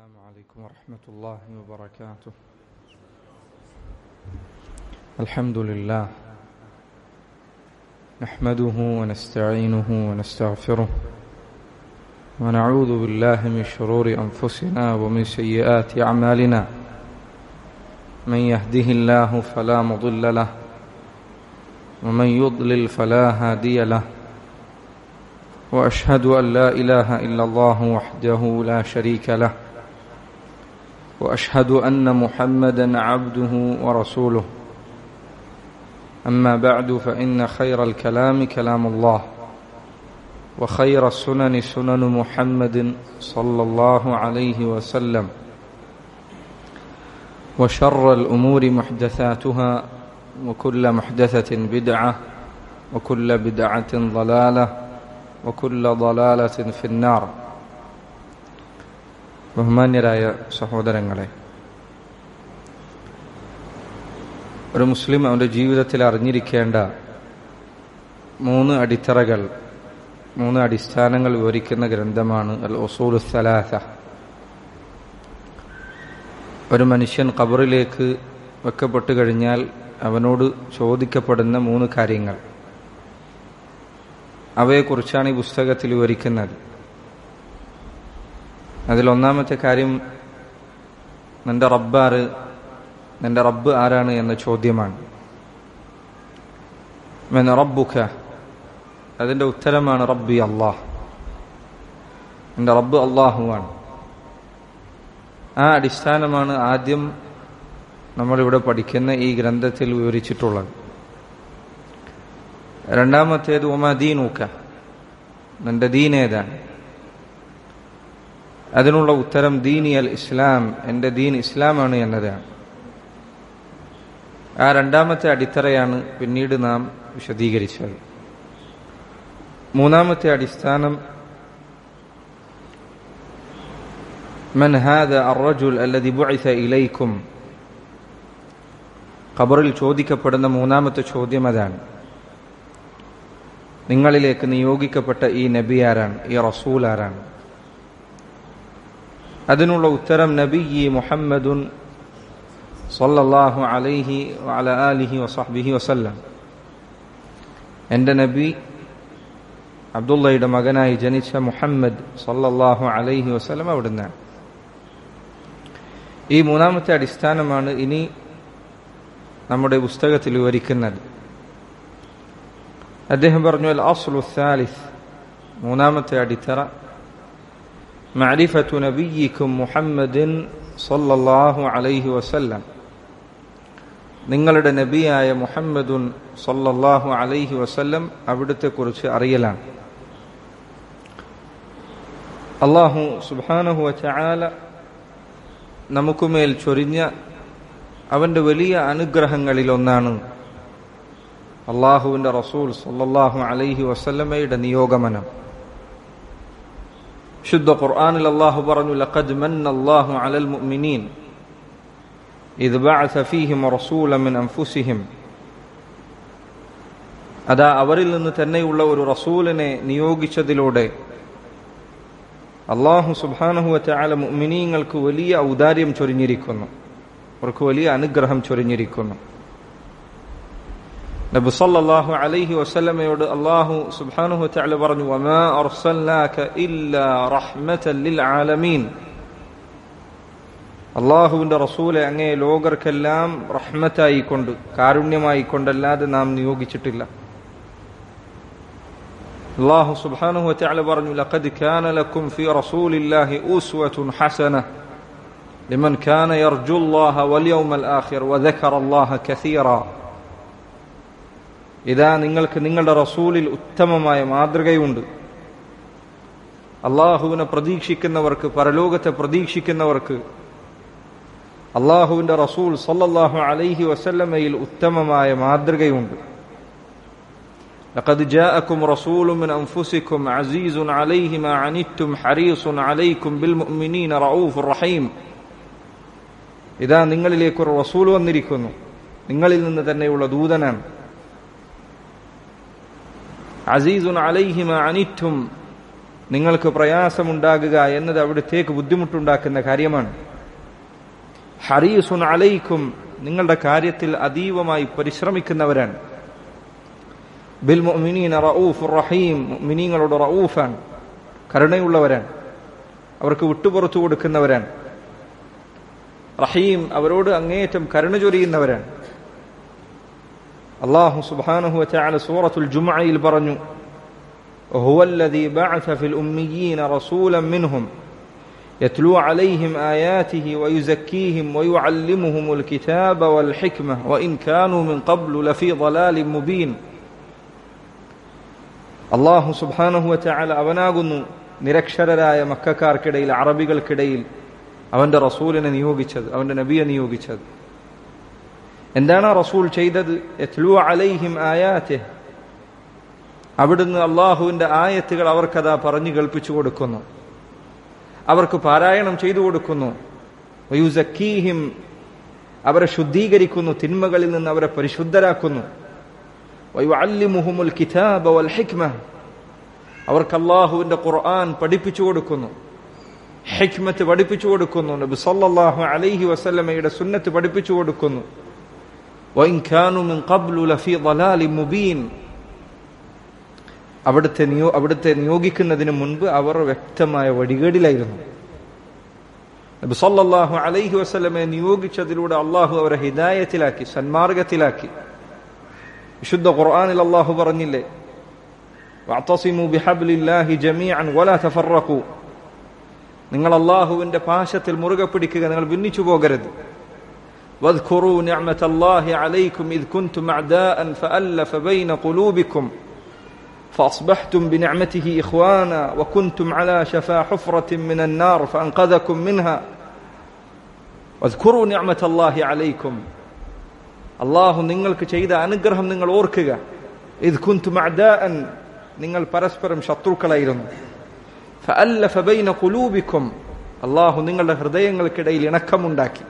السلام عليكم ورحمة الله وبركاته الحمد لله نحمده ونستعينه ونستغفره ونعوذ بالله من شرور أنفسنا ومن سيئات أعمالنا من يهده الله فلا مضل له ومن يضلل فلا هادي له واشهد ان لا اله الا الله وحده لا شريك له واشهد ان محمدا عبده ورسوله اما بعد فان خير الكلام كلام الله وخير السنن سنن محمد صلى الله عليه وسلم وشر الامور محدثاتها وكل محدثه بدعه وكل بدعه ضلاله وكل ضلالة في النار ബഹുമാന്യരായ സഹോദരങ്ങളെ ഒരു മുസ്ലിം അവൻ്റെ ജീവിതത്തിൽ അറിഞ്ഞിരിക്കേണ്ട മൂന്ന് അടിത്തറകൾ മൂന്ന് അടിസ്ഥാനങ്ങൾ വിവരിക്കുന്ന ഗ്രന്ഥമാണ് അൽ ഒസൂൽ സലാസ ഒരു മനുഷ്യൻ ഖബറിലേക്ക് വെക്കപ്പെട്ടു കഴിഞ്ഞാൽ അവനോട് ചോദിക്കപ്പെടുന്ന മൂന്ന് കാര്യങ്ങൾ അവയെക്കുറിച്ചാണ് ഈ പുസ്തകത്തിൽ വിവരിക്കുന്നത് അതിലൊന്നാമത്തെ കാര്യം നിന്റെ റബ്ബാറ് നിന്റെ റബ്ബ് ആരാണ് എന്ന ചോദ്യമാണ് മെൻ റബ്ബുഖ അതിന്റെ ഉത്തരമാണ് റബ്ബി അള്ളാഹ് എന്റെ റബ്ബ് അള്ളാഹുവാണ് ആ അടിസ്ഥാനമാണ് ആദ്യം നമ്മളിവിടെ പഠിക്കുന്ന ഈ ഗ്രന്ഥത്തിൽ വിവരിച്ചിട്ടുള്ളത് രണ്ടാമത്തേത് ഒമദീനൂക്ക നിന്റെ ദീൻ ഏതാണ് അതിനുള്ള ഉത്തരം ദീനി അൽ ഇസ്ലാം എൻ്റെ ദീൻ ഇസ്ലാമാണ് എന്നതാണ് ആ രണ്ടാമത്തെ അടിത്തറയാണ് പിന്നീട് നാം വിശദീകരിച്ചത് മൂന്നാമത്തെ അടിസ്ഥാനം من هذا الرجل الذي بعث إليكم ഖബറിൽ ചോദിക്കപ്പെടുന്ന മൂന്നാമത്തെ ചോദ്യം അതാണ് നിങ്ങളിലേക്ക് നിയോഗിക്കപ്പെട്ട ഈ നബി ആരാണ് ഈ റസൂൽ ആരാണ് അതിനുള്ള ഉത്തരം നബി ഈ മുഹമ്മദുൻ സല്ലല്ലാഹു അലൈഹി വഅല ആലിഹി വസഹ്ബിഹി വസല്ലം എൻ്റെ നബി അബ്ദുള്ളയുടെ മകനായി ജനിച്ച മുഹമ്മദ് സല്ലല്ലാഹു അലൈഹി വസല്ലം അവിടുന്ന് ഈ മൂന്നാമത്തെ അടിസ്ഥാനമാണ് ഇനി നമ്മുടെ പുസ്തകത്തിൽ വിവരിക്കുന്നത് അദ്ദേഹം പറഞ്ഞു അൽ അസ്ലു സാലിസ് മൂന്നാമത്തെ അടിത്തറ معرفة نبيكم محمد صلى الله عليه وسلم നിങ്ങളുടെ നബിയായ മുഹമ്മദുൻ സല്ലല്ലാഹു അലൈഹി വസല്ലം അവിടുത്തെ കുറിച്ച് അറിയലാണ് അള്ളാഹു സുബാനഹു വചാല നമുക്കുമേൽ ചൊരിഞ്ഞ അവന്റെ വലിയ അനുഗ്രഹങ്ങളിൽ ഒന്നാണ് അള്ളാഹുവിന്റെ റസൂൽ സല്ലല്ലാഹു അലൈഹി വസല്ലമയുടെ നിയോഗമനം ശുദ്ധ ഖുർആനിൽ അള്ളാഹു പറഞ്ഞു ലഖദ് മന്ന അല്ലാഹു അലൽ മുഅ്മിനീൻ ഇദ് ബഅസ ഫീഹിം റസൂലൻ മിൻ അൻഫുസിഹിം അതാ അവരിൽ നിന്ന് തന്നെയുള്ള ഒരു റസൂലിനെ നിയോഗിച്ചതിലൂടെ അള്ളാഹു സുബ്ഹാനഹു വതആല മുഅ്മിനീങ്ങൾക്ക് വലിയ ഔദാര്യം ചൊരിഞ്ഞിരിക്കുന്നു അവർക്ക് വലിയ അനുഗ്രഹം ചൊരിഞ്ഞിരിക്കുന്നു നബി സല്ലല്ലാഹു അലൈഹി വസല്ലമയോട് അല്ലാഹു സുബ്ഹാനഹു തആല പറഞ്ഞു വമാ അർസൽനാക ഇല്ലാ റഹ്മതൻ ലിൽ ആലമീൻ അള്ളാഹുവിന്റെ റസൂലെ അങ്ങേ ലോകർക്കെല്ലാം റഹ്മത്തായി കൊണ്ട് കാരുണ്യമായി കൊണ്ടല്ലാതെ നാം നിയോഗിച്ചിട്ടില്ല അള്ളാഹു സുബ്ഹാനഹു തആല പറഞ്ഞു ലഖദ് കാന ലക്കും ഫീ റസൂലില്ലാഹി ഉസ്വത്തുൻ ഹസന لمن كان يرجو الله واليوم الآخر وذكر الله كثيرا ഇതാ നിങ്ങൾക്ക് നിങ്ങളുടെ റസൂലിൽ ഉത്തമമായ മാതൃകയുണ്ട് അള്ളാഹുവിനെ പ്രതീക്ഷിക്കുന്നവർക്ക് പരലോകത്തെ പ്രതീക്ഷിക്കുന്നവർക്ക് അള്ളാഹുവിന്റെ റസൂൽ സല്ലല്ലാഹു അലൈഹി വസല്ലമയിൽ ഉത്തമമായ മാതൃകയുണ്ട് لقد جاءكم رسول من أنفسكم عزيز عليه ما عنتم حريص عليكم بالمؤمنين رؤوف رحيم ഇതാ നിങ്ങളിലേക്ക് ഒരു റസൂൽ വന്നിരിക്കുന്നു നിങ്ങളിൽ നിന്ന് തന്നെയുള്ള ദൂതനാണ് അസീസുൻ അലൈഹിമ അനിറ്റും നിങ്ങൾക്ക് പ്രയാസമുണ്ടാകുക എന്നത് അവിടത്തേക്ക് ബുദ്ധിമുട്ടുണ്ടാക്കുന്ന കാര്യമാണ് ഹരീസുൻ അലൈക്കും നിങ്ങളുടെ കാര്യത്തിൽ അതീവമായി പരിശ്രമിക്കുന്നവരാണ് ബിൽ മുഅ്മിനീന റഊഫ് റഹീം മുഅ്മിനീങ്ങളോട് റഊഫാണ് കരുണയുള്ളവരാണ് അവർക്ക് വിട്ടുപുറത്തു കൊടുക്കുന്നവരാണ് റഹീം അവരോട് അങ്ങേയറ്റം കരുണ ചൊരിയുന്നവരാണ് അള്ളാഹു സുബ്ഹാനഹു വതആല സൂറത്തുൽ ജുമുഅയിൽ പറഞ്ഞു هو الذي بعث في الأميين رسولا منهم يتلو عليهم آياته ويزكيهم ويعلمهم الكتاب والحكمة وإن كانوا من قبل لفي ضلال مبين അള്ളാഹു സുബാനഹു വച്ചാൽ അവനാകുന്നു നിരക്ഷരരായ മക്കാർക്കിടയിൽ അറബികൾക്കിടയിൽ അവന്റെ റസൂലിനെ നിയോഗിച്ചത് അവന്റെ നബിയെ നിയോഗിച്ചത് എന്താണ് ആ റസൂൽ ചെയ്തത് അലൈഹിം ആയാത്തെ അവിടുന്ന് അള്ളാഹുവിന്റെ ആയത്തുകൾ അവർക്കതാ പറഞ്ഞു കേൾപ്പിച്ചു കൊടുക്കുന്നു അവർക്ക് പാരായണം ചെയ്തു കൊടുക്കുന്നു വയുസക്കീഹിം അവരെ ശുദ്ധീകരിക്കുന്നു തിന്മകളിൽ നിന്ന് അവരെ പരിശുദ്ധരാക്കുന്നു വയുഅല്ലിമുഹുമുൽ കിതാബ വൽ ഹിക്മ അവർക്ക് അള്ളാഹുവിന്റെ ഖുർആൻ പഠിപ്പിച്ചു കൊടുക്കുന്നു ഹിക്മത്ത് പഠിപ്പിച്ചു കൊടുക്കുന്നു നബി സല്ലല്ലാഹു അലൈഹി വസല്ലമയുടെ സുന്നത്ത് പഠിപ്പിച്ചു കൊടുക്കുന്നു വഇൻ കാനു മിൻ ഖബ്ലു ലഫീ ളലാലിൻ മുബീൻ അവിടുത്തെ നിയോ അവിടുത്തെ നിയോഗിക്കുന്നതിന് മുൻപ് അവർ വ്യക്തമായ വഴികേടിലായിരുന്നു നബി സല്ലല്ലാഹു അലൈഹി വസല്ലമയെ നിയോഗിച്ചതിലൂടെ അള്ളാഹു അവരെ ഹിദായത്തിലാക്കി സന്മാർഗത്തിലാക്കി വിശുദ്ധ ഖുർആനിൽ അള്ളാഹു പറഞ്ഞില്ലേ വഅതസിമു ബിഹബ്ലില്ലാഹി ജമീഅൻ വലാ തഫറഖു നിങ്ങൾ അള്ളാഹുവിന്റെ പാശത്തിൽ മുറുകെ പിടിക്കുക നിങ്ങൾ ഭിന്നിച്ചു പോകരുത് واذكروا نعمة الله عليكم إذ كنتم أعداء فألف بين قلوبكم فأصبحتم بنعمته إخوانا وكنتم على شفا حفرة من النار فأنقذكم منها واذكروا نعمة الله عليكم അള്ളാഹു നിങ്ങൾക്ക് ചെയ്ത അനുഗ്രഹം നിങ്ങൾ ഓർക്കുക ഇത് കുന്തു മഅദാഅൻ നിങ്ങൾ പരസ്പരം ശത്രുക്കളായിരുന്നു ഫഅല്ലഫ ബൈന ഖുലൂബിക്കും അള്ളാഹു നിങ്ങളുടെ ഹൃദയങ്ങൾക്കിടയിൽ ഇണക്കമുണ്ടാക്കി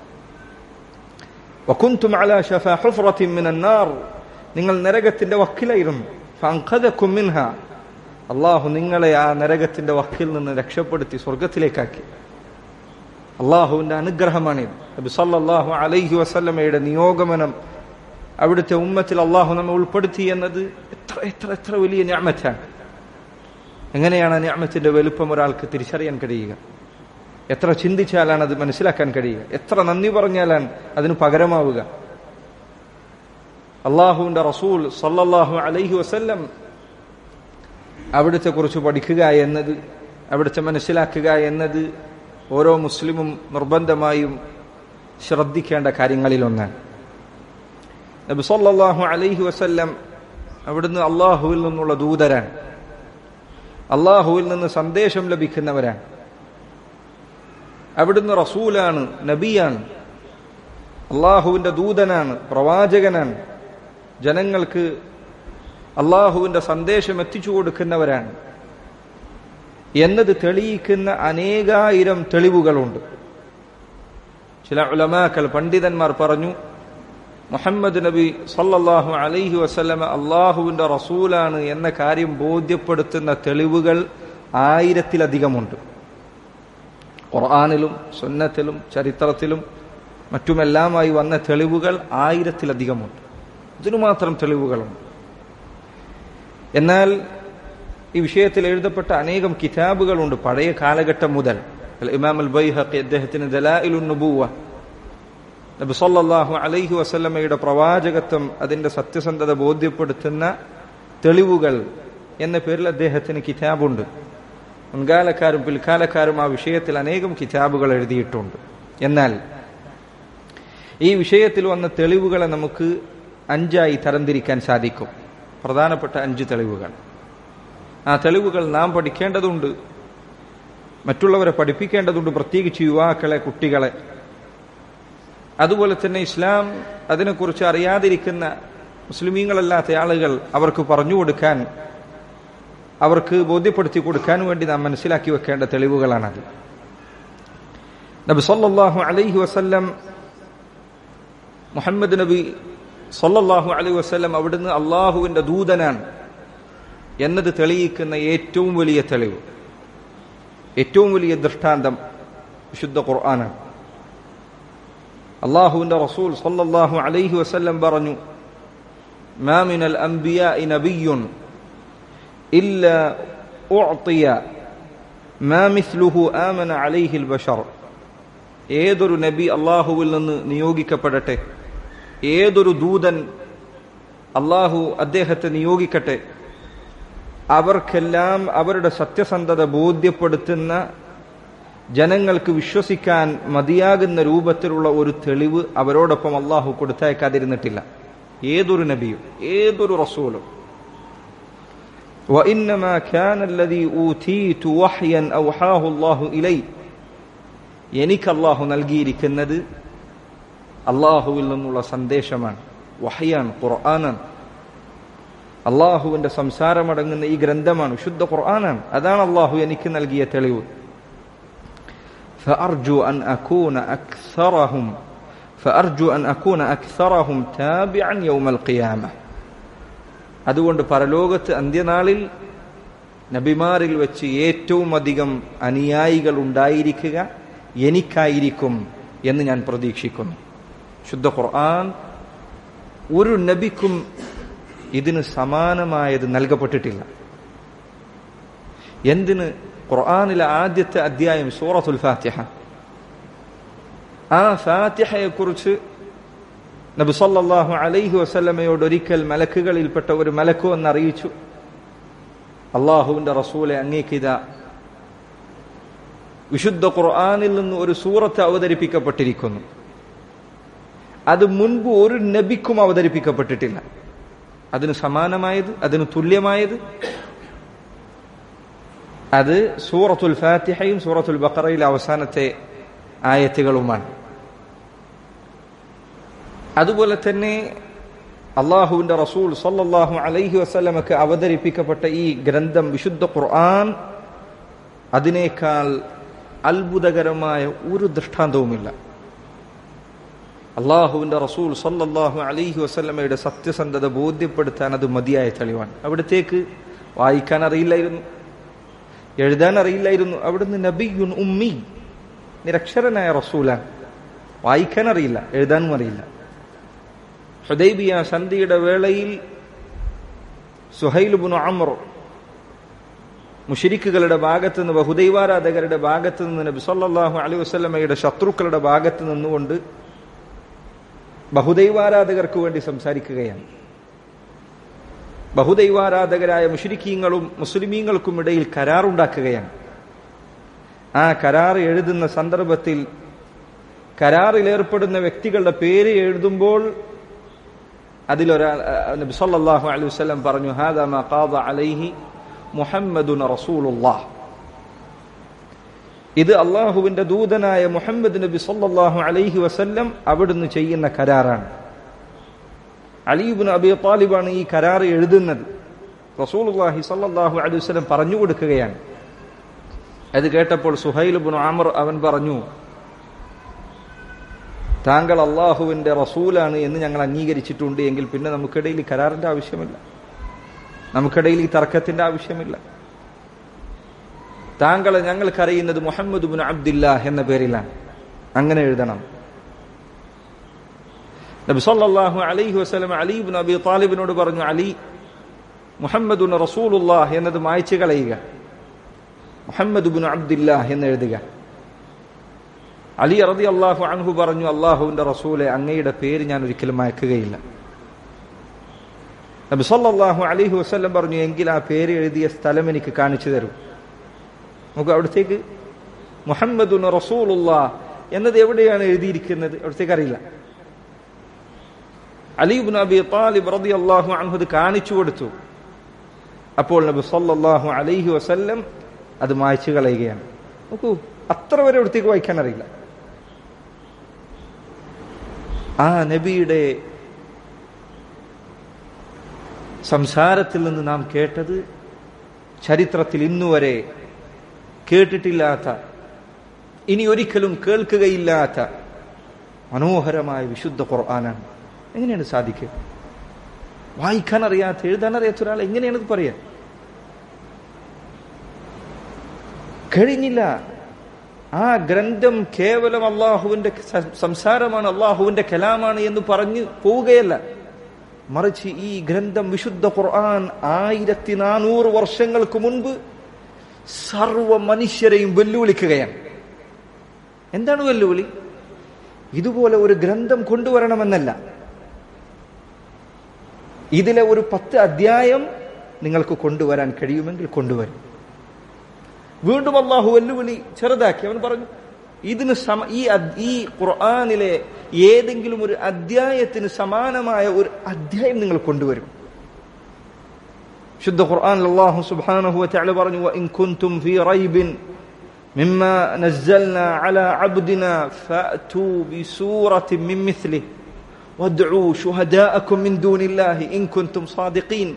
വകുന്തും അലാ ശഫാ ഹുഫ്റത്തിൻ മിനൻ നാർ നിങ്ങൾ നരകത്തിന്റെ വക്കിലായിരുന്നു ഫഅൻഖദകും മിൻഹ അള്ളാഹു നിങ്ങളെ ആ നരകത്തിന്റെ വക്കിൽ നിന്ന് രക്ഷപ്പെടുത്തി സ്വർഗത്തിലേക്കാക്കി അള്ളാഹുവിന്റെ അനുഗ്രഹമാണിത് നബി സല്ലല്ലാഹു അലൈഹി വസല്ലമയുടെ നിയോഗമനം അവിടുത്തെ ഉമ്മത്തിൽ അള്ളാഹു നമ്മെ ഉൾപ്പെടുത്തി എന്നത് എത്ര എത്ര എത്ര വലിയ ഞാമത്താണ് എങ്ങനെയാണ് ആ ഞാമത്തിന്റെ വലുപ്പം ഒരാൾക്ക് തിരിച്ചറിയാൻ കഴിയുക എത്ര ചിന്തിച്ചാലാണ് അത് മനസ്സിലാക്കാൻ കഴിയുക എത്ര നന്ദി പറഞ്ഞാലാണ് അതിന് പകരമാവുക അള്ളാഹുവിന്റെ റസൂൽ സല്ലല്ലാഹു അലൈഹി വസല്ലം അവിടുത്തെ കുറിച്ച് പഠിക്കുക എന്നത് അവിടുത്തെ മനസ്സിലാക്കുക എന്നത് ഓരോ മുസ്ലിമും നിർബന്ധമായും ശ്രദ്ധിക്കേണ്ട കാര്യങ്ങളിലൊന്നാണ് നബി സല്ലല്ലാഹു അലൈഹി വസല്ലം അവിടുന്ന് അള്ളാഹുവിൽ നിന്നുള്ള ദൂതരാണ് അള്ളാഹുവിൽ നിന്ന് സന്ദേശം ലഭിക്കുന്നവരാണ് അവിടുന്ന് റസൂലാണ് നബിയാണ് അള്ളാഹുവിന്റെ ദൂതനാണ് പ്രവാചകനാണ് ജനങ്ങൾക്ക് അള്ളാഹുവിന്റെ സന്ദേശം എത്തിച്ചു കൊടുക്കുന്നവരാണ് എന്നത് തെളിയിക്കുന്ന അനേകായിരം തെളിവുകളുണ്ട് ചില ഉലമാക്കൾ പണ്ഡിതന്മാർ പറഞ്ഞു മുഹമ്മദ് നബി സല്ലല്ലാഹു അലൈഹി വസല്ലമ അള്ളാഹുവിന്റെ റസൂലാണ് എന്ന കാര്യം ബോധ്യപ്പെടുത്തുന്ന തെളിവുകൾ ആയിരത്തിലധികമുണ്ട് ഖുർആാനിലും സുന്നത്തിലും ചരിത്രത്തിലും മറ്റുമെല്ലാമായി വന്ന തെളിവുകൾ ആയിരത്തിലധികമുണ്ട് ഇതിനു മാത്രം തെളിവുകളുണ്ട് എന്നാൽ ഈ വിഷയത്തിൽ എഴുതപ്പെട്ട അനേകം കിതാബുകളുണ്ട് പഴയ കാലഘട്ടം മുതൽ ഇമാം അൽ ബൈഹഖി അദ്ദേഹത്തിന് ദലായിലു നുബൂവ നബി സല്ലല്ലാഹു അലൈഹി വസല്ലമയുടെ പ്രവാചകത്വം അതിന്റെ സത്യസന്ധത ബോധ്യപ്പെടുത്തുന്ന തെളിവുകൾ എന്ന പേരിൽ അദ്ദേഹത്തിന് കിതാബുണ്ട് മുൻകാലക്കാരും പിൽക്കാലക്കാരും ആ വിഷയത്തിൽ അനേകം കിതാബുകൾ എഴുതിയിട്ടുണ്ട് എന്നാൽ ഈ വിഷയത്തിൽ വന്ന തെളിവുകളെ നമുക്ക് അഞ്ചായി തരംതിരിക്കാൻ സാധിക്കും പ്രധാനപ്പെട്ട അഞ്ച് തെളിവുകൾ ആ തെളിവുകൾ നാം പഠിക്കേണ്ടതുണ്ട് മറ്റുള്ളവരെ പഠിപ്പിക്കേണ്ടതുണ്ട് പ്രത്യേകിച്ച് യുവാക്കളെ കുട്ടികളെ അതുപോലെ തന്നെ ഇസ്ലാം അതിനെക്കുറിച്ച് അറിയാതിരിക്കുന്ന മുസ്ലിമീങ്ങളല്ലാത്ത ആളുകൾ അവർക്ക് പറഞ്ഞു കൊടുക്കാൻ അവർക്ക് ബോധ്യപ്പെടുത്തി കൊടുക്കാൻ വേണ്ടി നാം മനസ്സിലാക്കി വെക്കേണ്ട തെളിവുകളാണത് നബി സല്ലല്ലാഹു അലൈഹി വസല്ലം മുഹമ്മദ് നബി സല്ലല്ലാഹു അലൈഹി വസല്ലം അവിടുന്ന് അള്ളാഹുവിന്റെ ദൂതനാണ് എന്നത് തെളിയിക്കുന്ന ഏറ്റവും വലിയ തെളിവ് ഏറ്റവും വലിയ ദൃഷ്ടാന്തം വിശുദ്ധ ഖുർആനാണ് അള്ളാഹുവിന്റെ റസൂൽ സല്ലല്ലാഹു അലൈഹി വസല്ലം പറഞ്ഞു ما من الأنبياء نبي إلا أعطي ما مثله آمن عليه البشر ഏതൊരു നബി അള്ളാഹുവിൽ നിന്ന് നിയോഗിക്കപ്പെടട്ടെ ഏതൊരു ദൂതൻ അള്ളാഹു അദ്ദേഹത്തെ നിയോഗിക്കട്ടെ അവർക്കെല്ലാം അവരുടെ സത്യസന്ധത ബോധ്യപ്പെടുത്തുന്ന ജനങ്ങൾക്ക് വിശ്വസിക്കാൻ മതിയാകുന്ന രൂപത്തിലുള്ള ഒരു തെളിവ് അവരോടൊപ്പം അള്ളാഹു കൊടുത്തയക്കാതിരുന്നിട്ടില്ല ഏതൊരു നബിയും ഏതൊരു റസൂലും وإنما كان الذي أوتيت وحيا أوحاه الله إلي എനിക്ക് അള്ളാഹു നൽകിയിരിക്കുന്നത് അള്ളാഹുവിൽ നിന്നുള്ള സന്ദേശമാണ് വഹയാണ് ഖുർആനാണ് അള്ളാഹുവിന്റെ സംസാരമടങ്ങുന്ന ഈ ഗ്രന്ഥമാണ് വിശുദ്ധ ഖുർആനാണ് അതാണ് അള്ളാഹു എനിക്ക് നൽകിയ തെളിവ് فأرجو أن أكون أكثرهم فأرجو أن أكون أكثرهم تابعا يوم القيامة അതുകൊണ്ട് പരലോകത്ത് അന്ത്യനാളിൽ നബിമാരിൽ വെച്ച് ഏറ്റവും അധികം അനുയായികൾ ഉണ്ടായിരിക്കുക എനിക്കായിരിക്കും എന്ന് ഞാൻ പ്രതീക്ഷിക്കുന്നു ശുദ്ധ ഖുർആൻ ഒരു നബിക്കും ഇതിന് സമാനമായത് നൽകപ്പെട്ടിട്ടില്ല എന്തിന് ഖുർആാനിലെ ആദ്യത്തെ അധ്യായം സൂറത്തുൽ ഫാത്തിഹ ആ ഫാത്തിഹയെ കുറിച്ച് നബി സല്ലല്ലാഹു അലൈഹി വസല്ലമയോട് ഒരിക്കൽ മലക്കുകളിൽപ്പെട്ട ഒരു മലക്കു എന്ന് അറിയിച്ചു അള്ളാഹുവിന്റെ റസൂലെ അങ്ങേക്കിത വിശുദ്ധ ഖുർആാനിൽ നിന്ന് ഒരു സൂറത്ത് അവതരിപ്പിക്കപ്പെട്ടിരിക്കുന്നു അത് മുൻപ് ഒരു നബിക്കും അവതരിപ്പിക്കപ്പെട്ടിട്ടില്ല അതിന് സമാനമായത് അതിന് തുല്യമായത് അത് സൂറത്തുൽ ഫാത്തിഹയും സൂറത്തുൽ ബക്കറയിലെ അവസാനത്തെ ആയത്തുകളുമാണ് അതുപോലെ തന്നെ അള്ളാഹുവിന്റെ റസൂൽ സല്ലല്ലാഹു അലൈഹി വസല്ലമക്ക് അവതരിപ്പിക്കപ്പെട്ട ഈ ഗ്രന്ഥം വിശുദ്ധ ഖുർആൻ അതിനേക്കാൾ അത്ഭുതകരമായ ഒരു ദൃഷ്ടാന്തവുമില്ല അള്ളാഹുവിന്റെ റസൂൽ സല്ലല്ലാഹു അലൈഹി വസല്ലമയുടെ സത്യസന്ധത ബോധ്യപ്പെടുത്താൻ അത് മതിയായ തെളിവാണ് അവിടത്തേക്ക് വായിക്കാൻ അറിയില്ലായിരുന്നു എഴുതാൻ അറിയില്ലായിരുന്നു അവിടുന്ന് നബിയുൻ ഉമ്മി നിരക്ഷരനായ റസൂലാണ് വായിക്കാൻ അറിയില്ല എഴുതാനും അറിയില്ല ഹുദൈബിയ സന്ധിയുടെ വേളയിൽ സുഹൈലുബുൻ അമർ മുഷിരിക്കുകളുടെ ഭാഗത്ത് നിന്ന് ബഹുദൈവാരാധകരുടെ ഭാഗത്ത് നിന്ന് നബി സല്ലല്ലാഹു അലൈഹി വസല്ലമയുടെ ശത്രുക്കളുടെ ഭാഗത്ത് നിന്നുകൊണ്ട് ബഹുദൈവാരാധകർക്ക് വേണ്ടി സംസാരിക്കുകയാണ് ബഹുദൈവാരാധകരായ മുഷരിക്കീങ്ങളും മുസ്ലിമീങ്ങൾക്കും ഇടയിൽ കരാറുണ്ടാക്കുകയാണ് ആ കരാർ എഴുതുന്ന സന്ദർഭത്തിൽ കരാറിൽ ഏർപ്പെടുന്ന വ്യക്തികളുടെ പേര് എഴുതുമ്പോൾ അതിലൊരാൾ നബി സല്ലല്ലാഹു അലൈഹി വസല്ലം പറഞ്ഞു ഹാദാ മാ ഖാദ അലൈഹി മുഹമ്മദുൻ റസൂലുള്ളാഹ് ഇത് അള്ളാഹുവിന്റെ ദൂതനായ മുഹമ്മദ് നബി സല്ലല്ലാഹു അലൈഹി വസല്ലം അവിടുന്ന് ചെയ്യുന്ന കരാറാണ് അലീബിൻ അബി താലിബാണ് ഈ കരാർ എഴുതുന്നത് റസൂലുള്ളാഹി സല്ലല്ലാഹു അലൈഹി വസല്ലം പറഞ്ഞു കൊടുക്കുകയാണ് അത് കേട്ടപ്പോൾ സുഹൈലുബിൻ ആമർ അവൻ പറഞ്ഞു താങ്കൾ അള്ളാഹുവിന്റെ റസൂലാണ് എന്ന് ഞങ്ങൾ അംഗീകരിച്ചിട്ടുണ്ട് എങ്കിൽ പിന്നെ നമുക്കിടയിൽ കരാറിന്റെ ആവശ്യമില്ല നമുക്കിടയിൽ ഈ തർക്കത്തിന്റെ ആവശ്യമില്ല താങ്കളെ ഞങ്ങൾക്കറിയുന്നത് മുഹമ്മദ് ബിൻ അബ്ദില്ല എന്ന പേരിലാണ് അങ്ങനെ എഴുതണം നബി സല്ലല്ലാഹു അലൈഹി വസല്ലം അലി ബിൻ അബി താലിബിനോട് പറഞ്ഞു അലി മുഹമ്മദുൻ റസൂലുല്ലാഹ് എന്നത് മായ്ച്ചു കളയുക മുഹമ്മദ് ബിൻ അബ്ദില്ല എന്ന് എഴുതുക അലി റതി അള്ളാഹു അൻഹു പറഞ്ഞു അള്ളാഹുവിന്റെ റസൂലെ അങ്ങയുടെ പേര് ഞാൻ ഒരിക്കലും മയക്കുകയില്ല നബി സല്ലല്ലാഹു അലൈഹി വസല്ലം പറഞ്ഞു എങ്കിൽ ആ പേര് എഴുതിയ സ്ഥലം എനിക്ക് കാണിച്ചു തരൂ നമുക്ക് അവിടത്തേക്ക് മുഹമ്മദുൻ റസൂലുള്ള എന്നത് എവിടെയാണ് എഴുതിയിരിക്കുന്നത് അവിടത്തേക്ക് അറിയില്ല അലീബ് നബി താലിബ് റതി അള്ളാഹു അൻഹു അത് കാണിച്ചു കൊടുത്തു അപ്പോൾ നബി സല്ലല്ലാഹു അലൈഹി വസല്ലം അത് മായ്ച്ചു കളയുകയാണ് നോക്കൂ അത്ര വരെ അവിടത്തേക്ക് വായിക്കാൻ അറിയില്ല ആ നബിയുടെ സംസാരത്തിൽ നിന്ന് നാം കേട്ടത് ചരിത്രത്തിൽ ഇന്നുവരെ കേട്ടിട്ടില്ലാത്ത ഇനി ഒരിക്കലും കേൾക്കുകയില്ലാത്ത മനോഹരമായ വിശുദ്ധ ഖുർആനാണ് എങ്ങനെയാണ് സാധിക്കുക വായിക്കാൻ അറിയാത്ത എഴുതാൻ അറിയാത്ത ഒരാൾ എങ്ങനെയാണ് ഇത് പറയാ കഴിഞ്ഞില്ല ആ ഗ്രന്ഥം കേവലം അള്ളാഹുവിന്റെ സ- സംസാരമാണ് അള്ളാഹുവിന്റെ കലാമാണ് എന്ന് പറഞ്ഞ് പോവുകയല്ല മറിച്ച് ഈ ഗ്രന്ഥം വിശുദ്ധ ഖുർആൻ ആയിരത്തി നാനൂറ് വർഷങ്ങൾക്ക് മുൻപ് സർവ മനുഷ്യരെയും വെല്ലുവിളിക്കുകയാണ് എന്താണ് വെല്ലുവിളി ഇതുപോലെ ഒരു ഗ്രന്ഥം കൊണ്ടുവരണമെന്നല്ല ഇതിലെ ഒരു പത്ത് അധ്യായം നിങ്ങൾക്ക് കൊണ്ടുവരാൻ കഴിയുമെങ്കിൽ കൊണ്ടുവരും വീണ്ടും അള്ളാഹു വെല്ലുവിളി ചെറുതാക്കി അവൻ പറഞ്ഞു ഇതിന് സമ ഈ അദ്- ഈ ഖുർആനിലെ ഏതെങ്കിലും ഒരു അധ്യായത്തിന് സമാനമായ ഒരു അധ്യായം നിങ്ങൾ കൊണ്ടുവരും ശുദ്ധ ഖുർആൻ അല്ലാഹു സുബ്ഹാനഹു വതആല പറഞ്ഞു വഇൻ കുൻതും ഫീ റൈബിൻ മിമ്മാ നസ്സൽനാ അലാ അബ്ദിനാ ഫഅതു ബിസൂറത്തിൻ മിൻ മിസ്ലിഹി വദ്ഉ ശുഹദാഅക്കും മിൻ ദൂനില്ലാഹി ഇൻ കുൻതും സാദിഖീൻ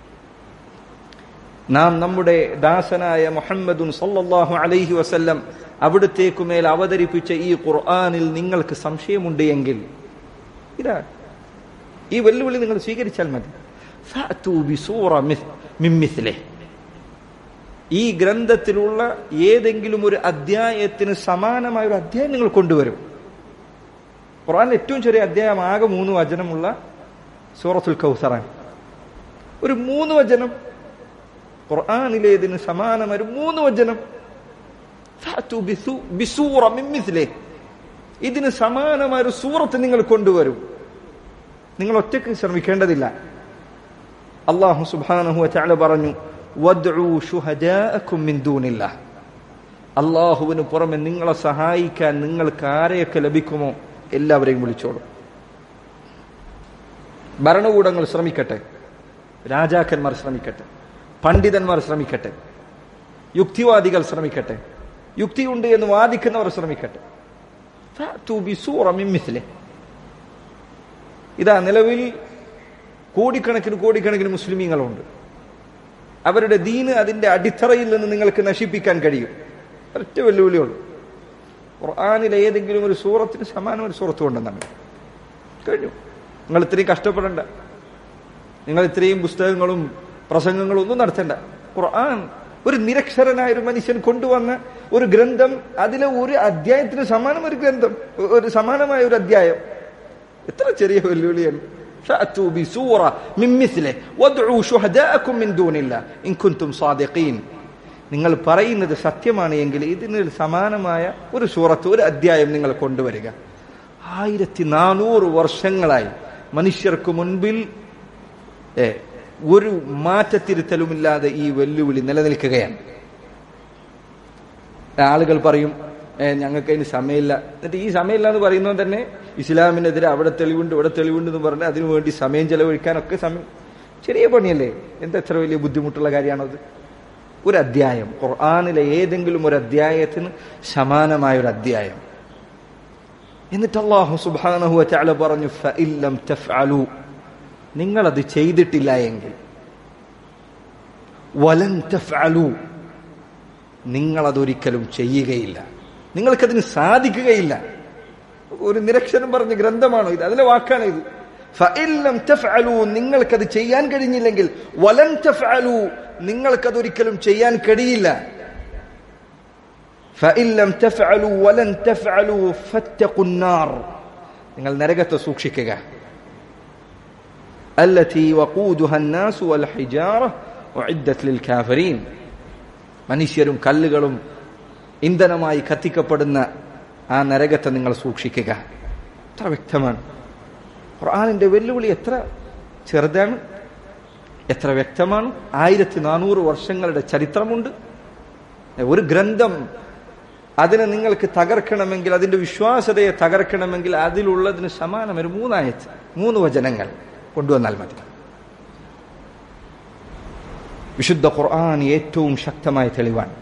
നാം നമ്മുടെ ദാസനായ മുഹമ്മദുൻ സല്ലല്ലാഹു അലൈഹി വസല്ലം അവിടുത്തേക്കുമേൽ അവതരിപ്പിച്ച ഈ ഖുർആനിൽ നിങ്ങൾക്ക് സംശയമുണ്ട് എങ്കിൽ ഇതാ ഈ വെല്ലുവിളി നിങ്ങൾ സ്വീകരിച്ചാൽ മതി ഫഅതു ബിസൂറ മിസ്- മിൻ മിസ്ലിഹി. ഈ ഗ്രന്ഥത്തിലുള്ള ഏതെങ്കിലും ഒരു അധ്യായത്തിന് സമാനമായ ഒരു അധ്യായം നിങ്ങൾ കൊണ്ടുവരും ഖുർആനിൽ ഏറ്റവും ചെറിയ അധ്യായം ആകെ മൂന്ന് വചനമുള്ള സൂറത്തുൽ കൗസറാണ് ഒരു മൂന്ന് വചനം ഖുർആനിലേതിന് സമാനമായ ഒരു മൂന്ന് വചനം ഫഅതു ബിസു- ബിസൂറ മിൻ മിസ്ലിഹി. ഇതിന് സമാനമായ ഒരു സൂറത്ത് നിങ്ങൾ കൊണ്ടുവരും നിങ്ങൾ ഒറ്റയ്ക്ക് ശ്രമിക്കേണ്ടതില്ല അള്ളാഹു സുബ്ഹാനഹു വതആല പറഞ്ഞു വദ്ഉ ശുഹദാഅക്കും മിൻ ദൂനില്ലാഹ് അള്ളാഹുവിന് പുറമെ നിങ്ങളെ സഹായിക്കാൻ നിങ്ങൾക്ക് ആരെയൊക്കെ ലഭിക്കുമോ എല്ലാവരെയും വിളിച്ചോളൂ ഭരണകൂടങ്ങൾ ശ്രമിക്കട്ടെ രാജാക്കന്മാർ ശ്രമിക്കട്ടെ പണ്ഡിതന്മാർ ശ്രമിക്കട്ടെ യുക്തിവാദികൾ ശ്രമിക്കട്ടെ യുക്തിയുണ്ട് എന്ന് വാദിക്കുന്നവർ ശ്രമിക്കട്ടെ ഫഅതു ബിസൂറ മിൻ മിസ്ലിഹി. ഇതാ നിലവിൽ കോടിക്കണക്കിന് കോടിക്കണക്കിന് മുസ്ലിമീങ്ങളുണ്ട് അവരുടെ ദീന് അതിന്റെ അടിത്തറയിൽ നിന്ന് നിങ്ങൾക്ക് നശിപ്പിക്കാൻ കഴിയും ഒറ്റ വെല്ലുവിളിയുള്ളൂ ഖുർആാനിലെ ഏതെങ്കിലും ഒരു സൂറത്തിന് സമാനം ഒരു സൂറത്ത് കൊണ്ടെന്നാണ് കഴിഞ്ഞു നിങ്ങൾ ഇത്രയും കഷ്ടപ്പെടണ്ട നിങ്ങൾ ഇത്രയും പുസ്തകങ്ങളും പ്രസംഗങ്ങളും ഒന്നും നടത്തണ്ട ഖുർആൻ ഒരു നിരക്ഷരനായ ഒരു മനുഷ്യൻ കൊണ്ടുവന്ന ഒരു ഗ്രന്ഥം അതിലെ ഒരു അധ്യായത്തിന് സമാനം ഒരു ഗ്രന്ഥം ഒരു സമാനമായ ഒരു അധ്യായം എത്ര ചെറിയ വെല്ലുവിളിയാണ് فأتوا بسورة من مثله وادعوا شهداءكم من دون الله إن كنتم صادقين നിങ്ങൾ പറയുന്നത് സത്യമാണ് എങ്കിൽ ഇതിന് സമാനമായ ഒരു സൂറത്ത് ഒരു അധ്യായം നിങ്ങൾ കൊണ്ടുവരിക ആയിരത്തി നാനൂറ് വർഷങ്ങളായി മനുഷ്യർക്ക് മുൻപിൽ ഏ, ഒരു മാറ്റത്തിരുത്തലുമില്ലാതെ ഈ വെല്ലുവിളി നിലനിൽക്കുകയാണ് ആളുകൾ പറയും ഏ, ഞങ്ങൾക്ക് അതിന് സമയമില്ല എന്നിട്ട് ഈ സമയമില്ല എന്ന് പറയുന്നത് തന്നെ ഇസ്ലാമിനെതിരെ അവിടെ തെളിവുണ്ട് ഇവിടെ തെളിവുണ്ട് എന്ന് പറഞ്ഞ് അതിനു വേണ്ടി സമയം ചെലവഴിക്കാനൊക്കെ സമയം ചെറിയ പണിയല്ലേ എന്താ എത്ര വലിയ ബുദ്ധിമുട്ടുള്ള കാര്യമാണത് ഒരു അധ്യായം ഖുർആാനിലെ ഏതെങ്കിലും ഒരു അധ്യായത്തിന് സമാനമായ ഒരു അധ്യായം എന്നിട്ട് അള്ളാഹു സുബ്ഹാനഹു വതആല പറഞ്ഞു ഫഇല്ലം തഫ്അലു നിങ്ങളത് ചെയ്തിട്ടില്ല എങ്കിൽ വലൻ തഫ്അലു നിങ്ങളതൊരിക്കലും ചെയ്യുകയില്ല നിങ്ങൾക്കതിന് സാധിക്കുകയില്ല ഒരു നിരക്ഷരം പറഞ്ഞ ഗ്രന്ഥമാണോ ഇത് അതിലെ വാക്കാണ് ഇത് ഫഇല്ലം തഫ്അലു നിങ്ങൾക്കത് ചെയ്യാൻ കഴിഞ്ഞില്ലെങ്കിൽ വലൻ തഫ്അലു നിങ്ങൾക്കതൊരിക്കലും ചെയ്യാൻ കഴിയില്ല ഫഇല്ലം തഫ്അലു വലൻ തഫ്അലു ഫത്തഖുന്നാർ നിങ്ങൾ നരകത്തെ സൂക്ഷിക്കുക التي وقودها الناس والحجارة أعدت للكافرين മനുഷ്യരും കല്ലുകളും ഇന്ധനമായി കത്തിക്കപ്പെടുന്ന ആ നരകത്തെ നിങ്ങൾ സൂക്ഷിക്കുക എത്ര വ്യക്തമാണ് ഖുർആാനിന്റെ വെല്ലുവിളി എത്ര ചെറുതാണ് എത്ര വ്യക്തമാണ് ആയിരത്തി നാനൂറ് വർഷങ്ങളുടെ ചരിത്രമുണ്ട് ഒരു ഗ്രന്ഥം അതിനെ നിങ്ങൾക്ക് തകർക്കണമെങ്കിൽ അതിന്റെ വിശ്വാസതയെ തകർക്കണമെങ്കിൽ അതിലുള്ളതിന് സമാനം ഒരു മൂന്നായത്ത് മൂന്ന് വചനങ്ങൾ കൊണ്ടുവന്നാൽ മതി വിശുദ്ധ ഖുർആൻ ഏറ്റവും ശക്തമായ തെളിവാണ്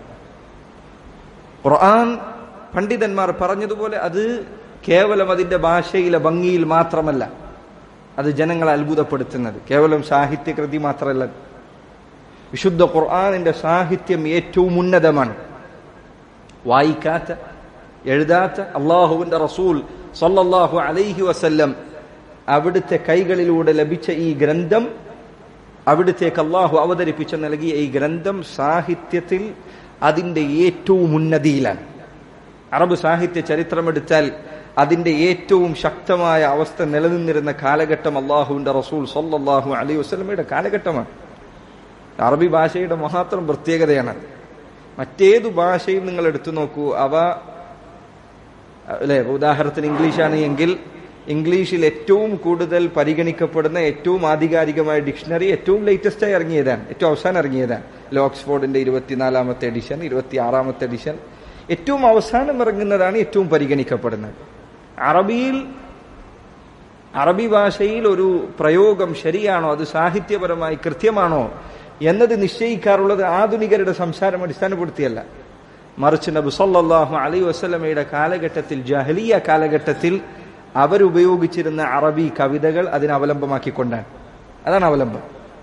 ഖുർആൻ പണ്ഡിതന്മാർ പറഞ്ഞതുപോലെ അത് കേവലം അതിന്റെ ഭാഷയിലെ ഭംഗിയിൽ മാത്രമല്ല അത് ജനങ്ങളെ അത്ഭുതപ്പെടുത്തുന്നത് കേവലം സാഹിത്യകൃതി മാത്രമല്ല വിശുദ്ധ ഖുർആാനിന്റെ സാഹിത്യം ഏറ്റവും ഉന്നതമാണ് വായിക്കാത്ത എഴുതാത്ത അള്ളാഹുവിന്റെ റസൂൽ സല്ലല്ലാഹു അലൈഹി വസല്ലം അവിടുത്തെ കൈകളിലൂടെ ലഭിച്ച ഈ ഗ്രന്ഥം അവിടുത്തേക്ക് അള്ളാഹു അവതരിപ്പിച്ച നൽകിയ ഈ ഗ്രന്ഥം സാഹിത്യത്തിൽ അതിന്റെ ഏറ്റവും ഉന്നതിയിലാണ് അറബ് സാഹിത്യ ചരിത്രമെടുത്താൽ അതിന്റെ ഏറ്റവും ശക്തമായ അവസ്ഥ നിലനിന്നിരുന്ന കാലഘട്ടം അള്ളാഹുവിന്റെ റസൂൽ സല്ലാഹു അലൈ വസ്ലമയുടെ കാലഘട്ടമാണ് അറബി ഭാഷയുടെ മാത്രം പ്രത്യേകതയാണ് മറ്റേതു ഭാഷയും നിങ്ങൾ എടുത്തു നോക്കൂ അവ അല്ലെ ഉദാഹരണത്തിന് ഇംഗ്ലീഷാണ് എങ്കിൽ ഇംഗ്ലീഷിൽ ഏറ്റവും കൂടുതൽ പരിഗണിക്കപ്പെടുന്ന ഏറ്റവും ആധികാരികമായ ഡിക്ഷണറി ഏറ്റവും ലേറ്റസ്റ്റ് ആയി ഇറങ്ങിയതാണ് ഏറ്റവും അവസാനം ഇറങ്ങിയതാണ് ലോക്സ്ഫോർഡിന്റെ ഇരുപത്തിനാലാമത്തെ എഡിഷൻ ഇരുപത്തി ആറാമത്തെ എഡിഷൻ ഏറ്റവും അവസാനം ഇറങ്ങുന്നതാണ് ഏറ്റവും പരിഗണിക്കപ്പെടുന്നത് അറബിയിൽ അറബി ഭാഷയിൽ ഒരു പ്രയോഗം ശരിയാണോ അത് സാഹിത്യപരമായി കൃത്യമാണോ എന്നത് നിശ്ചയിക്കാറുള്ളത് ആധുനികരുടെ സംസാരം അടിസ്ഥാനപ്പെടുത്തിയല്ല മറിച്ച് നബി സല്ലല്ലാഹു അലൈഹി വസല്ലമയുടെ കാലഘട്ടത്തിൽ ജഹലിയ കാലഘട്ടത്തിൽ അവരുപയോഗിച്ചിരുന്ന അറബി കവിതകൾ അതിനെ അവലംബമാക്കിക്കൊണ്ടാണ് അതാണ് അവലംബം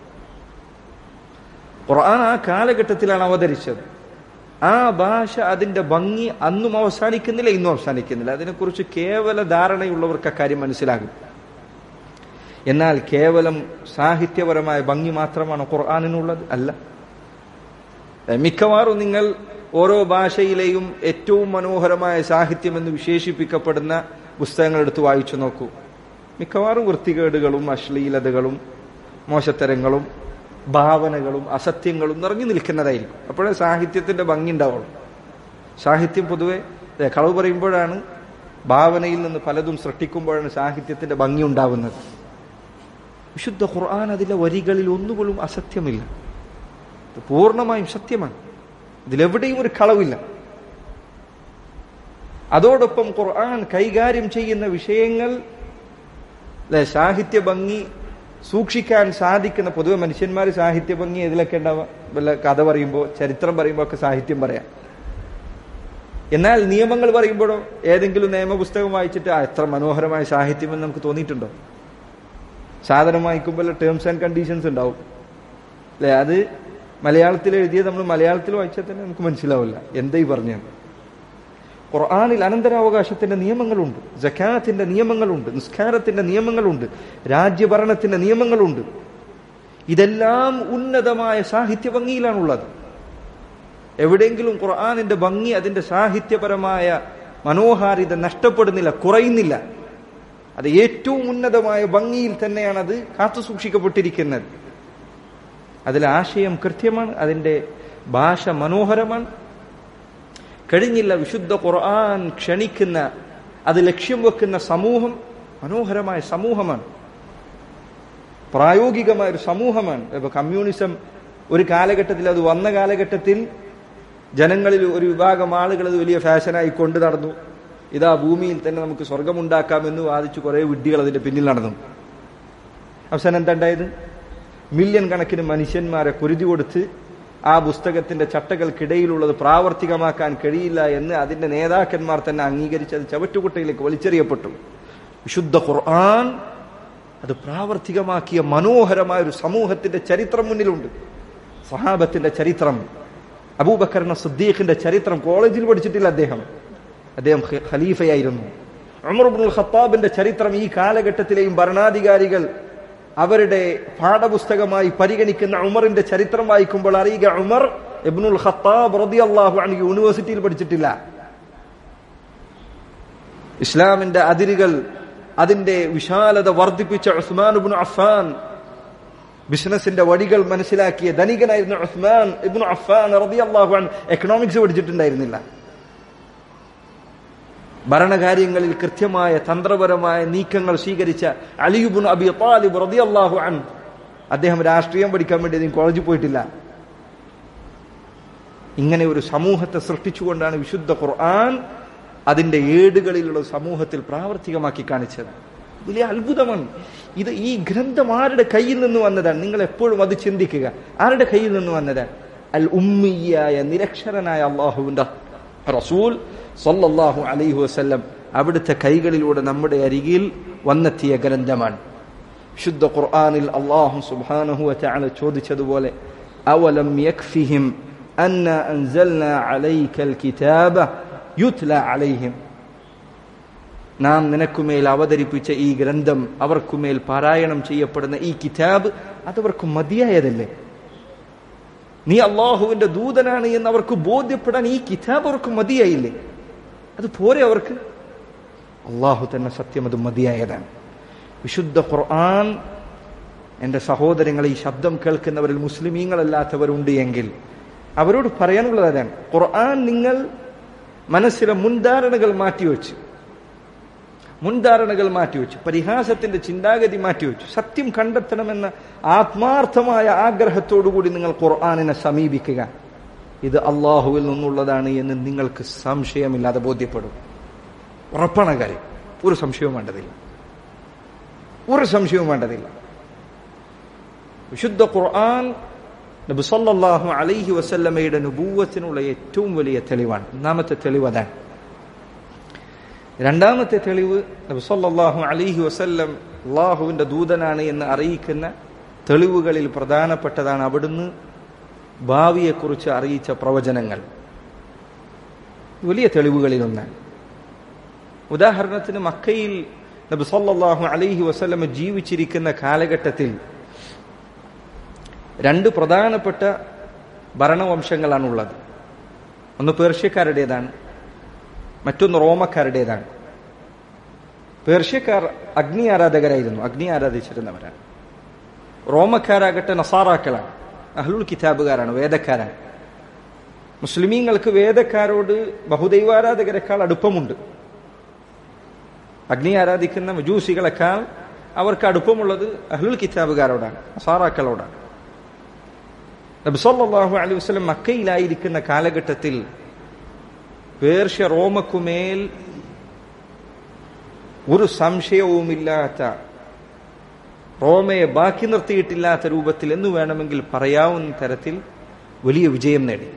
ഖുർആൻ ആ കാലഘട്ടത്തിലാണ് അവതരിച്ചത് ആ ഭാഷ അതിന്റെ ഭംഗി അന്നും അവസാനിക്കുന്നില്ല ഇന്നും അവസാനിക്കുന്നില്ല അതിനെക്കുറിച്ച് കേവല ധാരണയുള്ളവർക്ക് അക്കാര്യം മനസ്സിലാകും എന്നാൽ കേവലം സാഹിത്യപരമായ ഭംഗി മാത്രമാണ് ഖുർആാനിനുള്ളത് അല്ല മിക്കവാറും നിങ്ങൾ ഓരോ ഭാഷയിലെയും ഏറ്റവും മനോഹരമായ സാഹിത്യം എന്ന് വിശേഷിപ്പിക്കപ്പെടുന്ന പുസ്തകങ്ങൾ എടുത്ത് വായിച്ചു നോക്കൂ മിക്കവാറും വൃത്തികേടുകളും അശ്ലീലതകളും മോശത്തരങ്ങളും ഭാവനകളും അസത്യങ്ങളും നിറഞ്ഞു നിൽക്കുന്നതായിരിക്കും അപ്പോഴേ സാഹിത്യത്തിന്റെ ഭംഗി ഉണ്ടാവുള്ളൂ സാഹിത്യം പൊതുവെ കളവ് പറയുമ്പോഴാണ് ഭാവനയിൽ നിന്ന് പലതും സൃഷ്ടിക്കുമ്പോഴാണ് സാഹിത്യത്തിന്റെ ഭംഗി ഉണ്ടാവുന്നത് വിശുദ്ധ ഖുർആൻ അതിലെ വരികളിൽ ഒന്നുപോലും അസത്യമില്ല ഇത് പൂർണ്ണമായും സത്യമാണ് ഇതിലെവിടെയും ഒരു കളവില്ല അതോടൊപ്പം ഖുർആൻ കൈകാര്യം ചെയ്യുന്ന വിഷയങ്ങൾ അല്ലെ സാഹിത്യ ഭംഗി സൂക്ഷിക്കാൻ സാധിക്കുന്ന പൊതുവെ മനുഷ്യന്മാർ സാഹിത്യ ഭംഗി ഇതിലൊക്കെ ഉണ്ടാവുക വല്ല കഥ പറയുമ്പോൾ ചരിത്രം പറയുമ്പോൾ ഒക്കെ സാഹിത്യം പറയാം എന്നാൽ നിയമങ്ങൾ പറയുമ്പോഴോ ഏതെങ്കിലും നിയമപുസ്തകം വായിച്ചിട്ട് ആ എത്ര മനോഹരമായ സാഹിത്യം എന്ന് നമുക്ക് തോന്നിയിട്ടുണ്ടോ സാധനം വായിക്കുമ്പോൾ ടേംസ് ആൻഡ് കണ്ടീഷൻസ് ഉണ്ടാവും അല്ലെ അത് മലയാളത്തിൽ എഴുതിയത് നമ്മൾ മലയാളത്തിൽ വായിച്ചാൽ തന്നെ നമുക്ക് മനസ്സിലാവില്ല എന്താ ഈ പറഞ്ഞത് ഖുർആാനിൽ അനന്തരാവകാശത്തിന്റെ നിയമങ്ങളുണ്ട് ജക്കാത്തിന്റെ നിയമങ്ങളുണ്ട് നിസ്കാരത്തിന്റെ നിയമങ്ങളുണ്ട് രാജ്യഭരണത്തിന്റെ നിയമങ്ങളുണ്ട് ഇതെല്ലാം ഉന്നതമായ സാഹിത്യ ഭംഗിയിലാണുള്ളത് എവിടെയെങ്കിലും ഖുർആാനിന്റെ ഭംഗി അതിന്റെ സാഹിത്യപരമായ മനോഹാരിത നഷ്ടപ്പെടുന്നില്ല കുറയുന്നില്ല അത് ഏറ്റവും ഉന്നതമായ ഭംഗിയിൽ തന്നെയാണ് അത് കാത്തു സൂക്ഷിക്കപ്പെട്ടിരിക്കുന്നത് അതിൽ ആശയം കൃത്യമാണ് അതിന്റെ ഭാഷ മനോഹരമാണ് കഴിഞ്ഞില്ല വിശുദ്ധ ഖുർആൻ ക്ഷണിക്കുന്ന അത് ലക്ഷ്യം വെക്കുന്ന സമൂഹം മനോഹരമായ സമൂഹമാണ് പ്രായോഗികമായ ഒരു സമൂഹമാണ് ഇപ്പൊ കമ്മ്യൂണിസം ഒരു കാലഘട്ടത്തിൽ അത് വന്ന കാലഘട്ടത്തിൽ ജനങ്ങളിൽ ഒരു വിഭാഗം ആളുകൾ അത് വലിയ ഫാഷനായി കൊണ്ടു നടന്നു ഇതാ ഭൂമിയിൽ തന്നെ നമുക്ക് സ്വർഗമുണ്ടാക്കാമെന്ന് വാദിച്ചു കുറെ വിഡ്ഢികൾ അതിന്റെ പിന്നിൽ നടന്നു അവസാനം എന്താ ഉണ്ടായത് മില്യൺ കണക്കിന് മനുഷ്യന്മാരെ കുരുതി കൊടുത്ത് ആ പുസ്തകത്തിന്റെ ചട്ടകൾക്കിടയിലുള്ളത് പ്രാവർത്തികമാക്കാൻ കഴിയില്ല എന്ന് അതിന്റെ നേതാക്കന്മാർ തന്നെ അംഗീകരിച്ച് അത് ചവറ്റുകുട്ടയിലേക്ക് വലിച്ചെറിയപ്പെട്ടു വിശുദ്ധ ഖുർആൻ അത് പ്രാവർത്തികമാക്കിയ മനോഹരമായ ഒരു സമൂഹത്തിന്റെ ചരിത്രം മുന്നിലുണ്ട് സഹാബത്തിന്റെ ചരിത്രം അബൂബക്കറിന സുദ്ദീഖിന്റെ ചരിത്രം കോളേജിൽ പഠിച്ചിട്ടില്ല അദ്ദേഹം അദ്ദേഹം ഖലീഫയായിരുന്നു ഉമർബുൽ ഖത്താബിന്റെ ചരിത്രം ഈ കാലഘട്ടത്തിലെയും ഭരണാധികാരികൾ അവരുടെ പാഠപുസ്തകമായി പരിഗണിക്കുന്ന ഉമറിന്റെ ചരിത്രം വായിക്കുമ്പോൾ അറിയുക ഉമർ ഇബ്നുൽ ഖത്താബ് റളിയല്ലാഹു അൻഹു യൂണിവേഴ്സിറ്റിയിൽ പഠിച്ചിട്ടില്ല ഇസ്ലാമിന്റെ അതിരുകൾ അതിന്റെ വിശാലത വർദ്ധിപ്പിച്ച ഉസ്മാൻ ഇബ്നു അഫ്ഫാൻ ബിസിനസിന്റെ വഴികൾ മനസ്സിലാക്കിയ ധനികനായിരുന്ന ഉസ്മാൻ ഇബ്നു അഫ്ഫാൻ റളിയല്ലാഹു അൻഹു എക്കണോമിക്സ് പഠിച്ചിട്ടുണ്ടായിരുന്നില്ല ഭരണകാര്യങ്ങളിൽ കൃത്യമായ തന്ത്രപരമായ നീക്കങ്ങൾ സ്വീകരിച്ച അലിയുബുൻ അബി താലിബ് റളിയല്ലാഹു അൻ അദ്ദേഹം രാഷ്ട്രീയം പഠിക്കാൻ വേണ്ടി കോളേജിൽ പോയിട്ടില്ല ഇങ്ങനെ ഒരു സമൂഹത്തെ സൃഷ്ടിച്ചുകൊണ്ടാണ് വിശുദ്ധ ഖുർആൻ അതിന്റെ ഏടുകളിലുള്ള സമൂഹത്തിൽ പ്രാവർത്തികമാക്കി കാണിച്ചത് വലിയ അത്ഭുതമാണ് ഇത് ഈ ഗ്രന്ഥം ആരുടെ കയ്യിൽ നിന്ന് വന്നതാണ് നിങ്ങൾ എപ്പോഴും അത് ചിന്തിക്കുക ആരുടെ കയ്യിൽ നിന്ന് വന്നതാണ് അൽ ഉമ്മിയായ നിരക്ഷരനായ അള്ളാഹുവിന്റെ റസൂൽ സല്ലല്ലാഹു അലൈഹി വസല്ലം അവിടുത്തെ കൈകളിലൂടെ നമ്മുടെ അരികിൽ വന്നെത്തിയ ഗ്രന്ഥമാണ് ശുദ്ധ ഖുർആനിൽ അള്ളാഹു സുബ്ഹാനഹു വതആല ചോദിച്ചതുപോലെ അവലം യക്ഫിഹിം അന്ന അൻസൽന അലൈക്കൽ കിതാബ യുത്ല അലൈഹിം നാം നിനക്കുമേൽ അവതരിപ്പിച്ച ഈ ഗ്രന്ഥം അവർക്കുമേൽ പാരായണം ചെയ്യപ്പെടുന്ന ഈ കിതാബ് അതവർക്ക് മതിയായതല്ലേ നീ അള്ളാഹുവിന്റെ ദൂതനാണ് എന്ന് അവർക്ക് ബോധ്യപ്പെടാൻ ഈ കിതാബ് അവർക്ക് മതിയായില്ലേ അത് പോരെ അവർക്ക് അള്ളാഹു തന്നെ സത്യം അത് മതിയായതാണ് വിശുദ്ധ ഖുർആൻ എൻ്റെ സഹോദരങ്ങളെ ഈ ശബ്ദം കേൾക്കുന്നവരിൽ മുസ്ലിമീങ്ങളല്ലാത്തവരുണ്ട് എങ്കിൽ അവരോട് പറയാനുള്ളത് അതാണ് ഖുർആൻ നിങ്ങൾ മനസ്സിലെ മുൻധാരണകൾ മാറ്റിവെച്ച് മുൻധാരണകൾ മാറ്റിവെച്ചു പരിഹാസത്തിന്റെ ചിന്താഗതി മാറ്റിവെച്ചു സത്യം കണ്ടെത്തണമെന്ന ആത്മാർത്ഥമായ ആഗ്രഹത്തോടുകൂടി നിങ്ങൾ ഖുർആാനിനെ സമീപിക്കുക ഇത് അള്ളാഹുവിൽ നിന്നുള്ളതാണ് എന്ന് നിങ്ങൾക്ക് സംശയമില്ലാതെ ബോധ്യപ്പെടും ഉറപ്പാണ് കാര്യം ഒരു സംശയവും വേണ്ടതില്ല ഒരു സംശയവും വേണ്ടതില്ല വിശുദ്ധ ഖുർആൻ നബി സല്ലല്ലാഹു അലൈഹി വസല്ലമയുടെ നുബൂവത്തിനുള്ള ഏറ്റവും വലിയ തെളിവാണ് ഒന്നാമത്തെ തെളിവ് അതാണ് രണ്ടാമത്തെ തെളിവ് നബി സല്ലല്ലാഹു അലൈഹി വസല്ലം അള്ളാഹുവിന്റെ ദൂതനാണ് എന്ന് അറിയിക്കുന്ന തെളിവുകളിൽ പ്രധാനപ്പെട്ടതാണ് അവിടുന്ന് ഭാവിയെക്കുറിച്ച് അറിയിച്ച പ്രവചനങ്ങൾ വലിയ തെളിവുകളിൽ ഒന്നാണ് ഉദാഹരണത്തിന് മക്കയിൽ നബി സല്ലല്ലാഹു അലൈഹി വസല്ലം ജീവിച്ചിരിക്കുന്ന കാലഘട്ടത്തിൽ രണ്ട് പ്രധാനപ്പെട്ട ഭരണവംശങ്ങളാണുള്ളത് ഒന്ന് പേർഷ്യക്കാരുടേതാണ് മറ്റൊന്ന് റോമക്കാരുടേതാണ് പേർഷ്യക്കാർ അഗ്നി ആരാധകരായിരുന്നു അഗ്നി ആരാധിച്ചിരുന്നവരാണ് റോമക്കാരാകട്ടെ നസാറാക്കളാണ് അഹ്ലുൽ കിതാബുകാരാണ് വേദക്കാരാണ് മുസ്ലിമീങ്ങൾക്ക് വേദക്കാരോട് ബഹുദൈവാരാധകരെക്കാൾ അടുപ്പമുണ്ട് അഗ്നി ആരാധിക്കുന്ന മജൂസികളെക്കാൾ അവർക്ക് അടുപ്പമുള്ളത് അഹ്ലുൽ കിതാബുകാരോടാണ് നസാറാക്കളോടാണ് നബ്സല്ലാഹു അലൈഹി വസ്ലം മക്കയിലായിരിക്കുന്ന കാലഘട്ടത്തിൽ പേർഷ്യ റോമക്കുമേൽ ഒരു സംശയവുമില്ലാത്ത റോമയെ ബാക്കി നിർത്തിയിട്ടില്ലാത്ത രൂപത്തിൽ എന്ന് വേണമെങ്കിൽ പറയാവുന്ന തരത്തിൽ വലിയ വിജയം നേടി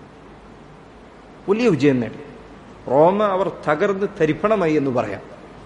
വലിയ വിജയം നേടി റോമ അവർ തകർന്ന് തരിപ്പണമായി എന്ന് പറയാം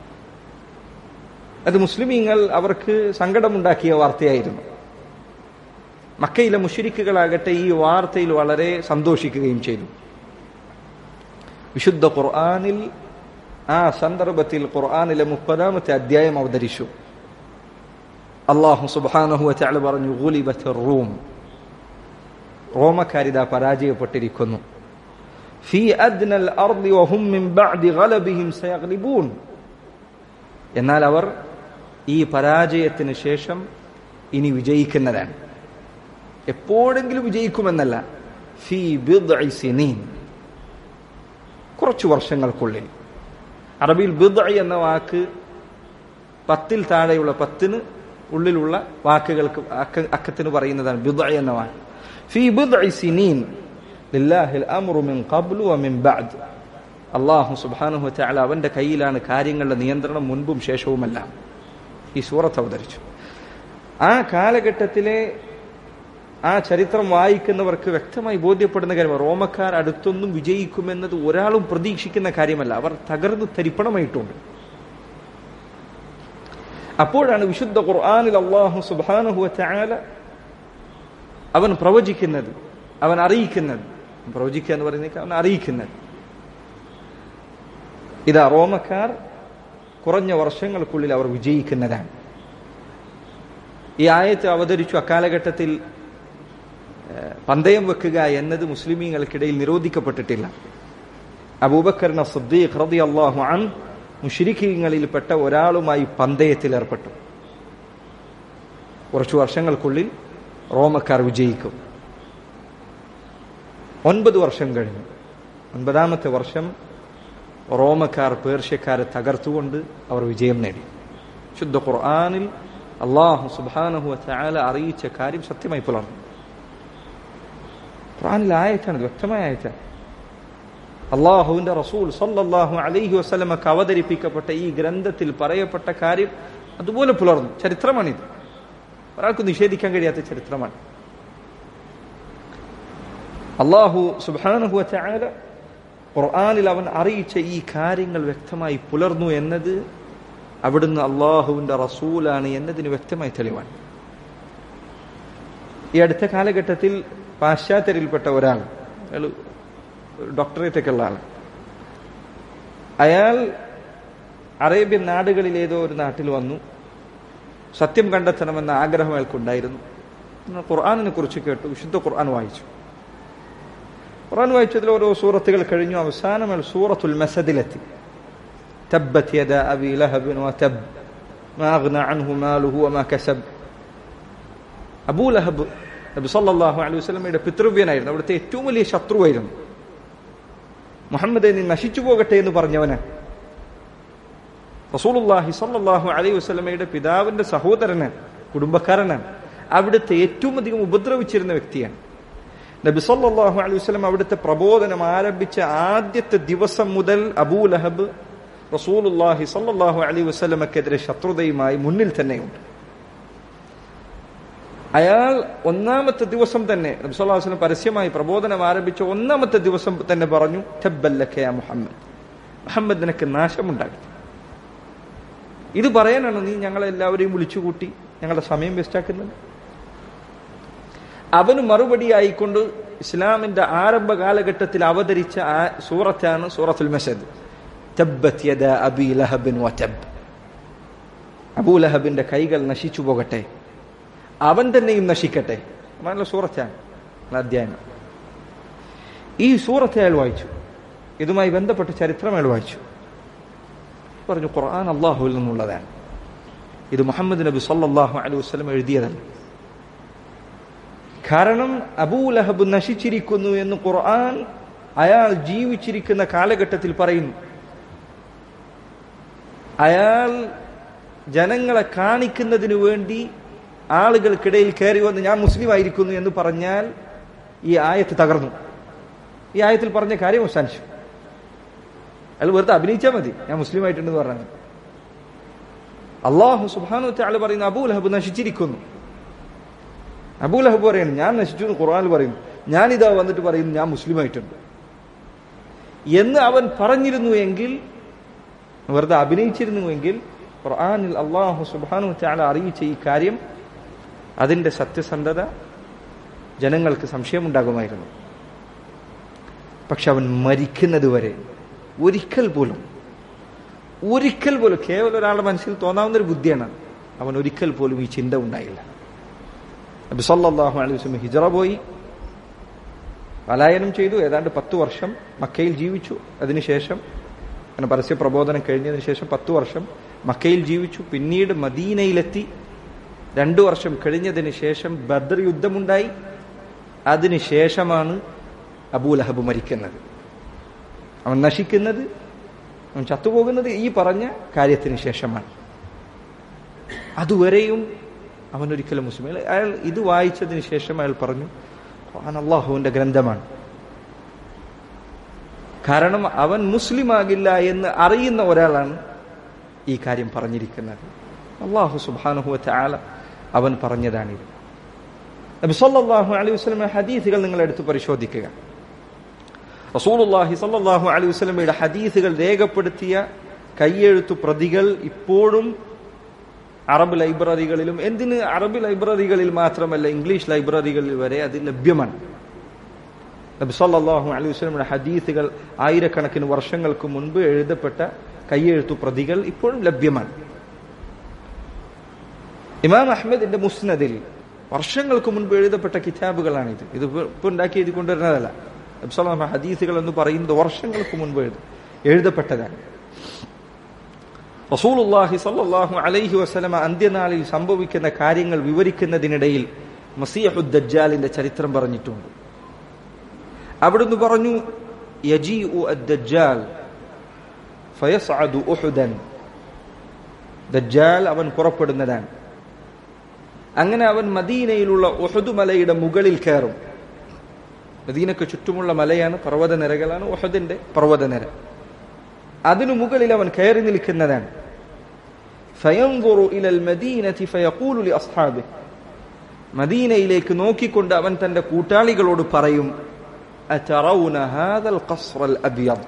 അത് മുസ്ലിമീങ്ങൾ അവർക്ക് സങ്കടമുണ്ടാക്കിയ വാർത്തയായിരുന്നു മക്കയിലെ മുഷിരിക്കുകളാകട്ടെ ഈ വാർത്തയിൽ വളരെ സന്തോഷിക്കുകയും ചെയ്തു വിശുദ്ധ ഖുർആാനിൽ ആ സന്ദർഭത്തിൽ ഖുർആാനിലെ മുപ്പതാമത്തെ അധ്യായം അവതരിച്ചു അള്ളാഹു സുബാനഹു ചാള് പറഞ്ഞു ഗുലിബത്ത് റൂം റോമക്കാരിത പരാജയപ്പെട്ടിരിക്കുന്നു ഫീ അദ്നൽ അർദി വഹും മിൻ ബഅദി ഗലബിഹിം സയഗ്ലിബൂൻ എന്നാൽ അവർ ഈ പരാജയത്തിന് ശേഷം ഇനി വിജയിക്കുന്നതാണ് എപ്പോഴെങ്കിലും വിജയിക്കുമെന്നല്ല ഫീ ബിദ്ഇ സിനീൻ കുറച്ചു വർഷങ്ങൾക്കുള്ളിൽ അറബിയിൽ ബിദ്ഇ എന്ന വാക്ക് പത്തിൽ താഴെയുള്ള പത്തിന് ഉള്ളിലുള്ള വാക്കുകൾക്ക് അക്ക അക്കത്തിന് പറയുന്നതാണ് ബിദ്ഇ എന്ന വാക്ക് ഫീ ബിദ്ഇ സിനീൻ ലില്ലാഹിൽ അംറു മിൻ ഖബ്ലു വമിൻ ബഅദ് അള്ളാഹു സുബ്ഹാനഹു വതആല അവന്റെ കയ്യിലാണ് കാര്യങ്ങളുടെ നിയന്ത്രണം മുൻപും ശേഷവുമെല്ലാം ഈ സൂറത്ത് അവതരിച്ചു ആ കാലഘട്ടത്തിലെ ആ ചരിത്രം വായിക്കുന്നവർക്ക് വ്യക്തമായി ബോധ്യപ്പെടുന്ന കാര്യമാണ് റോമക്കാർ അടുത്തൊന്നും വിജയിക്കുമെന്നത് ഒരാളും പ്രതീക്ഷിക്കുന്ന കാര്യമല്ല അവർ തകർന്ന് തരിപ്പണമായിട്ടുണ്ട് അപ്പോഴാണ് വിശുദ്ധ ഖുർആാനിൽ അള്ളാഹു സുബാനുഹുവ ചായാല അവൻ പ്രവചിക്കുന്നത് അവൻ അറിയിക്കുന്നത് പ്രവചിക്കുക എന്ന് പറയുന്നത് അവൻ അറിയിക്കുന്നത് ഇതാ റോമക്കാർ കുറഞ്ഞ വർഷങ്ങൾക്കുള്ളിൽ അവർ വിജയിക്കുന്നതാണ് ഈ ആയത്ത് അവതരിച്ചു അക്കാലഘട്ടത്തിൽ പന്തയം വെക്കുക എന്നത് മുസ്ലിമീങ്ങൾക്കിടയിൽ നിരോധിക്കപ്പെട്ടിട്ടില്ല അബൂബക്കറിന സദ്ദീഖ് റതി അള്ളാഹു അൻ മുഷിരിഖീങ്ങളിൽപ്പെട്ട ഒരാളുമായി പന്തയത്തിൽ ഏർപ്പെട്ടു കുറച്ചു വർഷങ്ങൾക്കുള്ളിൽ റോമക്കാർ വിജയിക്കും ഒൻപത് വർഷം കഴിഞ്ഞു ഒൻപതാമത്തെ വർഷം റോമക്കാർ പേർഷ്യക്കാരെ തകർത്തുകൊണ്ട് അവർ വിജയം നേടി ശുദ്ധ ഖുർആാനിൽ അള്ളാഹു സുബാനഹു ചാല അറിയിച്ച കാര്യം സത്യമായി പുലർന്നു ഖുർആാനിൽ ആയത്താണ് വ്യക്തമായ ആയത്താണ് അള്ളാഹുവിന്റെ റസൂൽ സല്ലല്ലാഹു അലൈഹി വസ്ലമക്ക് അവതരിപ്പിക്കപ്പെട്ട ഈ ഗ്രന്ഥത്തിൽ പറയപ്പെട്ട കാര്യം അതുപോലെ പുലർന്നു ചരിത്രമാണിത് ഒരാൾക്ക് നിഷേധിക്കാൻ കഴിയാത്ത ചരിത്രമാണ് അള്ളാഹു സുബാനഹു ചാല ഖുർആാനിൽ അവൻ അറിയിച്ച ഈ കാര്യങ്ങൾ വ്യക്തമായി പുലർന്നു എന്നത് അവിടുന്ന് അള്ളാഹുവിന്റെ റസൂലാണ് എന്നതിന് വ്യക്തമായി തെളിവാണ് ഈ അടുത്ത കാലഘട്ടത്തിൽ പാശ്ചാത്യരിൽപ്പെട്ട ഒരാൾ അയാൾ ഡോക്ടറേറ്റ് ഒക്കെ ഉള്ള ആൾ അയാൾ അറേബ്യൻ നാടുകളിൽ ഏതോ ഒരു നാട്ടിൽ വന്നു സത്യം കണ്ടെത്തണമെന്ന ആഗ്രഹം അയാൾക്കുണ്ടായിരുന്നു എന്നാൽ ഖുർആാനിനെ കുറിച്ച് കേട്ടു വിശുദ്ധ ഖുർആൻ വായിച്ചു ഖുർആൻ വായിച്ചതിൽ ഓരോ സൂറത്തുകൾ കഴിഞ്ഞു അവസാനം അയാൾ സൂറത്തുൽ മസദിലെത്തി തബ്ബത് യദ അബി ലഹബിൻ വതബ് മാ അഗ്ന അൻഹു മാലുഹു വമാ കസബ് അബൂ ലഹബ് നബി സല്ലല്ലാഹു അലൈഹി വസല്ലമയുടെ പിതൃവ്യനായിരുന്നു അവിടുത്തെ ഏറ്റവും വലിയ ശത്രുവായിരുന്നു മുഹമ്മദ് നീ നശിച്ചു പോകട്ടെ എന്ന് പറഞ്ഞവന് റസൂലുള്ളാഹി സല്ലല്ലാഹു അലൈഹി വസല്ലമയുടെ പിതാവിന്റെ സഹോദരനാണ് കുടുംബക്കാരനാണ് അവിടുത്തെ ഏറ്റവും അധികം ഉപദ്രവിച്ചിരുന്ന വ്യക്തിയാണ് നബി സല്ലല്ലാഹു അലൈഹി വസല്ലം അവിടുത്തെ പ്രബോധനം ആരംഭിച്ച ആദ്യത്തെ ദിവസം മുതൽ അബൂ ലഹബ് റസൂലുള്ളാഹി സല്ലല്ലാഹു അലൈഹി വസല്ലമക്കെതിരെ ശത്രുതയുമായി മുന്നിൽ തന്നെയുണ്ട് അയാൾ ഒന്നാമത്തെ ദിവസം തന്നെ നബി സല്ലല്ലാഹു അലൈഹി വസല്ലം പരസ്യമായി പ്രബോധനം ആരംഭിച്ച ഒന്നാമത്തെ ദിവസം തന്നെ പറഞ്ഞു തബ്ബല്ലക യാ മുഹമ്മദ് മുഹമ്മദ് നിനക്ക് നാശമുണ്ടാകട്ടെ ഇത് പറയാനാണ് നീ ഞങ്ങളെല്ലാവരെയും വിളിച്ചുകൂട്ടി ഞങ്ങളുടെ സമയം വേസ്റ്റാക്കുന്നത് അവന് മറുപടിയായിക്കൊണ്ട് ഇസ്ലാമിന്റെ ആരംഭ കാലഘട്ടത്തിൽ അവതരിച്ച ആ സൂറത്താണ് സൂറത്തുൽ മസദ് തബ്ബത് യദ അബി ലഹബിൻ വതബ് അബൂ ലഹബിന്റെ കൈകൾ നശിച്ചു പോകട്ടെ അവൻ തന്നെയും നശിക്കട്ടെ നല്ല സൂറത്താണ് നല്ല അധ്യായം ഈ സൂറത്തെ അയാൾ വായിച്ചു ഇതുമായി ബന്ധപ്പെട്ട ചരിത്രം അയാൾ വായിച്ചു പറഞ്ഞു ഖുർആൻ അള്ളാഹുവിൽ നിന്നുള്ളതാണ് ഇത് മുഹമ്മദ് നബി സല്ലല്ലാഹു അലൈഹി വസല്ലം എഴുതിയതല്ല കാരണം അബൂ ലഹബ് നശിച്ചിരിക്കുന്നു എന്ന് ഖുർആൻ അയാൾ ജീവിച്ചിരിക്കുന്ന കാലഘട്ടത്തിൽ പറയുന്നു അയാൾ ജനങ്ങളെ കാണിക്കുന്നതിന് വേണ്ടി ആളുകൾക്കിടയിൽ കയറി വന്ന് ഞാൻ മുസ്ലിം ആയിരിക്കുന്നു എന്ന് പറഞ്ഞാൽ ഈ ആയത്ത് തകർന്നു ഈ ആയത്തിൽ പറഞ്ഞ കാര്യം അവസാനിച്ചു അയാൾ വെറുതെ അഭിനയിച്ചാൽ മതി ഞാൻ മുസ്ലിം ആയിട്ടുണ്ടെന്ന് പറഞ്ഞത് അള്ളാഹു സുബാനു ആള് പറയുന്നു അബൂ ലഹബ് നശിച്ചിരിക്കുന്നു അബൂ ലഹബ് പറയുന്നു ഞാൻ നശിച്ചു എന്ന് ഖുർആാനിൽ പറയുന്നു ഞാനിതാ വന്നിട്ട് പറയുന്നു ഞാൻ മുസ്ലിം ആയിട്ടുണ്ട് എന്ന് അവൻ പറഞ്ഞിരുന്നു എങ്കിൽ വെറുതെ അഭിനയിച്ചിരുന്നുവെങ്കിൽ ഖുർആാനിൽ അള്ളാഹു സുബാനു ചാല അറിയിച്ച ഈ കാര്യം അതിന്റെ സത്യസന്ധത ജനങ്ങൾക്ക് സംശയമുണ്ടാകുമായിരുന്നു പക്ഷെ അവൻ മരിക്കുന്നത് വരെ ഒരിക്കൽ പോലും ഒരിക്കൽ പോലും കേവലം ഒരാളുടെ മനസ്സിൽ തോന്നാവുന്ന ഒരു ബുദ്ധിയാണ് അവൻ ഒരിക്കൽ പോലും ഈ ചിന്ത ഉണ്ടായില്ല നബി സല്ലല്ലാഹു അലൈഹി വസല്ലം ഹിജറ പോയി പലായനം ചെയ്തു ഏതാണ്ട് പത്തു വർഷം മക്കയിൽ ജീവിച്ചു അതിനുശേഷം അങ്ങനെ പരസ്യ പ്രബോധനം കഴിഞ്ഞതിന് ശേഷം പത്തു വർഷം മക്കയിൽ ജീവിച്ചു പിന്നീട് മദീനയിലെത്തി രണ്ടു വർഷം കഴിഞ്ഞതിന് ശേഷം ബദർ യുദ്ധമുണ്ടായി അതിനുശേഷമാണ് അബൂലഹബ് മരിക്കുന്നത് അവൻ നശിക്കുന്നത് അവൻ ചത്തുപോകുന്നത് ഈ പറഞ്ഞ കാര്യത്തിന് ശേഷമാണ് അതുവരെയും അവൻ ഒരിക്കലും മുസ്ലിം അയാൾ ഇത് വായിച്ചതിന് ശേഷം അയാൾ പറഞ്ഞു ഖുർആൻ അള്ളാഹുവിന്റെ ഗ്രന്ഥമാണ് കാരണം അവൻ മുസ്ലിം ആകില്ല എന്ന് അറിയുന്ന ഒരാളാണ് ഈ കാര്യം പറഞ്ഞിരിക്കുന്നത് അള്ളാഹു സുബാനുഹുവറ്റ ആല അവൻ പറഞ്ഞതാണിത് നബി സല്ലല്ലാഹു അലൈഹി വസല്ലം ഹദീസുകൾ നിങ്ങൾ എടുത്ത് പരിശോധിക്കുക റസൂലുള്ളാഹി സല്ലല്ലാഹു അലൈഹി വസല്ലമയുടെ ഹദീസുകൾ രേഖപ്പെടുത്തിയ കയ്യെഴുത്തു പ്രതികൾ ഇപ്പോഴും അറബ് ലൈബ്രറികളിലും എന്തിന് അറബ് ലൈബ്രറികളിൽ മാത്രമല്ല ഇംഗ്ലീഷ് ലൈബ്രറികളിൽ വരെ അത് ലഭ്യമാണ് നബി സല്ലല്ലാഹു അലൈഹി വസല്ലമയുടെ ഹദീസുകൾ ആയിരക്കണക്കിന് വർഷങ്ങൾക്ക് മുൻപ് എഴുതപ്പെട്ട കയ്യെഴുത്തു പ്രതികൾ ഇപ്പോഴും ലഭ്യമാണ് ഇമാം അഹമ്മദിന്റെ മുസ്നദിൽ വർഷങ്ങൾക്ക് മുൻപ് എഴുതപ്പെട്ട കിതാബുകളാണിത് ഇത് ഇപ്പൊ ഉണ്ടാക്കി എഴുതി കൊണ്ടുവരുന്നതല്ല നബ്സലാം ഹദീസുകൾ എന്ന് പറയുന്നത് വർഷങ്ങൾക്ക് മുൻപ് എഴുതും എഴുതപ്പെട്ടതാണ് റസൂലുള്ളാഹി സല്ലല്ലാഹു അലൈഹി വസല്ലമ അന്ത്യനാളിൽ സംഭവിക്കുന്ന കാര്യങ്ങൾ വിവരിക്കുന്നതിനിടയിൽ മസീഹുദ്ദജാലിന്റെ ചരിത്രം പറഞ്ഞിട്ടുണ്ട് അവിടുന്ന് പറഞ്ഞു യജീഉ അദ്ദജാൽ ഫയസ്അദു ഉഹുദൻ ദജ്ജാൽ അവൻ പുറപ്പെടുന്നതാണ് അങ്ങനെ അവൻ മദീനയിലുള്ള ഉഹദ് മലയുടെ മുകളിൽ കയറും മദീനക്ക് ചുറ്റുമുള്ള മലയാണ് പർവ്വത നിരകളാണ് ഉഹദിന്റെ പർവ്വത നിര അതിനു മുകളിൽ അവൻ കയറി നിൽക്കുന്നതാണ് ഫയൻദുറു ഇലൽ മദീനതി ഫയഖൂലു ലി അസ്ഹാബി മദീനയിലേക്ക് നോക്കിക്കൊണ്ട് അവൻ തന്റെ കൂട്ടാളികളോട് പറയും അതറൗന ഹാദൽ ഖസ്റൽ അബ്യദ്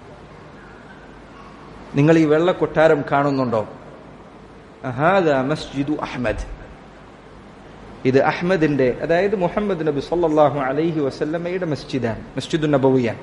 നിങ്ങൾ ഈ വെള്ള കൊട്ടാരം കാണുന്നുണ്ടോ ഹാദ മസ്ജിദു അഹ്മദ് ഇത് അഹ്മദിന്റെ അതായത് മുഹമ്മദ് നബി സല്ലല്ലാഹു അലൈഹി വസല്ലമയുടെ മസ്ജിദാണ് മസ്ജിദു നബവിയാണ്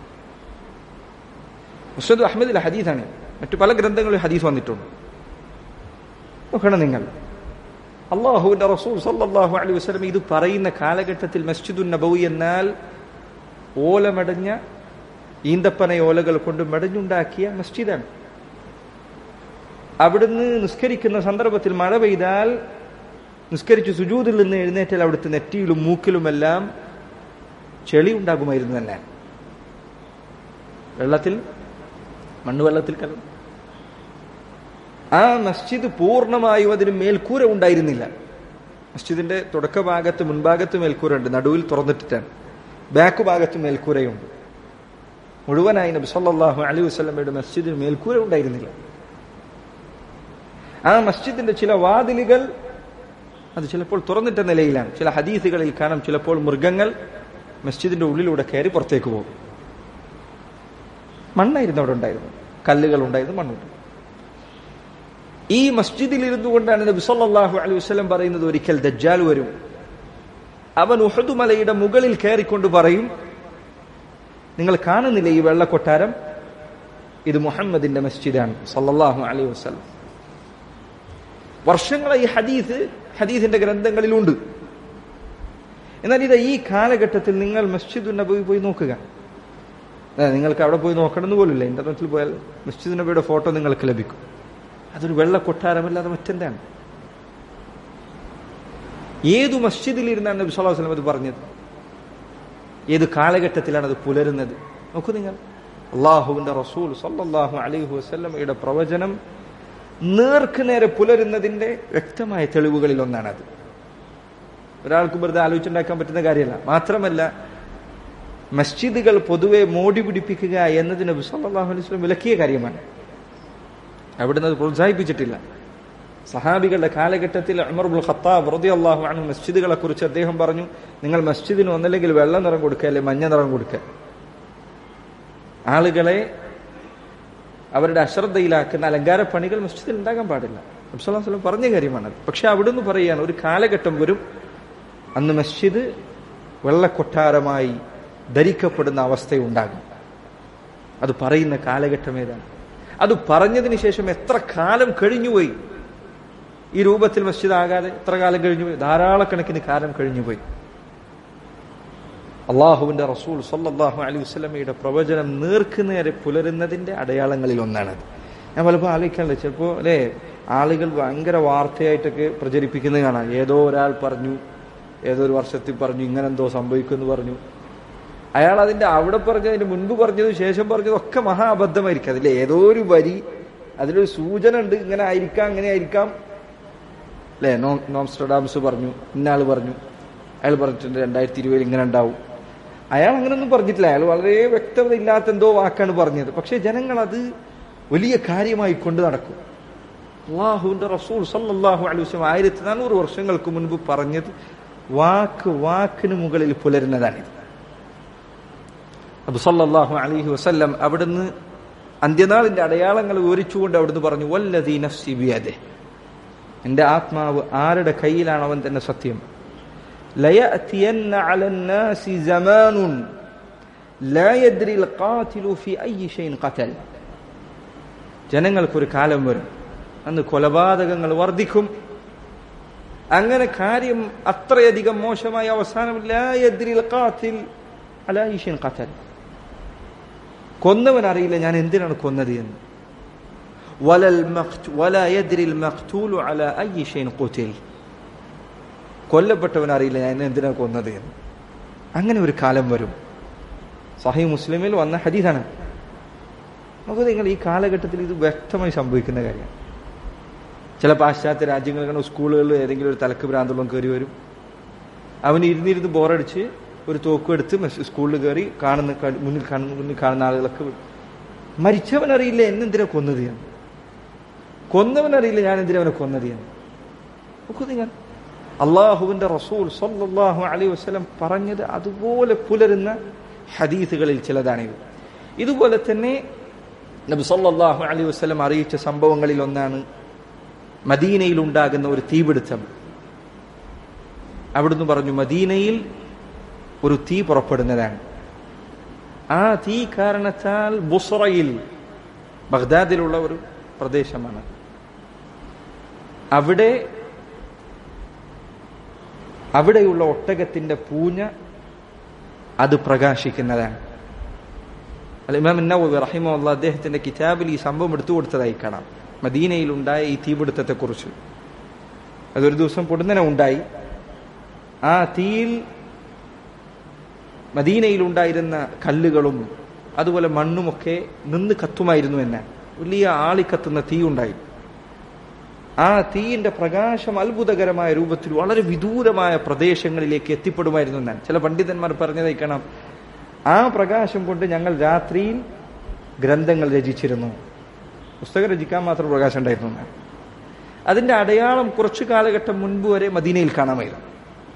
മുസ്ജിദ് അഹമ്മദിലെ ഹദീസാണ് മറ്റു പല ഗ്രന്ഥങ്ങളിൽ ഹദീസ് വന്നിട്ടുണ്ട് നോക്കണം നിങ്ങൾ അള്ളാഹുവിന്റെ റസൂൽ സല്ലല്ലാഹു അലൈഹി വസല്ലം ഇത് പറയുന്ന കാലഘട്ടത്തിൽ മസ്ജിദുൻ നബവി എന്നാൽ ഓലമടഞ്ഞ ഈന്തപ്പന ഓലകൾ കൊണ്ട് മെടഞ്ഞുണ്ടാക്കിയ മസ്ജിദാണ് അവിടുന്ന് നിസ്കരിക്കുന്ന സന്ദർഭത്തിൽ മഴ പെയ്താൽ നിസ്കരിച്ച് സുജൂതിൽ നിന്ന് എഴുന്നേറ്റാൽ അവിടുത്തെ നെറ്റിയിലും മൂക്കിലുമെല്ലാം ചെളി ഉണ്ടാകുമായിരുന്നു തന്നെ വെള്ളത്തിൽ മണ്ണ് വെള്ളത്തിൽ കലർന്നു ആ മസ്ജിദ് പൂർണ്ണമായും അതിന് മേൽക്കൂര ഉണ്ടായിരുന്നില്ല മസ്ജിദിന്റെ തുടക്ക ഭാഗത്ത് മുൻഭാഗത്ത് മേൽക്കൂര ഉണ്ട് നടുവിൽ തുറന്നിട്ടിട്ടാണ് ബാക്ക് ഭാഗത്ത് മേൽക്കൂരയുണ്ട് മുഴുവനായി നബി സല്ലല്ലാഹു അലൈഹി വസല്ലമയുടെ മസ്ജിദിന് മേൽക്കൂര ഉണ്ടായിരുന്നില്ല ആ മസ്ജിദിന്റെ ചില വാതിലുകൾ അത് ചിലപ്പോൾ തുറന്നിട്ട നിലയിലാണ് ചില ഹദീസുകളിൽ കാണാം ചിലപ്പോൾ മൃഗങ്ങൾ മസ്ജിദിന്റെ ഉള്ളിലൂടെ കയറി പുറത്തേക്ക് പോകും മണ്ണായിരുന്നു അവിടെ ഉണ്ടായിരുന്നു കല്ലുകൾ ഉണ്ടായിരുന്നു മണ്ണുണ്ട് ഈ മസ്ജിദിൽ ഇരുന്നു കൊണ്ടാണ് നബി സല്ലല്ലാഹു അലൈഹി വസല്ലം പറയുന്നത് ഒരിക്കൽ ദജ്ജാൽ വരും അവൻ ഉഹദ് മലയുടെ മുകളിൽ കയറിക്കൊണ്ട് പറയും നിങ്ങൾ കാണുന്നില്ല ഈ വെള്ളക്കൊട്ടാരം ഇത് മുഹമ്മദിന്റെ മസ്ജിദാണ് സല്ലല്ലാഹു അലൈഹി വസല്ലം വർഷങ്ങളെ ഈ ഹദീസ് ഹദീസിന്റെ ഗ്രന്ഥങ്ങളിലുണ്ട് എന്നാൽ ഇത് ഈ കാലഘട്ടത്തിൽ നിങ്ങൾ മസ്ജിദ് നബി പോയി നോക്കുക അതെ, നിങ്ങൾക്ക് അവിടെ പോയി നോക്കണമെന്ന് പോലില്ല ഇന്റർനെറ്റിൽ പോയാൽ മസ്ജിദ് നബിയുടെ ഫോട്ടോ നിങ്ങൾക്ക് ലഭിക്കും അതൊരു വെള്ള കൊട്ടാരമല്ലാതെ മറ്റെന്താണ് ഏതു മസ്ജിദിലിരുന്നാണ് നബി സല്ലല്ലാഹു അലൈഹി വസല്ലം അത് പറഞ്ഞത് ഏത് കാലഘട്ടത്തിലാണ് അത് പുലരുന്നത് നോക്കൂ നിങ്ങൾ അള്ളാഹുവിന്റെ റസൂൽ സല്ലല്ലാഹു അലൈഹി വസല്ലമയുടെ പ്രവചനം നേർക്ക് നേരെ പുലരുന്നതിന്റെ വ്യക്തമായ തെളിവുകളിൽ ഒന്നാണത് ഒരാൾക്ക് വെറുതെ ആലോചിച്ചുണ്ടാക്കാൻ പറ്റുന്ന കാര്യമല്ല മാത്രമല്ല മസ്ജിദുകൾ പൊതുവെ മോടി പിടിപ്പിക്കുക എന്നതിന് നബി സല്ലല്ലാഹു അലൈഹി വസല്ലം വിലക്കിയ കാര്യമാണ് അവിടുന്ന് അത് പ്രോത്സാഹിപ്പിച്ചിട്ടില്ല സഹാബികളുടെ കാലഘട്ടത്തിൽ ഉമർബുൽ ഖത്താബ് റളിയല്ലാഹു അൻഹു മസ്ജിദുകളെ കുറിച്ച് അദ്ദേഹം പറഞ്ഞു നിങ്ങൾ മസ്ജിദിന് ഒന്നല്ലെങ്കിൽ വെള്ള നിറം കൊടുക്കുക അല്ലെങ്കിൽ മഞ്ഞ നിറം കൊടുക്കുക ആളുകളെ അവരുടെ അശ്രദ്ധയിലാക്കുന്ന അലങ്കാര പണികൾ മസ്ജിദിൽ ഉണ്ടാകാൻ പാടില്ല അബ്സലാം പറഞ്ഞ കാര്യമാണത് പക്ഷെ അവിടുന്ന് പറയുകയാണ് ഒരു കാലഘട്ടം വരും അന്ന് മസ്ജിദ് വെള്ളക്കൊട്ടാരമായി ധരിക്കപ്പെടുന്ന അവസ്ഥയുണ്ടാകും അത് പറയുന്ന കാലഘട്ടം ഏതാണ് അത് പറഞ്ഞതിന് ശേഷം എത്ര കാലം കഴിഞ്ഞുപോയി ഈ രൂപത്തിൽ മസ്ജിദ് ആകാതെ എത്ര കാലം കഴിഞ്ഞുപോയി ധാരാളക്കണക്കിന് കാലം കഴിഞ്ഞുപോയി അള്ളാഹുവിന്റെ റസൂൽ സല്ലല്ലാഹു അലൈഹി വസല്ലമയുടെ പ്രവചനം നേർക്കുനേരെ പുലരുന്നതിന്റെ അടയാളങ്ങളിൽ ഒന്നാണത് ഞാൻ പലപ്പോൾ ആലോചിക്കാനുള്ളത് ചിലപ്പോൾ അല്ലേ ആളുകൾ ഭയങ്കര വാർത്തയായിട്ടൊക്കെ പ്രചരിപ്പിക്കുന്നത് കാണാം ഏതോ ഒരാൾ പറഞ്ഞു ഏതോ ഒരു വർഷത്തിൽ പറഞ്ഞു ഇങ്ങനെ എന്തോ സംഭവിക്കുമെന്ന് പറഞ്ഞു അയാൾ അതിന്റെ അവിടെ പറഞ്ഞതിന് മുൻപ് പറഞ്ഞതും ശേഷം പറഞ്ഞതും ഒക്കെ മഹാ അബദ്ധമായിരിക്കും അതിൽ ഏതോ ഒരു വരി അതിലൊരു സൂചന ഉണ്ട് ഇങ്ങനെ ആയിരിക്കാം അങ്ങനെ ആയിരിക്കാം അല്ലേ നോ നോംസ്ട്രഡാംസ് പറഞ്ഞു ഇന്നയാൾ പറഞ്ഞു അയാൾ പറഞ്ഞിട്ടുണ്ട് രണ്ടായിരത്തി ഇരുപതിൽ ഇങ്ങനെ ഉണ്ടാവും അയാൾ അങ്ങനെയൊന്നും പറഞ്ഞിട്ടില്ല അയാൾ വളരെ വ്യക്തത ഇല്ലാത്ത എന്തോ വാക്കാണ് പറഞ്ഞത് പക്ഷേ ജനങ്ങൾ അത് വലിയ കാര്യമായി കൊണ്ട് നടക്കും അള്ളാഹുവിന്റെ റസൂൽ സല്ലല്ലാഹു അലൈഹി വസല്ലം ആയിരത്തി നാനൂറ് വർഷങ്ങൾക്ക് മുൻപ് പറഞ്ഞത് വാക്ക് വാക്കിന് മുകളിൽ പുലരുന്നതാണിത് അബു സല്ലല്ലാഹു അലൈഹി വസല്ലം അവിടുന്ന് അന്ത്യനാളിന്റെ അടയാളങ്ങൾ വിവരിച്ചുകൊണ്ട് അവിടുന്ന് പറഞ്ഞു വല്ലദീ നഫ്സി ബിയദെ എന്റെ ആത്മാവ് ആരുടെ കയ്യിലാണ് അവൻ തന്നെ സത്യം ليأتين على الناس زمان لا يدري القاتل في أي شيء قتل ജനങ്ങൾക്കൊരു കാലം വരും അന്ന് കൊലപാതകങ്ങൾ വർദ്ധിക്കും അങ്ങനെ കാര്യം അത്രയധികം മോശമായ അവസാനം ലാ യദ്രിൽ ഖാതിൽ അലാ ഈശൻ ഖതൽ കൊന്നവൻ അറിയില്ല ഞാൻ എന്തിനാണ് കൊന്നത് എന്ന് വലൽ മഖ്തു വലാ യദ്രിൽ മഖ്തൂലു അലാ അയ്യി ഷൈൻ ഖുതിൽ കൊല്ലപ്പെട്ടവൻ അറിയില്ല ഞാൻ എന്തിനാണ് കൊന്നത് എന്ന് അങ്ങനെ ഒരു കാലം വരും സഹി മുസ്ലിമിൽ വന്ന ഹദീസാണ് നമുക്ക് നിങ്ങൾ ഈ കാലഘട്ടത്തിൽ ഇത് വ്യക്തമായി സംഭവിക്കുന്ന കാര്യമാണ് ചില പാശ്ചാത്യ രാജ്യങ്ങളിൽ സ്കൂളുകളിൽ ഏതെങ്കിലും ഒരു തലക്ക് ഭ്രാന്തളം കയറി വരും അവൻ ഇരുന്നിരുന്ന് ബോറടിച്ച് ഒരു തോക്കും എടുത്ത് മസ് സ്കൂളിൽ കയറി കാണുന്ന ക- മുന്നിൽ കാണുന്ന മുന്നിൽ കാണുന്ന ആളുകളൊക്കെ വിടും. മരിച്ചവൻ അറിയില്ല എന്നെന്തിനാ കൊന്നത് എന്ന് കൊന്നവൻ അറിയില്ല ഞാൻ എന്തിനാ അവനെ കൊന്നത് എന്ന് നോക്കൂ നിങ്ങൾ അള്ളാഹുവിന്റെ റസൂൽ സല്ലല്ലാഹു അലൈഹി വസല്ലം പറഞ്ഞത് അതുപോലെ പുലരുന്ന ഹദീസുകളിൽ ചിലതാണിത് ഇതുപോലെ തന്നെ നബി സല്ലല്ലാഹു അലൈഹി വസല്ലം അറിയിച്ച സംഭവങ്ങളിൽ ഒന്നാണ് മദീനയിൽ ഉണ്ടാകുന്ന ഒരു തീപിടുത്തം അവിടുന്ന് പറഞ്ഞു മദീനയിൽ ഒരു തീ പുറപ്പെടുന്നതാണ് ആ തീ കാരണത്താൽ ബുസ്റയിൽ ബഗ്ദാദിലുള്ള ഒരു പ്രദേശമാണ് അവിടെ അവിടെയുള്ള ഒട്ടകത്തിന്റെ പൂഞ്ഞ അത് പ്രകാശിക്കുന്നതാണ് അല്ല ഇമാം നവവി റഹിമുള്ള അദ്ദേഹത്തിന്റെ കിതാബിൽ ഈ സംഭവം എടുത്തു കൊടുത്തതായി കാണാം മദീനയിൽ ഉണ്ടായ ഈ തീപിടുത്തത്തെ കുറിച്ച് അതൊരു ദിവസം പൊടുന്നനെ ഉണ്ടായി ആ തീയിൽ മദീനയിൽ ഉണ്ടായിരുന്ന കല്ലുകളും അതുപോലെ മണ്ണുമൊക്കെ നിന്ന് കത്തുമായിരുന്നു എന്നെ വലിയ ആളിക്കത്തുന്ന തീ ഉണ്ടായി ആ തീയിന്റെ പ്രകാശം അത്ഭുതകരമായ രൂപത്തിൽ വളരെ വിദൂരമായ പ്രദേശങ്ങളിലേക്ക് എത്തിപ്പെടുമായിരുന്നു എന്നാണ് ചില പണ്ഡിതന്മാർ പറഞ്ഞതായി കാണാം ആ പ്രകാശം കൊണ്ട് ഞങ്ങൾ രാത്രിയിൽ ഗ്രന്ഥങ്ങൾ രചിച്ചിരുന്നു പുസ്തകം രചിക്കാൻ മാത്രം പ്രകാശം ഉണ്ടായിരുന്നു എന്നാണ് അതിന്റെ അടയാളം കുറച്ചു കാലഘട്ടം മുൻപ് വരെ മദീനയിൽ കാണാമായിരുന്നു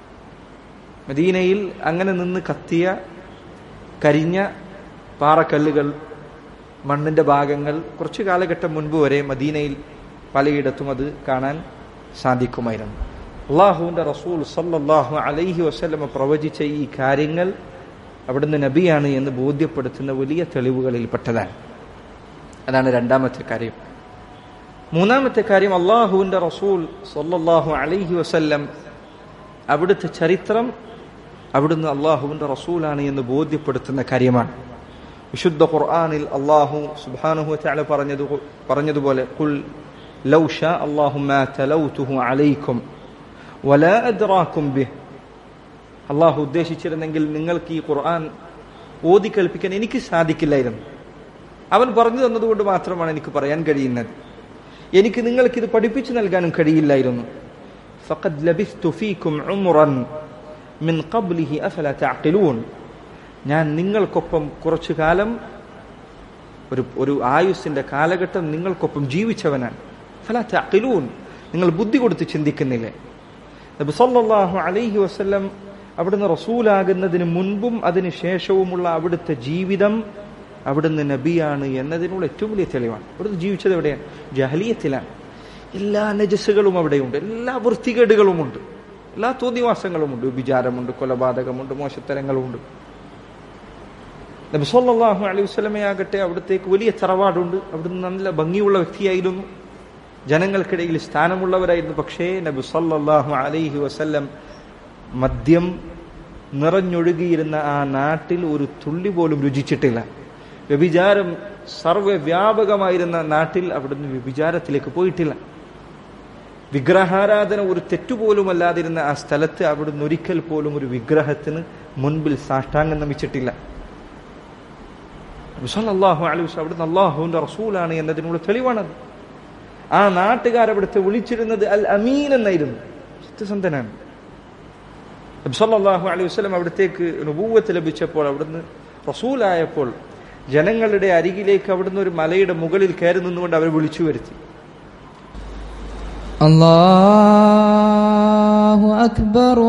മദീനയിൽ അങ്ങനെ നിന്ന് കത്തിയ കരിഞ്ഞ പാറക്കല്ലുകൾ മണ്ണിന്റെ ഭാഗങ്ങൾ കുറച്ചു കാലഘട്ടം മുൻപ് വരെ മദീനയിൽ പലയിടത്തും അത് കാണാൻ സാധിക്കുമായിരുന്നു അള്ളാഹുവിന്റെ റസൂൽ സല്ലല്ലാഹു അലൈഹി വസല്ലമ പ്രവചിച്ച ഈ കാര്യങ്ങൾ അവിടുന്ന് നബിയാണ് എന്ന് ബോധ്യപ്പെടുത്തുന്ന വലിയ തെളിവുകളിൽപ്പെട്ടതാണ് അതാണ് രണ്ടാമത്തെ കാര്യം മൂന്നാമത്തെ കാര്യം അള്ളാഹുവിന്റെ റസൂൽ സല്ലല്ലാഹു അലൈഹി വസല്ലം അവിടുത്തെ ചരിത്രം അവിടുന്ന് അള്ളാഹുവിന്റെ റസൂലാണ് എന്ന് ബോധ്യപ്പെടുത്തുന്ന കാര്യമാണ് വിശുദ്ധ ഖുർആനിൽ അള്ളാഹു സുബ്ഹാനഹു വതആല പറഞ്ഞത് പറഞ്ഞതുപോലെ ഖുൽ ലൗ ഷാ അല്ലാഹു മാ തലൗതുഹു അലൈക്കും വലാ അദ്റാക്കും ബിഹ് അള്ളാഹു ഉദ്ദേശിച്ചിരുന്നെങ്കിൽ നിങ്ങൾക്ക് ഈ ഖുർആൻ ഓതി കേൾപ്പിക്കാൻ എനിക്ക് സാധിക്കില്ലായിരുന്നു അവൻ പറഞ്ഞു തന്നതുകൊണ്ട് മാത്രമാണ് എനിക്ക് പറയാൻ കഴിയുന്നത് എനിക്ക് നിങ്ങൾക്ക് ഇത് പഠിപ്പിച്ചു നൽകാനും കഴിയില്ലായിരുന്നു ഫഖദ് ലബിസ്തു ഫീക്കും ഉംറൻ മിൻ ഖബ്ലിഹി അഫല തഅഖിലൂൻ ഞാൻ നിങ്ങൾക്കൊപ്പം കുറച്ചു കാലം ഒരു ഒരു ആയുസ്സിന്റെ കാലഘട്ടം നിങ്ങൾക്കൊപ്പം ജീവിച്ചവനാണ് ഫല തഅഖിലൂൻ നിങ്ങൾ ബുദ്ധി കൊടുത്ത് ചിന്തിക്കുന്നില്ലേ നബി സല്ലല്ലാഹു അലൈഹി വസല്ലം അവിടുന്ന് റസൂലാകുന്നതിന് മുൻപും അതിന് ശേഷവുമുള്ള അവിടുത്തെ ജീവിതം അവിടുന്ന് നബിയാണ് എന്നതിനുള്ള ഏറ്റവും വലിയ തെളിവാണ് അവിടുന്ന് ജീവിച്ചത് എവിടെയാണ് ജഹലിയത്തിലാണ് എല്ലാ നജസ്സുകളും അവിടെയുണ്ട് എല്ലാ വൃത്തികേടുകളുമുണ്ട് എല്ലാ തോന്നിവാസങ്ങളുമുണ്ട് വിചാരമുണ്ട് കൊലപാതകമുണ്ട് മോശത്തരങ്ങളുമുണ്ട് നബി സല്ലല്ലാഹു അലൈഹി വസല്ലമയാകട്ടെ അവിടത്തേക്ക് വലിയ തറവാടുണ്ട് അവിടുന്ന് നല്ല ഭംഗിയുള്ള വ്യക്തിയായിരുന്നു ജനങ്ങൾക്കിടയിൽ സ്ഥാനമുള്ളവരായിരുന്നു പക്ഷേ നബി സല്ലല്ലാഹു അലൈഹി വസല്ലം മദ്യം നിറഞ്ഞൊഴുകിയിരുന്ന ആ നാട്ടിൽ ഒരു തുള്ളി പോലും രുചിച്ചിട്ടില്ല വ്യഭിചാരം സർവ്വവ്യാപകമായിരുന്ന നാട്ടിൽ അവിടുന്ന് വ്യഭിചാരത്തിലേക്ക് പോയിട്ടില്ല വിഗ്രഹാരാധന ഒരു തെറ്റുപോലും അല്ലാതിരുന്ന ആ സ്ഥലത്ത് അവിടുന്ന് ഒരിക്കൽ പോലും ഒരു വിഗ്രഹത്തിന് മുൻപിൽ സാഷ്ടാംഗം നമിച്ചിട്ടില്ല അള്ളാഹു അലൂസ് അവിടുന്ന് അള്ളാഹുവിന്റെ റസൂലാണ് എന്നതിനുള്ള തെളിവാണത് ആ നാട്ടുകാർ അവിടുത്തെ വിളിച്ചിരുന്നത് അൽ അമീൻ എന്നായിരുന്നു സത്യസന്ധനാണ് സല്ലാഹു അലൈഹി വസ്ലം അവിടത്തേക്ക് നുപൂവത്ത് ലഭിച്ചപ്പോൾ അവിടുന്ന് റസൂലായപ്പോൾ ജനങ്ങളുടെ അരികിലേക്ക് അവിടുന്ന് ഒരു മലയുടെ മുകളിൽ കയറി നിന്നുകൊണ്ട് അവർ വിളിച്ചു വരുത്തി അല്ലാഹു അക്ബർ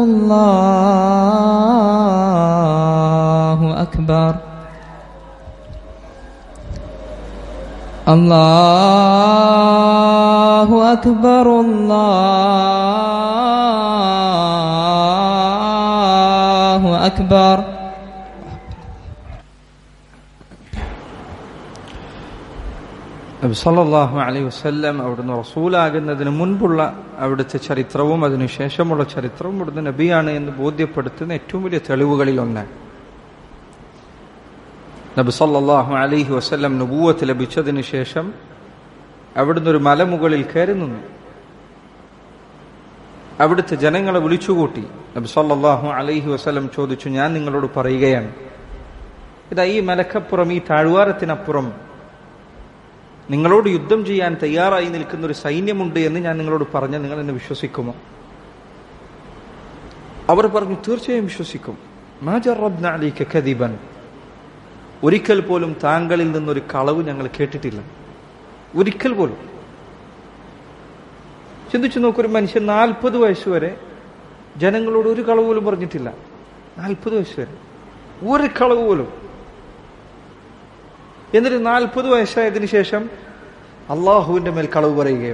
അല്ലാഹു അക്ബർ അല്ലാഹു അക്ബർ അല്ലാഹു അക്ബർ നബി സല്ലല്ലാഹു അലൈഹി വസല്ലം അവിടുന്ന് റസൂലാകുന്നതിന് മുൻപുള്ള അവിടുത്തെ ചരിത്രവും അതിനുശേഷമുള്ള ചരിത്രവും അവിടുന്ന് നബിയാണ് എന്ന് ബോധ്യപ്പെടുത്തുന്ന ഏറ്റവും വലിയ തെളിവുകളിൽ ഒന്നാണ് നബി സല്ലല്ലാഹു അലൈഹി വസല്ലം നുബൂവത്ത് ലഭിച്ചതിന് ശേഷം അവിടുന്ന് ഒരു മലമുകളിൽ കയറി നിന്നു അവിടുത്തെ ജനങ്ങളെ വിളിച്ചുകൂട്ടി നബി സല്ലല്ലാഹു അലൈഹി വസല്ലം ചോദിച്ചു ഞാൻ നിങ്ങളോട് പറയുകയാണ് ഇതാ ഈ മലക്കപ്പുറം ഈ താഴ്വാരത്തിനപ്പുറം നിങ്ങളോട് യുദ്ധം ചെയ്യാൻ തയ്യാറായി നിൽക്കുന്ന ഒരു സൈന്യമുണ്ട് എന്ന് ഞാൻ നിങ്ങളോട് പറഞ്ഞ നിങ്ങൾ എന്നെ വിശ്വസിക്കുമോ അവർ പറഞ്ഞു തീർച്ചയായും വിശ്വസിക്കും കദിബൻ ഒരിക്കൽ പോലും താങ്കളിൽ നിന്നൊരു കളവ് ഞങ്ങൾ കേട്ടിട്ടില്ല ഒരിക്കൽ പോലും ചിന്തിച്ചു നോക്കൊരു മനുഷ്യൻ നാൽപ്പത് വയസ്സ് വരെ ജനങ്ങളോട് ഒരു കളവ് പോലും പറഞ്ഞിട്ടില്ല നാൽപ്പത് വയസ്സ് വരെ ഒരു കളവ് പോലും എന്നിട്ട് നാൽപ്പത് വയസ്സായതിനു ശേഷം അള്ളാഹുവിന്റെ മേൽ കളവ് പറയുകയോ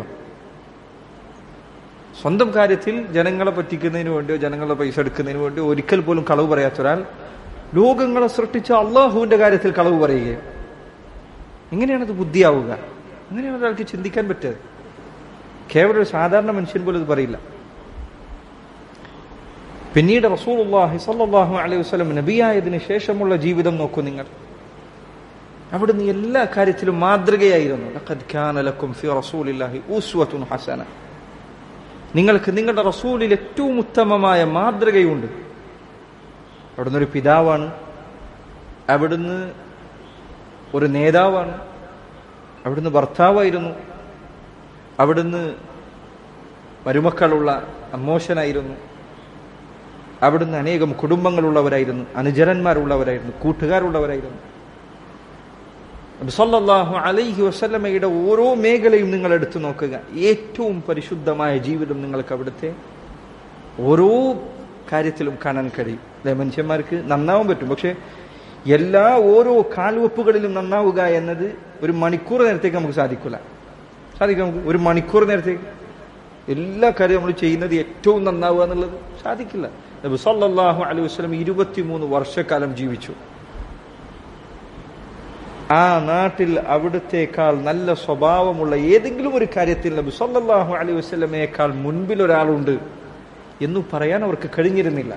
സ്വന്തം കാര്യത്തിൽ ജനങ്ങളെ പറ്റിക്കുന്നതിന് വേണ്ടിയോ ജനങ്ങളുടെ പൈസ എടുക്കുന്നതിന് വേണ്ടിയോ ഒരിക്കൽ പോലും കളവ് പറയാത്ത ഒരാൾ ലോകങ്ങളെ സൃഷ്ടിച്ച അള്ളാഹുവിന്റെ കാര്യത്തിൽ കളവ് പറയുകയോ എങ്ങനെയാണത് ബുദ്ധിയാവുക എങ്ങനെയാണ് ഒരാൾക്ക് ചിന്തിക്കാൻ പറ്റുക കേവലം ഒരു സാധാരണ മനുഷ്യൻ പോലും ഇത് പറയില്ല പിന്നീട് റസൂലുള്ളാഹി സ്വല്ലല്ലാഹു അലൈഹി വസല്ലം നബിയായതിനു ശേഷമുള്ള ജീവിതം നോക്കൂ നിങ്ങൾ അവിടുന്ന് എല്ലാ കാര്യത്തിലും മാതൃകയായിരുന്നു ലഖദ് കാന ലക്കും ഫി റസൂലില്ലാഹി ഉസ്വത്തുൻ ഹസന നിങ്ങൾക്ക് നിങ്ങളുടെ റസൂലിൽ ഏറ്റവും ഉത്തമമായ മാതൃകയുണ്ട് അവിടുന്ന് ഒരു പിതാവാണ് അവിടുന്ന് ഒരു നേതാവാണ് അവിടുന്ന് ഭർത്താവായിരുന്നു അവിടുന്ന് മരുമക്കളുള്ള അമ്മോശനായിരുന്നു അവിടുന്ന് അനേകം കുടുംബങ്ങളുള്ളവരായിരുന്നു അനുചരന്മാരുള്ളവരായിരുന്നു കൂട്ടുകാരുള്ളവരായിരുന്നു സല്ലല്ലാഹു അലൈഹി വസല്ലമയുടെ ഓരോ മേഖലയും നിങ്ങൾ എടുത്തു നോക്കുക ഏറ്റവും പരിശുദ്ധമായ ജീവിതം നിങ്ങൾക്ക് അവിടുത്തെ ഓരോ കാര്യത്തിലും കാണാൻ കഴിയും അല്ലെ മനുഷ്യന്മാർക്ക് നന്നാവാൻ പറ്റും പക്ഷെ എല്ലാ ഓരോ കാൽവെപ്പുകളിലും നന്നാവുക എന്നത് ഒരു മണിക്കൂർ നേരത്തേക്ക് നമുക്ക് സാധിക്കില്ല സാധിക്കും നമുക്ക് ഒരു മണിക്കൂർ നേരത്തേക്ക് എല്ലാ കാര്യവും നമ്മൾ ചെയ്യുന്നത് ഏറ്റവും നന്നാവുക എന്നുള്ളത് സാധിക്കില്ല നബി സല്ലല്ലാഹു അലൈഹി വസല്ലം ഇരുപത്തിമൂന്ന് വർഷക്കാലം ജീവിച്ചു ആ നാട്ടിൽ അവിടുത്തേക്കാൾ നല്ല സ്വഭാവമുള്ള ഏതെങ്കിലും ഒരു കാര്യത്തിൽ നബി സല്ലല്ലാഹു അലൈഹി വസല്ലമയേക്കാൾ മുൻപിൽ ഒരാളുണ്ട് എന്ന് പറയാൻ അവർക്ക് കഴിഞ്ഞിരുന്നില്ല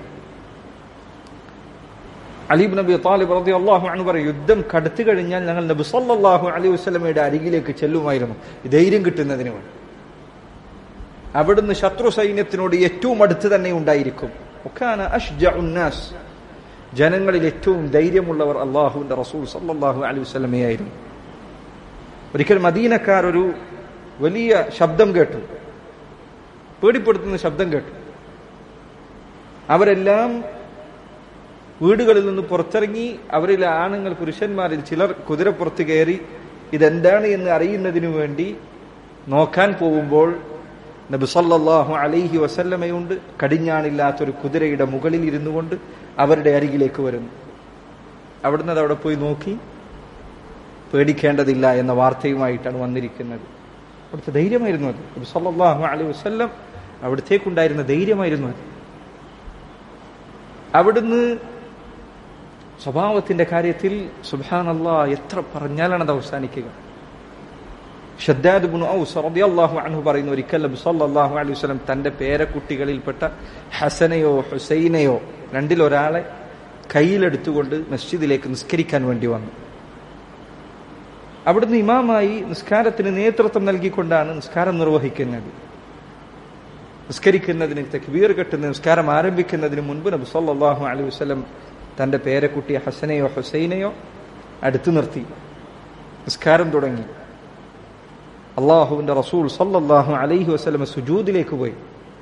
അലീബ് നബി താലിബ് റതി അള്ളാഹു അണു പറയും യുദ്ധം കടുത്തു കഴിഞ്ഞാൽ ഞങ്ങൾ നബി സല്ലല്ലാഹു അലൈഹി വസല്ലമയുടെ അരികിലേക്ക് ചെല്ലുമായിരുന്നു ധൈര്യം കിട്ടുന്നതിന് വേണ്ടി അവിടുന്ന് ശത്രു സൈന്യത്തിനോട് ഏറ്റവും അടുത്ത് തന്നെ ഉണ്ടായിരിക്കും ഒക്കാന അഷ്ജഉൻ നാസ് ജനങ്ങളിൽ ഏറ്റവും ധൈര്യമുള്ളവർ അള്ളാഹുവിന്റെ റസൂൽ സല്ലല്ലാഹു അലൈഹി വസല്ലമയായിരുന്നു ഒരിക്കൽ മദീനക്കാർ ഒരു വലിയ ശബ്ദം കേട്ടു പേടിപ്പെടുത്തുന്ന ശബ്ദം കേട്ടു അവരെല്ലാം വീടുകളിൽ നിന്ന് പുറത്തിറങ്ങി അവരിലെ ആണുങ്ങൾ പുരുഷന്മാരിൽ ചിലർ കുതിരപ്പുറത്ത് കയറി ഇതെന്താണ് എന്ന് അറിയുന്നതിനു വേണ്ടി നോക്കാൻ പോകുമ്പോൾ നബി സല്ലല്ലാഹു അലൈഹി വസല്ലമയുണ്ട് കടിഞ്ഞാണില്ലാത്തൊരു കുതിരയുടെ മുകളിൽ ഇരുന്നു കൊണ്ട് അവരുടെ അരികിലേക്ക് വരുന്നു അവിടുന്ന് അത് അവിടെ പോയി നോക്കി പേടിക്കേണ്ടതില്ല എന്ന വാർത്തയുമായിട്ടാണ് വന്നിരിക്കുന്നത് അവിടുത്തെ ധൈര്യമായിരുന്നു അത് നബി സല്ലല്ലാഹു അലൈഹി വസല്ലം അവിടത്തേക്കുണ്ടായിരുന്ന ധൈര്യമായിരുന്നു അത് അവിടുന്ന് സ്വഭാവത്തിന്റെ കാര്യത്തിൽ സുബാനല്ലാ എത്ര പറഞ്ഞാലാണ് അത് അവസാനിക്കുക ഷദ്ദാദ് ബിൻ ഔസ് റളിയല്ലാഹു അൻഹു പറയുന്നു ഒരിക്കൽ നബി സല്ലല്ലാഹു അലൈഹി വസല്ലം തന്റെ പേരക്കുട്ടികളിൽപ്പെട്ട ഹസനയോ ഹുസൈനയോ രണ്ടിലൊരാളെ കയ്യിലെടുത്തുകൊണ്ട് മസ്ജിദിലേക്ക് നിസ്കരിക്കാൻ വേണ്ടി വന്നു അവിടുന്ന് ഇമാമായി നിസ്കാരത്തിന് നേതൃത്വം നൽകിക്കൊണ്ടാണ് നിസ്കാരം നിർവഹിക്കുന്നത് നിസ്കരിക്കുന്നതിന് തക്ബീർ കെട്ടുന്ന നിസ്കാരം ആരംഭിക്കുന്നതിന് മുൻപ് നബി സല്ലല്ലാഹു അലൈഹി വസല്ലം തന്റെ പേരക്കുട്ടിയെ ഹസനയോ ഹുസൈനയോ അടുത്തു നിർത്തി നിസ്കാരം തുടങ്ങി അള്ളാഹുവിന്റെ റസൂൽ സല്ലല്ലാഹു അലൈഹി വസല്ലം സുജൂദിലേക്ക് പോയി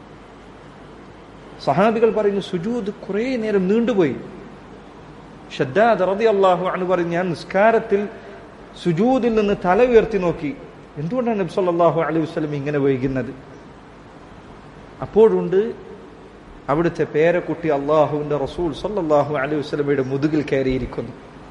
സഹാബികൾ പറയുന്നു സുജൂദ് കുറെ നേരം നീണ്ടുപോയി ഷദ്ദാദ് റതി അള്ളാഹു ആണ് പറഞ്ഞു ഞാൻ നിസ്കാരത്തിൽ സുജൂദിൽ നിന്ന് തല ഉയർത്തി നോക്കി എന്തുകൊണ്ടാണ് നബി സല്ലല്ലാഹു അലൈഹി വസല്ലം ഇങ്ങനെ വൈകുന്നത് അപ്പോഴുണ്ട് അവിടുത്തെ പേരക്കുട്ടി അള്ളാഹുവിന്റെ റസൂൽ സല്ലല്ലാഹു അലൈഹി വസല്ലമയുടെ മുതുകിൽ കയറിയിരിക്കുന്നു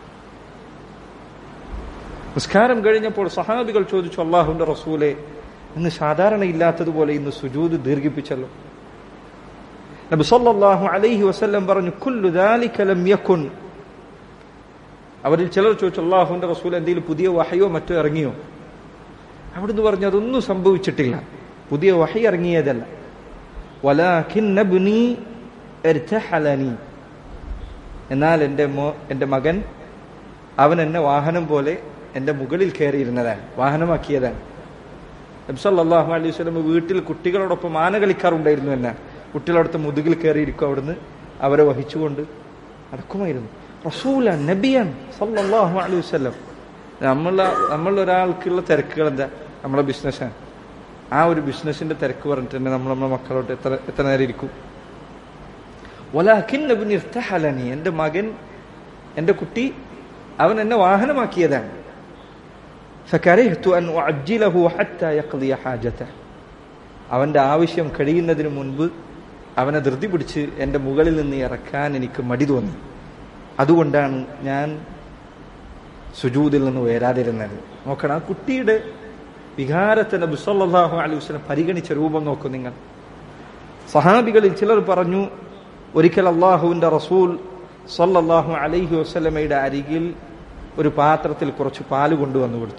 നിസ്കാരം കഴിഞ്ഞപ്പോൾ സഹാബികൾ ചോദിച്ചു അള്ളാഹുവിന്റെ റസൂലെ ഇന്ന് സാധാരണ ഇല്ലാത്തതുപോലെ ഇന്ന് സുജൂദ് ദീർഘിപ്പിച്ചല്ലോ നബി സല്ലല്ലാഹു അലൈഹി വസല്ലം പറഞ്ഞു കുല്ലു ദാലിക ലം യകുൻ അവരിൽ ചിലർ ചോദിച്ചു അള്ളാഹുവിന്റെ റസൂൽ എന്തെങ്കിലും പുതിയ വഹയോ മറ്റോ ഇറങ്ങിയോ അവിടുന്ന് പറഞ്ഞു അതൊന്നും സംഭവിച്ചിട്ടില്ല പുതിയ വഹി ഇറങ്ങിയതല്ല വലാഖിൻ നബ്നി ഇർതഹലനി എന്നാൽ എൻ്റെ മോ എൻ്റെ മകൻ അവൻ എന്നെ വാഹനം പോലെ എൻ്റെ മുകളിൽ കയറിയിരുന്നതാണ് വാഹനമാക്കിയതാണ് നബ്സല്ലാഹു അലൈഹി സ്വലം വീട്ടിൽ കുട്ടികളോടൊപ്പം ആന കളിക്കാറുണ്ടായിരുന്നു എന്നെ കുട്ടികളടുത്ത് മുതുകിൽ കയറിയിരിക്കും അവിടുന്ന് അവരെ വഹിച്ചുകൊണ്ട് നടക്കുമായിരുന്നു റസൂല നബിയാൻ സല്ലല്ലാഹു അലൈഹി വസല്ലം നമ്മള നമ്മളൊരാൾക്കുള്ള തിരക്കുകൾ എന്താ നമ്മളെ ബിസിനസ്സാണ് ആ ഒരു ബിസിനസിന്റെ തിരക്ക് പറഞ്ഞിട്ട് തന്നെ നമ്മൾ നമ്മുടെ മക്കളോട്ട് എത്ര എത്ര നേരം ഇരിക്കും വലാഖിൻ നബിൻ ഇർത്തഹലനി എൻ്റെ മകൻ എൻ്റെ കുട്ടി അവൻ എന്നെ വാഹനമാക്കിയതാണ് فكرهت أن أعجله حتى يقضي حاجته അവന്റെ ആവശ്യം കഴിയുന്നതിന് മുൻപ് അവനെ ധൃതി പിടിച്ച് എൻ്റെ മുകളിൽ നിന്ന് ഇറക്കാൻ എനിക്ക് മടി തോന്നി അതുകൊണ്ടാണ് ഞാൻ സുജൂദിൽ നിന്ന് ഉയരാതിരുന്നത് നോക്കണം ആ കുട്ടിയുടെ വികാരത്തെ നബി സല്ലല്ലാഹു അലൈഹി വസല്ലം പരിഗണിച്ച രൂപം നോക്കൂ നിങ്ങൾ സഹാബികളിൽ ചിലർ പറഞ്ഞു ഒരിക്കൽ അള്ളാഹുവിന്റെ റസൂൽ സല്ലല്ലാഹു അലൈഹി വസല്ലമയുടെ അരികിൽ ഒരു പാത്രത്തിൽ കുറച്ച് പാല് കൊണ്ടുവന്നു കൊടുത്തു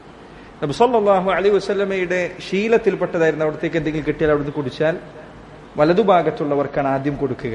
നബി സല്ലല്ലാഹു അലൈഹി വസല്ലമയുടെ ശീലത്തിൽപ്പെട്ടതായിരുന്നു അവിടത്തേക്ക് എന്തെങ്കിലും കിട്ടിയാൽ അവിടുന്ന് കുടിച്ചാൽ വലതുഭാഗത്തുള്ളവർക്കാണ് ആദ്യം കൊടുക്കുക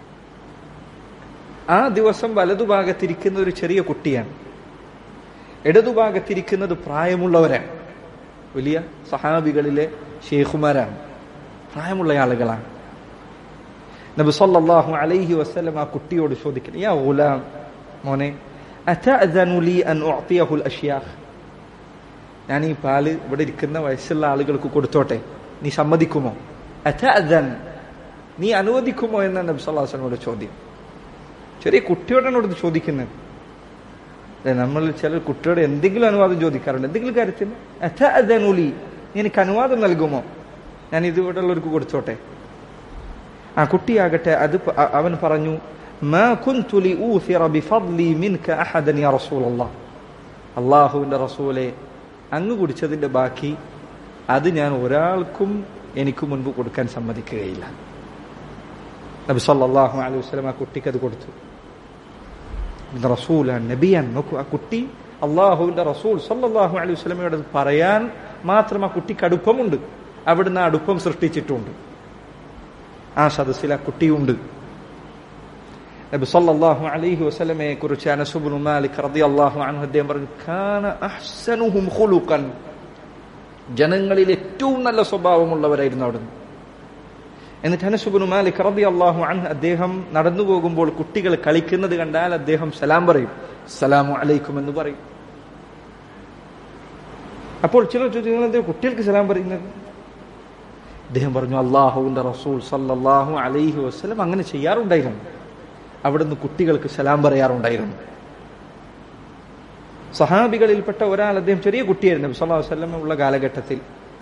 ആ ദിവസം വലതുഭാഗത്തിരിക്കുന്ന ഒരു ചെറിയ കുട്ടിയാണ് ഇടതുഭാഗത്തിരിക്കുന്നത് പ്രായമുള്ളവരാണ് വലിയ സഹാബികളിലെ ഷേഖുമാരാണ് പ്രായമുള്ള ആളുകളാണ് നബി സല്ലല്ലാഹു അലൈഹി വസല്ലം ആ കുട്ടിയോട് ചോദിക്കുന്നു യാ ഗുലാം മോനെ അതഅദനു ലി അൻ ഉഅതിയഹുൽ അഷ്യാഖ് ഞാൻ ഈ പാല് ഇവിടെ ഇരിക്കുന്ന വയസ്സുള്ള ആളുകൾക്ക് കൊടുത്തോട്ടെ നീ സമ്മതിക്കുമോ അതഅദൻ നീ അനുവദിക്കുമോ എന്നാണ് നബി സല്ലല്ലാഹു അലൈഹി വസല്ലമയുടെ ചോദ്യം ചെറിയ കുട്ടിയോടാണ് ഇവിടുന്ന് ചോദിക്കുന്നത് അതെ നമ്മൾ ചില കുട്ടിയോട് എന്തെങ്കിലും അനുവാദം ചോദിക്കാറുണ്ട് എന്തെങ്കിലും കാര്യത്തിന് അതഅദനുലി നീ എനിക്ക് അനുവാദം നൽകുമോ ഞാൻ ഇത് ഇവിടെ ഉള്ളവർക്ക് കൊടുത്തോട്ടെ ആ കുട്ടിയാകട്ടെ അത് പ- അ- അവൻ പറഞ്ഞു മാ കുന്തു ലിഊസിറ ബിഫദ്ലി മിൻക അഹദൻ യാ റസൂലല്ലാഹ് അള്ളാഹുവിന്റെ റസൂലെ അങ്ങ് കുടിച്ചതിന്റെ ബാക്കി അത് ഞാൻ ഒരാൾക്കും എനിക്ക് മുൻപ് കൊടുക്കാൻ സമ്മതിക്കുകയില്ല നബി സല്ലല്ലാഹു അലൈഹി വസല്ലം ആ കുട്ടിക്ക് അത് കൊടുത്തു ഇത് റസൂലാണ് നബിയാൻ നോക്കൂ ആ കുട്ടി അള്ളാഹുവിന്റെ റസൂൽ സല്ലല്ലാഹു അലൈഹി വസല്ലമയോട് അത് പറയാൻ മാത്രം ആ കുട്ടിക്ക് അടുപ്പമുണ്ട് അവിടുന്ന് ആ അടുപ്പം സൃഷ്ടിച്ചിട്ടുണ്ട് ആ സദസ്സിൽ ആ കുട്ടിയുണ്ട് നബി സല്ലല്ലാഹു അലൈഹി വസല്ലമയെ കുറിച്ച് അനസുബ്നു മാലിക് റളിയല്ലാഹു അൻഹു അദ്ദേഹം പറഞ്ഞു കാന അഹ്സനുഹും ഖുലുഖൻ ജനങ്ങളിൽ ഏറ്റവും നല്ല സ്വഭാവമുള്ളവരായിരുന്നു അവിടുന്ന് എന്നിട്ട് അനസുബ്നു മാലിക് റളിയല്ലാഹു അൻഹു അദ്ദേഹം നടന്നു പോകുമ്പോൾ കുട്ടികൾ കളിക്കുന്നത് കണ്ടാൽ അദ്ദേഹം സലാം പറയും സലാമു അലൈക്കും എന്ന് പറയും അപ്പോൾ ചിലർ ചോദിച്ചു നിങ്ങൾ എന്താ കുട്ടികൾക്ക് സലാം പറയുന്നത് അദ്ദേഹം പറഞ്ഞു അള്ളാഹുവിന്റെ റസൂൽ സല്ലല്ലാഹു അലൈഹി വസല്ലം അങ്ങനെ ചെയ്യാറുണ്ടായിരുന്നു അവിടുന്ന് കുട്ടികൾക്ക് സലാം പറയാറുണ്ടായിരുന്നു സഹാബികളിൽപ്പെട്ട ഒരാൾ അദ്ദേഹം ചെറിയ കുട്ടിയായിരുന്നു നബി സല്ലല്ലാഹു അലൈഹി വസല്ലം ഉള്ള കാലഘട്ടത്തിൽ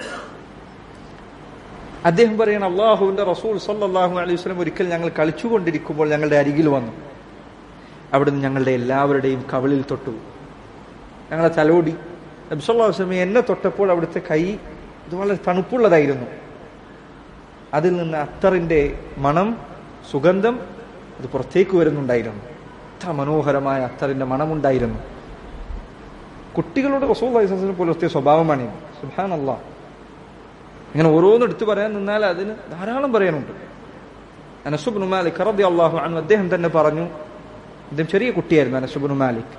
അദ്ദേഹം പറയണം അള്ളാഹുവിന്റെ റസൂൽ സല്ലല്ലാഹു അലൈഹി വസല്ലം ഒരിക്കൽ ഞങ്ങൾ കളിച്ചുകൊണ്ടിരിക്കുമ്പോൾ ഞങ്ങളുടെ അരികിൽ വന്നു അവിടുന്ന് ഞങ്ങളുടെ എല്ലാവരുടെയും കവിളിൽ തൊട്ടു ഞങ്ങളെ തലോടി നബി സല്ലല്ലാഹു അലൈഹി വസല്ലം എന്നെ തൊട്ടപ്പോൾ അവിടുത്തെ കൈ ഇത് വളരെ തണുപ്പുള്ളതായിരുന്നു അതിൽ നിന്ന് അത്തറിന്റെ മണം സുഗന്ധം അത് പുറത്തേക്ക് വരുന്നുണ്ടായിരുന്നു അത്ര മനോഹരമായ അത്തറിന്റെ മണമുണ്ടായിരുന്നു കുട്ടികളോട് റസൂൽ അലൈഹിസ്ലാം പുലർത്തിയ സ്വഭാവമാണ് സുഹാൻ അള്ളാ ഇങ്ങനെ ഓരോന്ന് എടുത്തു പറയാൻ നിന്നാൽ അതിന് ധാരാളം പറയാനുണ്ട് അനസുബ് മാലിക് റബി അള്ളാഹു അന്നു അദ്ദേഹം തന്നെ പറഞ്ഞു അദ്ദേഹം ചെറിയ കുട്ടിയായിരുന്നു അനസുബ് മാലിക്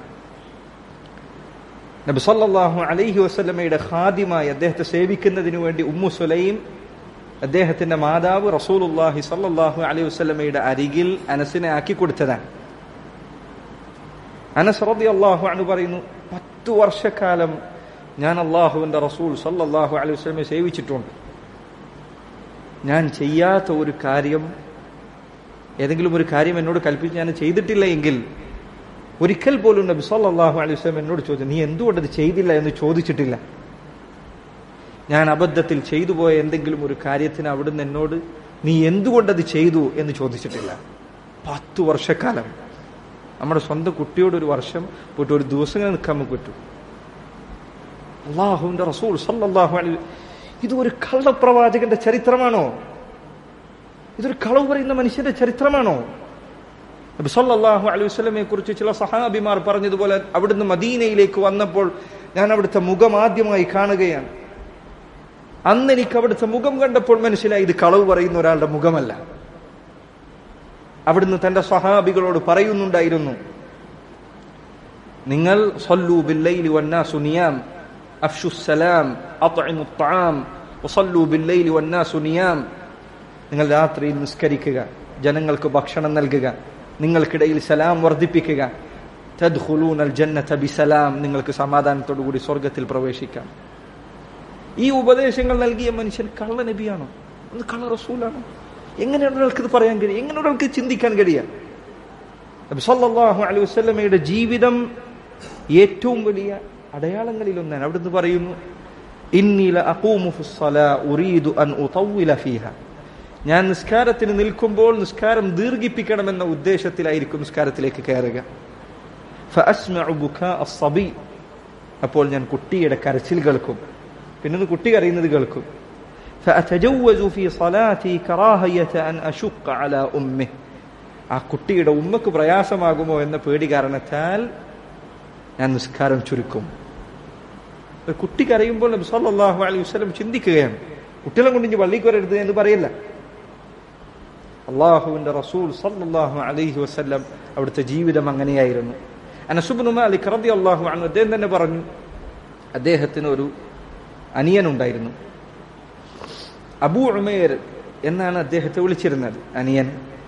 നബി സല്ലല്ലാഹു അലൈഹി വസല്ലമയുടെ ഖാദിമായി അദ്ദേഹത്തെ സേവിക്കുന്നതിന് വേണ്ടി ഉമ്മു സുലൈം അദ്ദേഹത്തിന്റെ മാതാവ് റസൂലുല്ലാഹി സല്ലല്ലാഹു അലൈഹി വസല്ലമയുടെ അരികിൽ അനസിനെ ആക്കി കൊടുത്തതാണ് അനസ് റളിയല്ലാഹു അൻഹു പറയുന്നു പത്ത് വർഷക്കാലം ഞാൻ അള്ളാഹുവിന്റെ റസൂൽ സല്ലല്ലാഹു അലൈഹി വസല്ലമയെ സേവിച്ചിട്ടുണ്ട് ഞാൻ ചെയ്യാത്ത ഒരു കാര്യം ഏതെങ്കിലും ഒരു കാര്യം എന്നോട് കൽപ്പിച്ച് ഞാൻ ചെയ്തിട്ടില്ല എങ്കിൽ ഒരിക്കൽ പോലും നബി സല്ലല്ലാഹു അലൈഹി വസല്ലം എന്നോട് ചോദിച്ചു നീ എന്തുകൊണ്ട് അത് ചെയ്തില്ല എന്ന് ചോദിച്ചിട്ടില്ല ഞാൻ അബദ്ധത്തിൽ ചെയ്തു പോയ എന്തെങ്കിലും ഒരു കാര്യത്തിന് അവിടുന്ന് എന്നോട് നീ എന്തുകൊണ്ടത് ചെയ്തു എന്ന് ചോദിച്ചിട്ടില്ല പത്തു വർഷക്കാലം നമ്മുടെ സ്വന്തം കുട്ടിയോട് ഒരു വർഷം പോയിട്ട് ഒരു ദിവസം ഇങ്ങനെ നിൽക്കാൻ നമുക്ക് പറ്റൂ അള്ളാഹുവിന്റെ റസൂൽ സല്ലല്ലാഹു അലൈഹി ഇത് ഒരു കള്ളപ്രവാചകന്റെ ചരിത്രമാണോ ഇതൊരു കളവ് പറയുന്ന മനുഷ്യന്റെ ചരിത്രമാണോ നബി സല്ലല്ലാഹു അലൈഹി വസല്ലമയെ കുറിച്ച് ചില സഹാബിമാർ പറഞ്ഞതുപോലെ അവിടുന്ന് മദീനയിലേക്ക് വന്നപ്പോൾ ഞാൻ അവിടുത്തെ മുഖം ആദ്യമായി കാണുകയാണ് അന്ന് എനിക്ക് അവിടുത്തെ മുഖം കണ്ടപ്പോൾ മനസ്സിലായി ഇത് കളവ് പറയുന്ന ഒരാളുടെ മുഖമല്ല അവിടുന്ന് തന്റെ സഹാബികളോട് പറയുന്നുണ്ടായിരുന്നു നിങ്ങൾ സല്ലു ബില്ലൈലി വന്നാസു നിയാം അഫ്ഷു സലാം അത്ഇമു ത്വആം വസല്ലു ബില്ലൈലി വന്നാസു നിയാം നിങ്ങൾ രാത്രിയിൽ നിസ്കരിക്കുക ജനങ്ങൾക്ക് ഭക്ഷണം നൽകുക നിങ്ങൾക്കിടയിൽ സലാം വർദ്ധിപ്പിക്കുക തദ്ഖുലൂനൽ ജന്നത ബിസലാം നിങ്ങൾക്ക് സമാധാനത്തോടു കൂടി സ്വർഗത്തിൽ പ്രവേശിക്കാം ഈ ഉപദേശങ്ങൾ നൽകിയ മനുഷ്യൻ കള്ള നബിയാണോ ഒന്ന് കള്ള റസൂലാണോ എങ്ങനെയാണ് ഒരാൾക്ക് ഇത് പറയാൻ കഴിയുക എങ്ങനെ ഒരാൾക്ക് ചിന്തിക്കാൻ കഴിയുക നബി സല്ലല്ലാഹു അലൈഹി വസല്ലമയുടെ ജീവിതം ഏറ്റവും വലിയ അടയാളങ്ങളിൽ ഒന്നാണ് അവിടുന്ന് പറയുന്നു ഇന്നീല അഖൂമു ഫിസ്സലാ ഉരീദു അൻ ഉതവ്വില ഫീഹ ഞാൻ നിസ്കാരത്തിന് നിൽക്കുമ്പോൾ നിസ്കാരം ദീർഘിപ്പിക്കണമെന്ന ഉദ്ദേശത്തിലായിരിക്കും നിസ്കാരത്തിലേക്ക് കയറുക ഫഅസ്മഉ ബുകാ അസ്സബി അപ്പോൾ ഞാൻ കുട്ടിയുടെ കരച്ചിൽ കേൾക്കും പിന്നെ കുട്ടി കരയുന്നത് കേൾക്കും فأتجوز في صلاتي كراهية أن أشق على أمه ആ കുട്ടിയുടെ ഉമ്മക്ക് പ്രയാസമാകുമോ എന്ന പേടി കാരണത്താൽ ഞാൻ നിസ്കാരം ചുരുക്കും ഒരു കുട്ടി കരയുമ്പോൾ നബി സല്ലല്ലാഹു അലൈഹി വസല്ലം ചിന്തിക്കുകയാണ് കുട്ടികളെ കൊണ്ട് ഇനി പള്ളിക്ക് വരരുത് എന്ന് പറയില്ല അള്ളാഹുവിന്റെ റസൂൽ സല്ലല്ലാഹു അലൈഹി വസല്ലം അവിടുത്തെ ജീവിതം അങ്ങനെയായിരുന്നു അനസുബ് മാലിക് റതി അള്ളാഹു അനു അദ്ദേഹം തന്നെ പറഞ്ഞു അദ്ദേഹത്തിന് ഒരു അനിയനുണ്ടായിരുന്നു അബൂ ഉമേർ എന്നാണ് അദ്ദേഹത്തെ വിളിച്ചിരുന്നത് അനിയൻ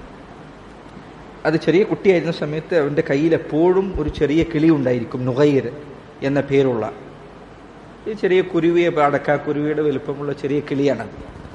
അത് ചെറിയ കുട്ടിയായിരുന്ന സമയത്ത് അവന്റെ കയ്യിൽ എപ്പോഴും ഒരു ചെറിയ കിളി ഉണ്ടായിരിക്കും നുഗൈർ എന്ന പേരുള്ള ഈ ചെറിയ കുരുവിയെ അടക്ക കുരുവിയുടെ വലുപ്പമുള്ള ചെറിയ കിളിയാണ്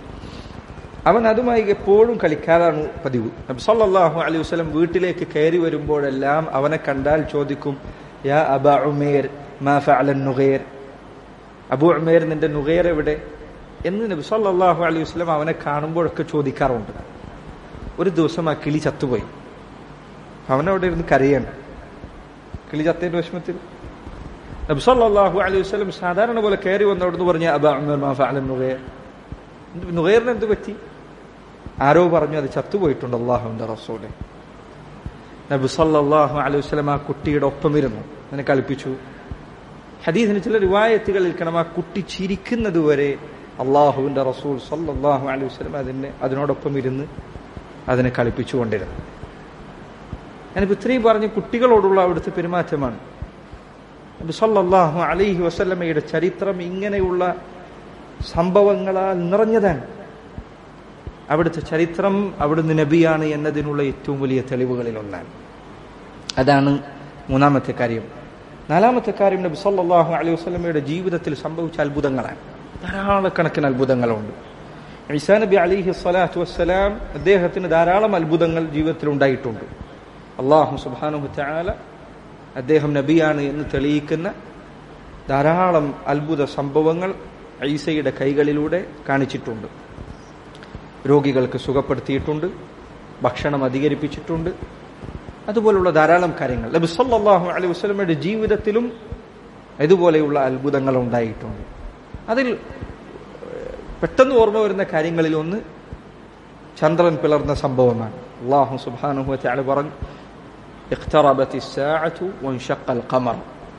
അവൻ അതുമായി എപ്പോഴും കളിക്കാറാണ് പതിവ് നബി സല്ലല്ലാഹു അലൈഹി വസല്ലം വീട്ടിലേക്ക് കയറി വരുമ്പോഴെല്ലാം അവനെ കണ്ടാൽ ചോദിക്കും യാ അബ ഉമേർ മാ ഫഅലൻ നുഗൈർ അബു ഉമേർ നിന്റെ നുഗൈർ എവിടെ എന്ന് നബി സല്ലല്ലാഹു അലൈഹി വസല്ലം അവനെ കാണുമ്പോഴൊക്കെ ചോദിക്കാറുണ്ട് ഒരു ദിവസം ആ കിളി ചത്തുപോയി അവനവിടെ ഇരുന്ന് കരയാണ് കിളി ചത്തതിന്റെ വിഷമത്തിൽ നബി സല്ലല്ലാഹു അലൈഹി വസല്ലം സാധാരണ പോലെ കയറി വന്ന അവിടുന്ന് പറഞ്ഞ അബ ഉമേർ മാ ഫഅലൻ നുഗൈർ നുഗൈറിന് എന്ത് പറ്റി ആരോ പറഞ്ഞു അത് ചത്തുപോയിട്ടുണ്ട് അള്ളാഹുവിന്റെ റസൂലെ നബി സല്ലല്ലാഹു അലൈഹി വസല്ലം ആ കുട്ടിയുടെ ഒപ്പം ഇരുന്നു അതിനെ കളിപ്പിച്ചു ഹദീസിന് ചില റിവായത്തുകളിൽ കാണാം ആ കുട്ടി ചിരിക്കുന്നത് വരെ അള്ളാഹുവിന്റെ റസൂൽ സല്ലല്ലാഹു അലൈഹി വസല്ലം അതിനെ അതിനോടൊപ്പം ഇരുന്ന് അതിനെ കളിപ്പിച്ചുകൊണ്ടിരുന്നു ഞാനിപ്പോൾ ഇത്രയും പറഞ്ഞ കുട്ടികളോടുള്ള അവിടുത്തെ പെരുമാറ്റമാണ് നബി സല്ലല്ലാഹു അലൈഹി വസല്ലമയുടെ ചരിത്രം ഇങ്ങനെയുള്ള സംഭവങ്ങളാൽ നിറഞ്ഞതാണ് അവിടുത്തെ ചരിത്രം അവിടുന്ന് നബിയാണ് എന്നതിനുള്ള ഏറ്റവും വലിയ തെളിവുകളിൽ ഒന്നാണ് അതാണ് മൂന്നാമത്തെ കാര്യം നാലാമത്തെ കാര്യം നബി സല്ലല്ലാഹു അലൈഹി വസല്ലമയുടെ ജീവിതത്തിൽ സംഭവിച്ച അത്ഭുതങ്ങളാണ് ധാരാളക്കണക്കിന് അത്ഭുതങ്ങളുണ്ട് ഈസാ നബി അലിഹി സ്വലാത്തു വസ്സലാം അദ്ദേഹത്തിന് ധാരാളം അത്ഭുതങ്ങൾ ജീവിതത്തിൽ ഉണ്ടായിട്ടുണ്ട് അള്ളാഹു സുബാനു ചാല അദ്ദേഹം നബിയാണ് എന്ന് തെളിയിക്കുന്ന ധാരാളം അത്ഭുത സംഭവങ്ങൾ ഐസയുടെ കൈകളിലൂടെ കാണിച്ചിട്ടുണ്ട് രോഗികൾക്ക് സുഖപ്പെടുത്തിയിട്ടുണ്ട് ഭക്ഷണം അധികരിപ്പിച്ചിട്ടുണ്ട് അതുപോലുള്ള ധാരാളം കാര്യങ്ങൾ നബി സല്ലല്ലാഹു അലൈഹി വസല്ലമയുടെ ജീവിതത്തിലും ഇതുപോലെയുള്ള അത്ഭുതങ്ങൾ ഉണ്ടായിട്ടുണ്ട് അതിൽ പെട്ടെന്ന് ഓർമ്മ വരുന്ന കാര്യങ്ങളിൽ ഒന്ന് ചന്ദ്രൻ പിളർന്ന സംഭവമാണ് അള്ളാഹു സുബ്ഹാനഹു വതആല പറഞ്ഞു اقتربت الساعة وانشق القمر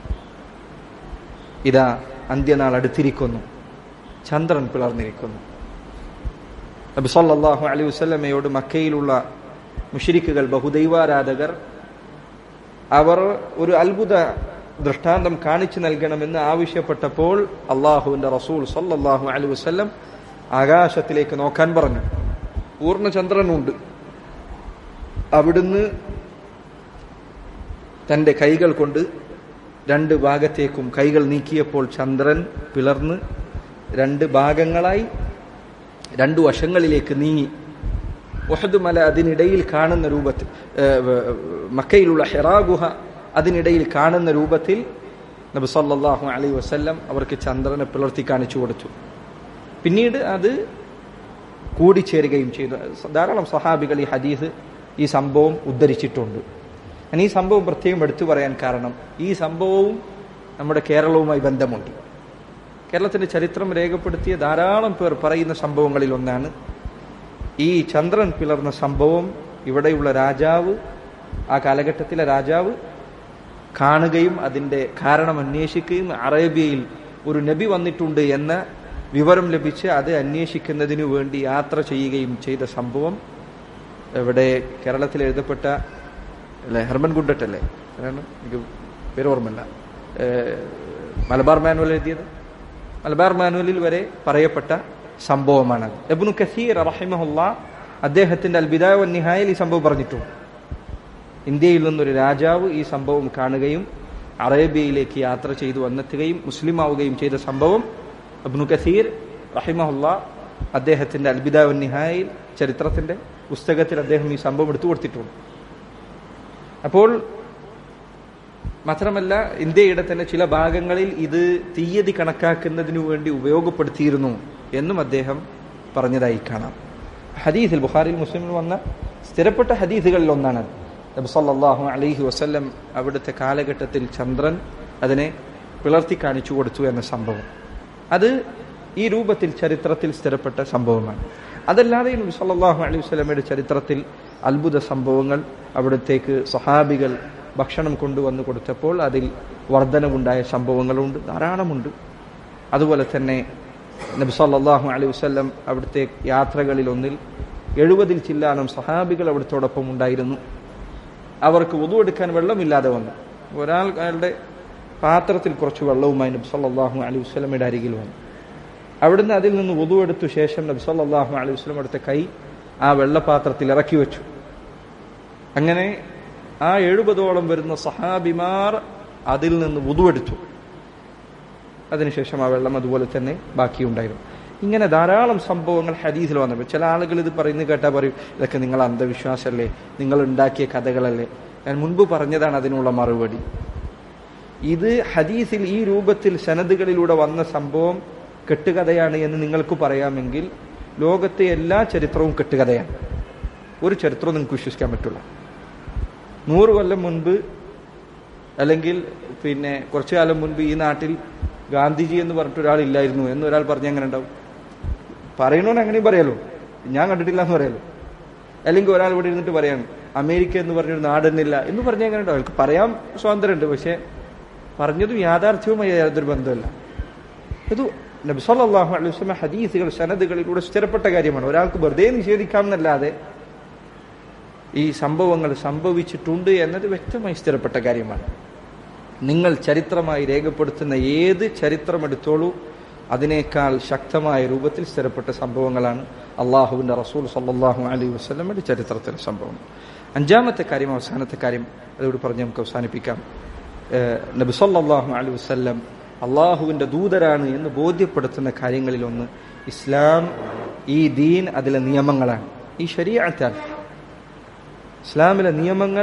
ഇതാ അന്ത്യനാൾ അടുത്തിരിക്കുന്നു ചന്ദ്രൻ പിളർന്നിരിക്കുന്നു നബി സല്ലല്ലാഹു അലൈഹി വസല്ലമയോട് മക്കയിലുള്ള മുഷരിക്കുകൾ ബഹുദൈവാരാധകർ അവർ ഒരു അത്ഭുത ദൃഷ്ടാന്തം കാണിച്ചു നൽകണമെന്ന് ആവശ്യപ്പെട്ടപ്പോൾ അള്ളാഹുവിന്റെ റസൂൽ സല്ലല്ലാഹു അലൈഹി വസല്ലം ആകാശത്തിലേക്ക് നോക്കാൻ പറഞ്ഞു പൂർണ്ണചന്ദ്രനുണ്ട് അവിടുന്ന് തന്റെ കൈകൾ കൊണ്ട് രണ്ട് ഭാഗത്തേക്കും കൈകൾ നീക്കിയപ്പോൾ ചന്ദ്രൻ പിളർന്ന് രണ്ട് ഭാഗങ്ങളായി രണ്ടു വശങ്ങളിലേക്ക് നീങ്ങി ഒഹദ് മല അതിനിടയിൽ കാണുന്ന രൂപത്തിൽ മക്കയിലുള്ള ഹെറാ ഗുഹ അതിനിടയിൽ കാണുന്ന രൂപത്തിൽ നബി സല്ലല്ലാഹു അലൈഹി വസല്ലം അവർക്ക് ചന്ദ്രനെ പിളർത്തി കാണിച്ചു കൊടുത്തു പിന്നീട് അത് കൂടിച്ചേരുകയും ചെയ്തു ധാരാളം സഹാബികൾ ഈ ഹദീസ് ഈ സംഭവം ഉദ്ധരിച്ചിട്ടുണ്ട് ഞാൻ ഈ സംഭവം പ്രത്യേകം എടുത്തു പറയാൻ കാരണം ഈ സംഭവവും നമ്മുടെ കേരളവുമായി ബന്ധമുണ്ട് കേരളത്തിന്റെ ചരിത്രം രേഖപ്പെടുത്തിയ ധാരാളം പേർ പറയുന്ന സംഭവങ്ങളിൽ ഒന്നാണ് ഈ ചന്ദ്രൻ പിളർന്ന സംഭവം ഇവിടെയുള്ള രാജാവ് ആ കാലഘട്ടത്തിലെ രാജാവ് കാണുകയും അതിന്റെ കാരണം അന്വേഷിക്കുകയും അറേബ്യയിൽ ഒരു നബി വന്നിട്ടുണ്ട് എന്ന വിവരം ലഭിച്ച് അത് അന്വേഷിക്കുന്നതിനു വേണ്ടി യാത്ര ചെയ്യുകയും ചെയ്ത സംഭവം ഇവിടെ കേരളത്തിൽ എഴുതപ്പെട്ട അല്ലേ ഹെർമൻ ഗുണ്ടട്ടല്ലേ ആരാണ് എനിക്ക് പേര് ഓർമ്മയില്ല മലബാർ മാനുവൽ എഴുതിയത് മലബാർ മാനുവലിൽ വരെ പറയപ്പെട്ട സംഭവമാണ് എബ്നു കസീർ റഹിമഹുല്ല അദ്ദേഹത്തിന്റെ അൽബിദായ നിഹായിൽ ഈ സംഭവം പറഞ്ഞിട്ടുണ്ട് ഇന്ത്യയിൽ നിന്നൊരു രാജാവ് ഈ സംഭവം കാണുകയും അറേബ്യയിലേക്ക് യാത്ര ചെയ്തു വന്നെത്തുകയും മുസ്ലിം ആവുകയും ചെയ്ത സംഭവം അബ്നു കസീർ റഹിമഹുല്ല അദ്ദേഹത്തിന്റെ അൽബിദായ നിഹായിൽ ചരിത്രത്തിന്റെ പുസ്തകത്തിൽ അദ്ദേഹം ഈ സംഭവം എടുത്തു കൊടുത്തിട്ടുണ്ട് അപ്പോൾ മാത്രമല്ല ഇന്ത്യയുടെ തന്നെ ചില ഭാഗങ്ങളിൽ ഇത് തീയതി കണക്കാക്കുന്നതിനു വേണ്ടി ഉപയോഗപ്പെടുത്തിയിരുന്നു എന്നും അദ്ദേഹം പറഞ്ഞതായി കാണാം ഹദീസിൽ ബുഖാരിൽ മുസ്ലിമിൽ വന്ന സ്ഥിരപ്പെട്ട ഹദീസുകളിൽ ഒന്നാണ് നബി സല്ലല്ലാഹു അലൈഹി വസല്ലം അവിടുത്തെ കാലഘട്ടത്തിൽ ചന്ദ്രൻ അതിനെ പിളർത്തി കാണിച്ചു കൊടുത്തു എന്ന സംഭവം അത് ഈ രൂപത്തിൽ ചരിത്രത്തിൽ സ്ഥിരപ്പെട്ട സംഭവമാണ് അതല്ലാതെ നബി സല്ലല്ലാഹു അലൈഹി വസല്ലമയുടെ ചരിത്രത്തിൽ അത്ഭുത സംഭവങ്ങൾ അവിടത്തേക്ക് സഹാബികൾ ഭക്ഷണം കൊണ്ടുവന്ന് കൊടുത്തപ്പോൾ അതിൽ വർധനവുണ്ടായ സംഭവങ്ങളുണ്ട് ധാരാളമുണ്ട് അതുപോലെ തന്നെ നബി സല്ലല്ലാഹു അലൈഹി വസല്ലം അവിടുത്തെ യാത്രകളിൽ ഒന്നിൽ എഴുപതിൽ ചില്ലാനം സഹാബികൾ അവിടുത്തോടൊപ്പം ഉണ്ടായിരുന്നു അവർക്ക് ഉതു എടുക്കാൻ വെള്ളമില്ലാതെ വന്നു ഒരാൾ അയാളുടെ പാത്രത്തിൽ കുറച്ച് വെള്ളവുമായി നബി സല്ലല്ലാഹു അലൈഹി വസല്ലമയുടെ അരികിൽ വന്നു അവിടുന്ന് അതിൽ നിന്ന് ഉതു എടുത്ത ശേഷം നബി സല്ലല്ലാഹു അലൈഹി വസല്ലം എടുത്ത കൈ ആ വെള്ളപാത്രത്തിൽ ഇറക്കി വെച്ചു അങ്ങനെ ആ എഴുപതോളം വരുന്ന സഹാബിമാർ അതിൽ നിന്ന് ഉതു എടുത്തു അതിനുശേഷം ആ വെള്ളം അതുപോലെ തന്നെ ബാക്കിയുണ്ടായിരുന്നു ഇങ്ങനെ ധാരാളം സംഭവങ്ങൾ ഹദീസിൽ വന്നപ്പോൾ ചില ആളുകൾ ഇത് പറയുന്നത് കേട്ടാൽ പറയും ഇതൊക്കെ നിങ്ങൾ അന്ധവിശ്വാസമല്ലേ നിങ്ങൾ ഉണ്ടാക്കിയ കഥകളല്ലേ ഞാൻ മുൻപ് പറഞ്ഞതാണ് അതിനുള്ള മറുപടി ഇത് ഹദീസിൽ ഈ രൂപത്തിൽ സനദുകളിലൂടെ വന്ന സംഭവം കെട്ടുകഥയാണ് എന്ന് നിങ്ങൾക്ക് പറയാമെങ്കിൽ ലോകത്തെ എല്ലാ ചരിത്രവും കെട്ടുകഥയാണ് ഒരു ചരിത്രവും നിങ്ങൾക്ക് വിശ്വസിക്കാൻ പറ്റില്ല നൂറ് കൊല്ലം മുൻപ് അല്ലെങ്കിൽ പിന്നെ കുറച്ചു കാലം മുൻപ് ഈ നാട്ടിൽ ഗാന്ധിജി എന്ന് പറഞ്ഞിട്ട് ഒരാൾ ഇല്ലായിരുന്നു എന്ന് ഒരാൾ പറഞ്ഞ എങ്ങനെ ഉണ്ടാവും പറയണോന്ന് അങ്ങനെയും പറയാലോ ഞാൻ കണ്ടിട്ടില്ല എന്ന് പറയാലോ അല്ലെങ്കിൽ ഒരാൾ ഇവിടെ ഇരുന്നിട്ട് പറയാണ് അമേരിക്ക എന്ന് പറഞ്ഞൊരു നാടെന്നില്ല എന്ന് പറഞ്ഞാൽ എങ്ങനെ ഉണ്ടാവും അവർക്ക് പറയാൻ സ്വാതന്ത്ര്യമുണ്ട് പക്ഷെ പറഞ്ഞതും യാഥാർത്ഥ്യവുമായി യാതൊരു ബന്ധമല്ല ഇത് നബി സല്ലല്ലാഹു അലൈഹി വസല്ലം ഹദീസുകൾ സനദുകളിലൂടെ സ്ഥിരപ്പെട്ട കാര്യമാണ് ഒരാൾക്ക് വെറുതെ നിഷേധിക്കാമെന്നല്ലാതെ ഈ സംഭവങ്ങൾ സംഭവിച്ചിട്ടുണ്ട് എന്നത് വ്യക്തമായി സ്ഥിരപ്പെട്ട കാര്യമാണ് നിങ്ങൾ ചരിത്രമായി രേഖപ്പെടുത്തുന്ന ഏത് ചരിത്രം എടുത്തോളൂ അതിനേക്കാൾ ശക്തമായ രൂപത്തിൽ സ്ഥിരപ്പെട്ട സംഭവങ്ങളാണ് അള്ളാഹുവിന്റെ റസൂൽ സല്ലാഹു അലൈഹി വസ്ലമയുടെ ചരിത്രത്തിലെ സംഭവം അഞ്ചാമത്തെ കാര്യം അവസാനത്തെ കാര്യം അതോട് പറഞ്ഞ് നമുക്ക് അവസാനിപ്പിക്കാം നബി സല്ലാഹു അലൈഹി വസ്ല്ലം അള്ളാഹുവിന്റെ ദൂതരാണ് എന്ന് ബോധ്യപ്പെടുത്തുന്ന കാര്യങ്ങളിലൊന്ന് ഇസ്ലാം ഈ ദീൻ അതിലെ നിയമങ്ങളാണ് ഈ ശരീരത്താൽ ഇസ്ലാമിലെ നിയമങ്ങൾ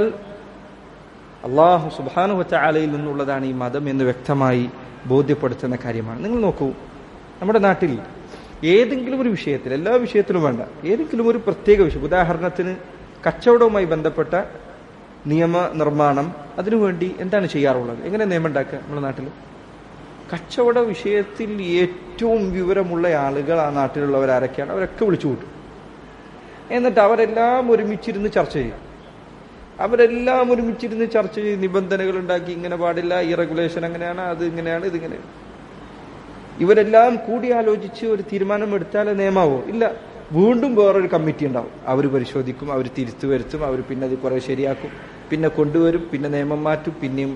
അള്ളാഹു സുബാനുവറ്റ ആലയിൽ നിന്നുള്ളതാണ് ഈ മതം എന്ന് വ്യക്തമായി ബോധ്യപ്പെടുത്തുന്ന കാര്യമാണ് നിങ്ങൾ നോക്കൂ നമ്മുടെ നാട്ടിൽ ഏതെങ്കിലും ഒരു വിഷയത്തിൽ എല്ലാ വിഷയത്തിലും വേണ്ട ഏതെങ്കിലും ഒരു പ്രത്യേക വിഷയം ഉദാഹരണത്തിന് കച്ചവടവുമായി ബന്ധപ്പെട്ട നിയമ നിർമ്മാണം അതിനുവേണ്ടി എന്താണ് ചെയ്യാറുള്ളത് എങ്ങനെ നിയമം ഉണ്ടാക്കുക നമ്മുടെ നാട്ടിൽ കച്ചവട വിഷയത്തിൽ ഏറ്റവും വിവരമുള്ള ആളുകൾ ആ നാട്ടിലുള്ളവർ ആരൊക്കെയാണ് അവരൊക്കെ വിളിച്ചു കൂട്ടും എന്നിട്ട് അവരെല്ലാം ഒരുമിച്ചിരുന്ന് ചർച്ച ചെയ്യും അവരെല്ലാം ഒരുമിച്ചിരുന്ന് ചർച്ച ചെയ്ത് നിബന്ധനകൾ ഉണ്ടാക്കി ഇങ്ങനെ പാടില്ല ഈ റെഗുലേഷൻ അങ്ങനെയാണ് അത് ഇങ്ങനെയാണ് ഇതിങ്ങനെയാണ് ഇവരെല്ലാം കൂടിയാലോചിച്ച് ഒരു തീരുമാനം എടുത്താലേ നിയമാവോ ഇല്ല വീണ്ടും വേറൊരു കമ്മിറ്റി ഉണ്ടാവും അവർ പരിശോധിക്കും അവർ തിരുത്തു വരുത്തും അവർ പിന്നെ അത് കുറെ ശരിയാക്കും പിന്നെ കൊണ്ടുവരും പിന്നെ നിയമം മാറ്റും പിന്നെയും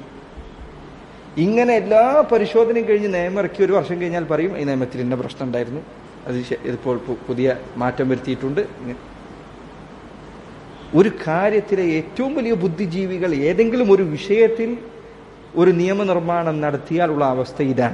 ഇങ്ങനെ എല്ലാ പരിശോധനയും കഴിഞ്ഞ് നിയമം ഇറക്കി ഒരു വർഷം കഴിഞ്ഞാൽ പറയും ഈ നിയമത്തിൽ ഇന്ന പ്രശ്നം ഉണ്ടായിരുന്നു അത് ഇപ്പോൾ പുതിയ മാറ്റം വരുത്തിയിട്ടുണ്ട് ഒരു കാര്യത്തിലെ ഏറ്റവും വലിയ ബുദ്ധിജീവികൾ ഏതെങ്കിലും ഒരു വിഷയത്തിൽ ഒരു നിയമനിർമ്മാണം നടത്തിയാലുള്ള അവസ്ഥ ഇതാണ്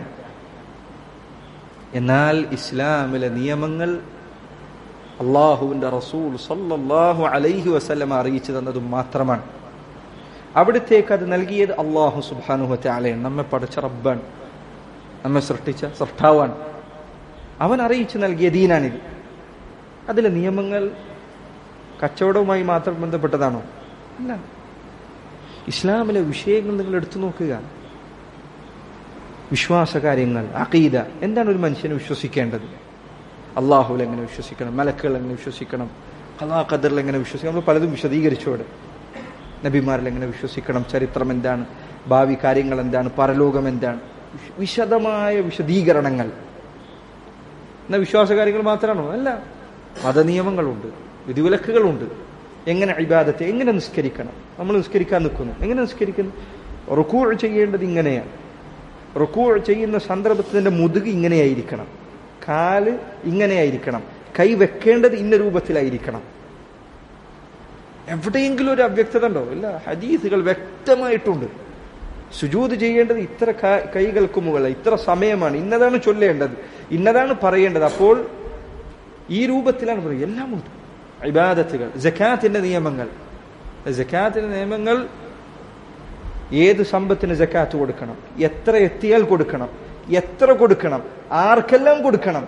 എന്നാൽ ഇസ്ലാമിലെ നിയമങ്ങൾ അള്ളാഹുവിന്റെ റസൂൽ സല്ലല്ലാഹു അലൈഹി വസല്ലം അറിയിച്ചു തന്നതും മാത്രമാണ് അവിടത്തേക്ക് അത് നൽകിയത് അള്ളാഹു സുബാനുഹത്തെ ആലയാണ് നമ്മെ പഠിച്ച റബ്ബാണ് നമ്മെ സൃഷ്ടിച്ച സൃഷ്ടാവാണ് അവൻ അറിയിച്ചു നൽകിയ ദീനാണിത് അതിലെ നിയമങ്ങൾ കച്ചവടവുമായി മാത്രം ബന്ധപ്പെട്ടതാണോ അല്ല ഇസ്ലാമിലെ വിഷയങ്ങൾ നിങ്ങൾ എടുത്തു നോക്കുക വിശ്വാസകാര്യങ്ങൾ അഖീദ എന്താണ് ഒരു മനുഷ്യന് വിശ്വസിക്കേണ്ടത് അള്ളാഹുവിൽ എങ്ങനെ വിശ്വസിക്കണം മലക്കുകൾ എങ്ങനെ വിശ്വസിക്കണം കലാ ഖദറിൽ എങ്ങനെ വിശ്വസിക്കണം നമ്മൾ പലതും വിശദീകരിച്ചോടെ നബിമാരിൽ എങ്ങനെ വിശ്വസിക്കണം ചരിത്രം എന്താണ് ഭാവി കാര്യങ്ങൾ എന്താണ് പരലോകം എന്താണ് വിശദമായ വിശദീകരണങ്ങൾ എന്നാൽ വിശ്വാസകാര്യങ്ങൾ മാത്രമാണോ അല്ല മതനിയമങ്ങളുണ്ട് വിധിവിലക്കുകളുണ്ട് എങ്ങനെ ഇബാദത്തെ എങ്ങനെ നിസ്കരിക്കണം നമ്മൾ നിസ്കരിക്കാൻ നിൽക്കുന്നു എങ്ങനെ നിസ്കരിക്കുന്നു റുക്കൂൾ ചെയ്യേണ്ടത് ഇങ്ങനെയാണ് റുക്കൂൾ ചെയ്യുന്ന സന്ദർഭത്തിന്റെ മുതുക് ഇങ്ങനെയായിരിക്കണം കാല് ഇങ്ങനെയായിരിക്കണം കൈ വെക്കേണ്ടത് ഇന്ന രൂപത്തിലായിരിക്കണം എവിടെയെങ്കിലും ഒരു അവ്യക്തത ഉണ്ടോ ഇല്ല ഹദീസുകൾ വ്യക്തമായിട്ടുണ്ട് സുജൂത് ചെയ്യേണ്ടത് ഇത്ര കൈകൾക്ക് മുകളിൽ ഇത്ര സമയമാണ് ഇന്നതാണ് ചൊല്ലേണ്ടത് ഇന്നതാണ് പറയേണ്ടത് അപ്പോൾ ഈ രൂപത്തിലാണ് പറയുക എല്ലാം ഉണ്ട് ഇബാദത്തുകൾ ജക്കാത്തിന്റെ നിയമങ്ങൾ ജക്കാത്തിന്റെ നിയമങ്ങൾ ഏത് സമ്പത്തിന് ജക്കാത്ത് കൊടുക്കണം എത്ര എത്തിയാൽ കൊടുക്കണം എത്ര കൊടുക്കണം ആർക്കെല്ലാം കൊടുക്കണം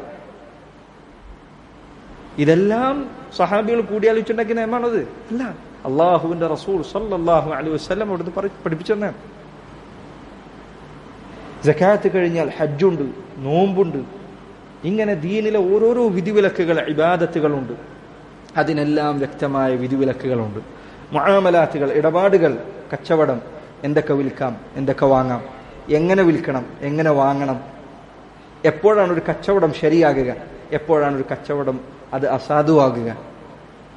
ഇതെല്ലാം സഹാബികൾ കൂടിയാലോചിച്ചുണ്ടാക്കിയ നിയമാണത് അല്ല അള്ളാഹുവിന്റെ റസൂൽ സല്ലാഹു അലൈഹി വസ്ലം അവിടുന്ന് പഠിപ്പിച്ചു തന്നെയാണ് ജക്കാത്ത് കഴിഞ്ഞാൽ ഹജ്ജുണ്ട് നോമ്പുണ്ട് ഇങ്ങനെ ദീനിലെ ഓരോരോ വിധിവിലക്കുകൾ ഇബാദത്തുകളുണ്ട് അതിനെല്ലാം വ്യക്തമായ വിധിവിലക്കുകളുണ്ട് മുഴാമലാത്തുകൾ ഇടപാടുകൾ കച്ചവടം എന്തൊക്കെ വിൽക്കാം എന്തൊക്കെ വാങ്ങാം എങ്ങനെ വിൽക്കണം എങ്ങനെ വാങ്ങണം എപ്പോഴാണ് ഒരു കച്ചവടം ശരിയാകുക എപ്പോഴാണ് ഒരു കച്ചവടം അത് അസാധുവാകുക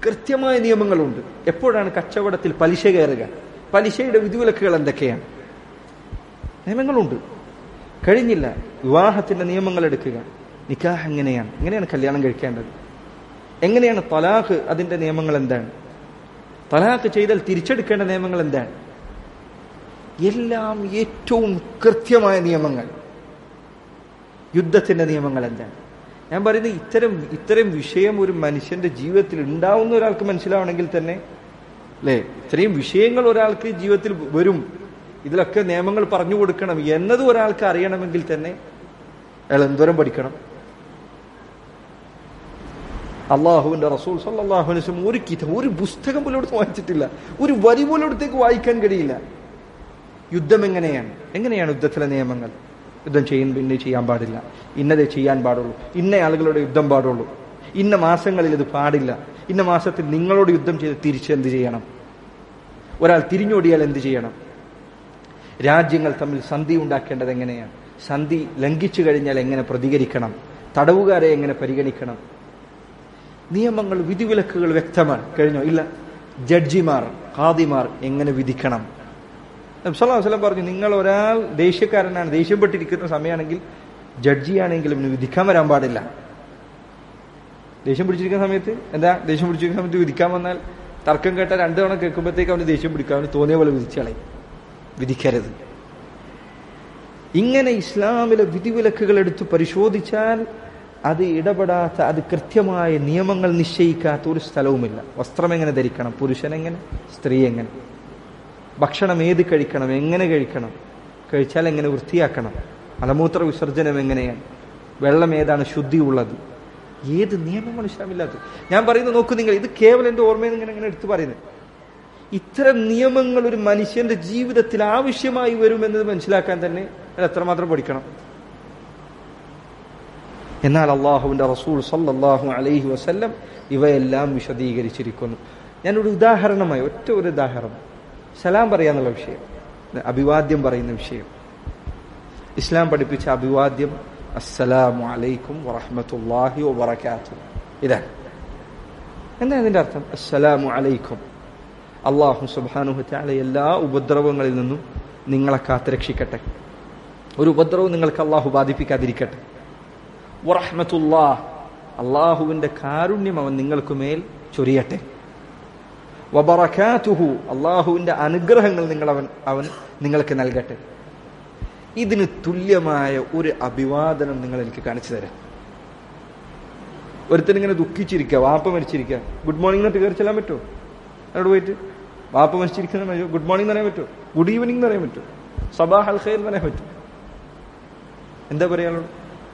കൃത്യമായ നിയമങ്ങളുണ്ട് എപ്പോഴാണ് കച്ചവടത്തിൽ പലിശ കയറുക പലിശയുടെ വിധിവിലക്കുകൾ എന്തൊക്കെയാണ് നിയമങ്ങളുണ്ട് കഴിഞ്ഞില്ല വിവാഹത്തിന്റെ നിയമങ്ങൾ എടുക്കുക നിക്കാഹ് എങ്ങനെയാണ് എങ്ങനെയാണ് കല്യാണം കഴിക്കേണ്ടത് എങ്ങനെയാണ് തലാഖ് അതിന്റെ നിയമങ്ങൾ എന്താണ് തലാഖ് ചെയ്താൽ തിരിച്ചെടുക്കേണ്ട നിയമങ്ങൾ എന്താണ് എല്ലാം ഏറ്റവും കൃത്യമായ നിയമങ്ങൾ യുദ്ധത്തിന്റെ നിയമങ്ങൾ എന്താണ് ഞാൻ പറയുന്നത് ഇത്തരം ഇത്തരം വിഷയം ഒരു മനുഷ്യന്റെ ജീവിതത്തിൽ ഉണ്ടാവുന്ന ഒരാൾക്ക് മനസ്സിലാവണമെങ്കിൽ തന്നെ അല്ലേ ഇത്രയും വിഷയങ്ങൾ ഒരാൾക്ക് ജീവിതത്തിൽ വരും ഇതിലൊക്കെ നിയമങ്ങൾ പറഞ്ഞു കൊടുക്കണം എന്നത് ഒരാൾക്ക് അറിയണമെങ്കിൽ തന്നെ അയാൾ എന്തോരം പഠിക്കണം അള്ളാഹുവിന്റെ റസൂൽ സല്ലാഹു അലൈഹി ഒരു കിത ഒരു പുസ്തകം പോലും എടുത്ത് വായിച്ചിട്ടില്ല ഒരു വരി പോലും എടുത്തേക്ക് വായിക്കാൻ കഴിയില്ല യുദ്ധം എങ്ങനെയാണ് എങ്ങനെയാണ് യുദ്ധത്തിലെ നിയമങ്ങൾ യുദ്ധം ചെയ്യുമ്പോൾ ഇന്ന ചെയ്യാൻ പാടില്ല ഇന്നതേ ചെയ്യാൻ പാടുള്ളൂ ഇന്ന ആളുകളുടെ യുദ്ധം പാടുള്ളൂ ഇന്ന മാസങ്ങളിൽ ഇത് പാടില്ല ഇന്ന മാസത്തിൽ നിങ്ങളോട് യുദ്ധം ചെയ്ത് തിരിച്ച് എന്ത് ചെയ്യണം ഒരാൾ തിരിഞ്ഞോടിയാൽ എന്ത് ചെയ്യണം രാജ്യങ്ങൾ തമ്മിൽ സന്ധി ഉണ്ടാക്കേണ്ടത് എങ്ങനെയാണ് സന്ധി ലംഘിച്ചു കഴിഞ്ഞാൽ എങ്ങനെ പ്രതികരിക്കണം തടവുകാരെ എങ്ങനെ പരിഗണിക്കണം നിയമങ്ങൾ വിധിവിലക്കുകൾ വ്യക്തമാണ് കഴിഞ്ഞോ ഇല്ല ജഡ്ജിമാർ ഖാദിമാർ എങ്ങനെ വിധിക്കണം വസ്ലം പറഞ്ഞു നിങ്ങൾ ഒരാൾ ദേഷ്യക്കാരനാണ് ദേഷ്യപ്പെട്ടിരിക്കുന്ന സമയമാണെങ്കിൽ ജഡ്ജിയാണെങ്കിലും ഇവന് വിധിക്കാൻ വരാൻ പാടില്ല ദേഷ്യം പിടിച്ചിരിക്കുന്ന സമയത്ത് എന്താ ദേഷ്യം പിടിച്ചിരിക്കുന്ന സമയത്ത് വിധിക്കാൻ വന്നാൽ തർക്കം കേട്ട രണ്ടു തവണ കേൾക്കുമ്പോഴത്തേക്ക് അവന് ദേഷ്യം പിടിക്കാൻ അവന് തോന്നിയ പോലെ വിധിച്ചളയും വിധിക്കരുത് ഇങ്ങനെ ഇസ്ലാമിലെ വിധിവിലക്കുകൾ എടുത്ത് പരിശോധിച്ചാൽ അത് ഇടപെടാത്ത അത് കൃത്യമായ നിയമങ്ങൾ നിശ്ചയിക്കാത്ത ഒരു സ്ഥലവുമില്ല വസ്ത്രം എങ്ങനെ ധരിക്കണം പുരുഷൻ എങ്ങനെ സ്ത്രീ എങ്ങനെ ഭക്ഷണം ഏത് കഴിക്കണം എങ്ങനെ കഴിക്കണം കഴിച്ചാൽ എങ്ങനെ വൃത്തിയാക്കണം മലമൂത്ര വിസർജനം എങ്ങനെയാണ് വെള്ളം ഏതാണ് ശുദ്ധി ഉള്ളത് ഏത് നിയമങ്ങൾ ഇസ്ലാമില്ലാത്തത് ഞാൻ പറയുന്നത് നോക്കൂ നിങ്ങൾ ഇത് കേവലം എൻ്റെ ഓർമ്മയിൽ ഇങ്ങനെ ഇങ്ങനെ എടുത്തു പറയുന്നത് ഇത്തരം നിയമങ്ങൾ ഒരു മനുഷ്യന്റെ ജീവിതത്തിൽ ആവശ്യമായി വരുമെന്നത് മനസ്സിലാക്കാൻ തന്നെ അത് എത്രമാത്രം പഠിക്കണം എന്നാൽ അള്ളാഹുവിന്റെ റസൂൽ സല്ലാഹു അലൈഹി വസല്ലം ഇവയെല്ലാം വിശദീകരിച്ചിരിക്കുന്നു ഞാനൊരു ഉദാഹരണമായി ഒറ്റ ഒരു ഉദാഹരണം സലാം പറയാന്നുള്ള വിഷയം അഭിവാദ്യം പറയുന്ന വിഷയം ഇസ്ലാം പഠിപ്പിച്ച അഭിവാദ്യം അസ്സലാമു അലൈക്കും വറഹമത്തുല്ലാഹി വബറകാത്തു ഇതാണ് എന്താ ഇതിന്റെ അർത്ഥം അസ്സലാമു അലൈക്കും അള്ളാഹു സുബാനുഹു താല എല്ലാ ഉപദ്രവങ്ങളിൽ നിന്നും നിങ്ങളെ കാത്തുരക്ഷിക്കട്ടെ ഒരു ഉപദ്രവം നിങ്ങൾക്ക് അള്ളാഹു ബാധിപ്പിക്കാതിരിക്കട്ടെ വറഹമത്തുല്ലാ അള്ളാഹുവിന്റെ കാരുണ്യം അവൻ നിങ്ങൾക്ക് മേൽ ചൊരിയട്ടെ വബറക്കാത്തുഹു അള്ളാഹുവിന്റെ അനുഗ്രഹങ്ങൾ നിങ്ങൾ അവൻ അവൻ നിങ്ങൾക്ക് നൽകട്ടെ ഇതിന് തുല്യമായ ഒരു അഭിവാദനം നിങ്ങൾ എനിക്ക് കാണിച്ചു തരാം ഒരുത്തൻ ഇങ്ങനെ ദുഃഖിച്ചിരിക്കുക വാപ്പ മരിച്ചിരിക്കുക ഗുഡ് മോർണിംഗ് എന്നിട്ട് കയറി ചെല്ലാൻ പറ്റുമോ അവിടെ പോയിട്ട് വാപ്പ മരിച്ചിരിക്കുന്ന ഗുഡ് മോർണിംഗ് എന്ന് പറയാൻ പറ്റുമോ ഗുഡ് ഈവനിങ് എന്ന് പറയാൻ പറ്റുമോ സബാഹ് അൽ ഖൈർ എന്ന് പറയാൻ പറ്റും എന്താ പറയാനുള്ളത്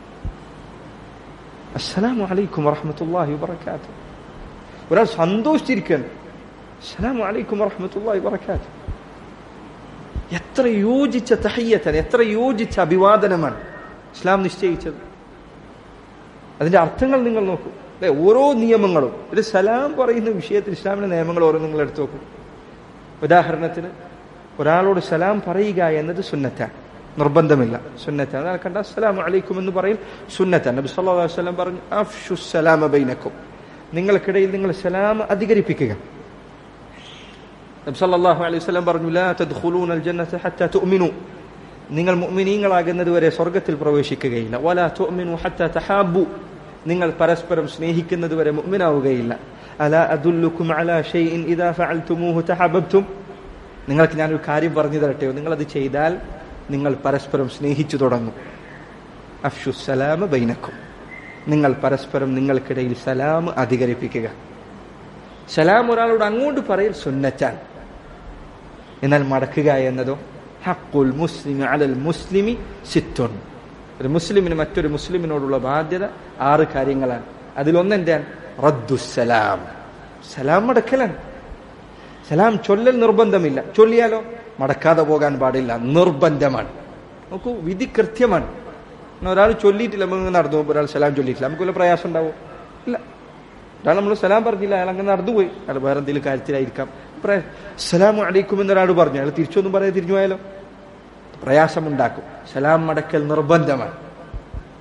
അസ്സലാമു അലൈക്കും വറഹമത്തുല്ലാഹി വബറകാത്തു ഒരാൾ സന്തോഷിച്ചിരിക്കുകയാണ് അസ്സലാമു അലൈക്കും വറഹമത്തുല്ലാഹി വബറകാത്തു എത്ര യോജിച്ച തഹയ്യത്താണ് എത്ര യോജിച്ച അഭിവാദനമാണ് ഇസ്ലാം നിശ്ചയിച്ചത് അതിന്റെ അർത്ഥങ്ങൾ നിങ്ങൾ നോക്കൂ അല്ലെ ഓരോ നിയമങ്ങളും ഒരു സലാം പറയുന്ന വിഷയത്തിൽ ഇസ്ലാമിന്റെ നിയമങ്ങൾ ഓരോ നിങ്ങൾ എടുത്തു നോക്കൂ ഉദാഹരണത്തിന് ഒരാളോട് സലാം പറയുക എന്നത് സുന്നത്താണ് നിർബന്ധമില്ല സുന്നത്താണ് അതാ കണ്ട അസ്സലാമു അലൈക്കും എന്ന് പറയും സുന്നത്താണ് നബി സല്ലല്ലാഹു അലൈഹി വസല്ലം പറഞ്ഞു അഫ്ഷു സലാമ ബൈനക്കും നിങ്ങൾക്കിടയിൽ നിങ്ങൾ സലാം അധികരിപ്പിക്കുക നബി സല്ലല്ലാഹു അലൈഹി വസല്ലം പറഞ്ഞു ലാ തദ്ഖുലൂന അൽ ജന്നത ഹത്താ തുഅ്മിനു നിങ്ങൾ മുഅ്മിനീങ്ങളാകുന്നത് വരെ സ്വർഗ്ഗത്തിൽ പ്രവേശിക്കുകയില്ല വലാ തുഅ്മിനു ഹത്താ തഹാബ്ബു നിങ്ങൾ പരസ്പരം സ്നേഹിക്കുന്നത് വരെ മുഅ്മിനാവുകയില്ല അലാ അദുല്ലുക്കും അലാ ഷൈഇൻ ഇദാ ഫഅൽതുമൂഹു തഹബ്ബതും നിങ്ങൾക്ക് ഞാനൊരു കാര്യം പറഞ്ഞു തരട്ടെയോ നിങ്ങൾ അത് ചെയ്താൽ നിങ്ങൾ പരസ്പരം സ്നേഹിച്ചു തുടങ്ങും അഫ്ഷു സലാമ ബൈനക്കും നിങ്ങൾ പരസ്പരം നിങ്ങൾക്കിടയിൽ സലാം അധികരിപ്പിക്കുക സലാം ഒരാളോട് അങ്ങോട്ട് പറയൽ സുന്നറ്റാൻ എന്നാൽ മടക്കുക എന്നതോ ഹക്കുൽ മുസ്ലിം അലൽ മുസ്ലിമി സിത്തുൻ ഒരു മുസ്ലിമിന് മറ്റൊരു മുസ്ലിമിനോടുള്ള ബാധ്യത ആറ് കാര്യങ്ങളാണ് അതിലൊന്നെന്താണ് റദ്ദുസലാം സലാം മടക്കലാണ് സലാം ചൊല്ലൽ നിർബന്ധമില്ല ചൊല്ലിയാലോ മടക്കാതെ പോകാൻ പാടില്ല നിർബന്ധമാണ് നോക്കൂ വിധി കൃത്യമാണ് ഒരാൾ ചൊല്ലിയിട്ടില്ല നമ്മൾ നടന്നു പോകുമ്പോൾ ഒരാൾ സലാം ചൊല്ലിയിട്ടില്ല നമുക്ക് വല്ല പ്രയാസം ഉണ്ടാവും ഇല്ല ഒരാൾ നമ്മൾ സലാം പറഞ്ഞില്ല അയാൾ അങ്ങനെ നടന്നുപോയി അയാൾ വേറെ എന്തെങ്കിലും കാര്യത്തിലായിരിക്കാം സലാം അടയിക്കും എന്നൊരാൾ പറഞ്ഞു അയാൾ തിരിച്ചൊന്നും പറയാതെ തിരിഞ്ഞു പോയാലോ പ്രയാസമുണ്ടാക്കും സലാം മടക്കൽ നിർബന്ധമാണ്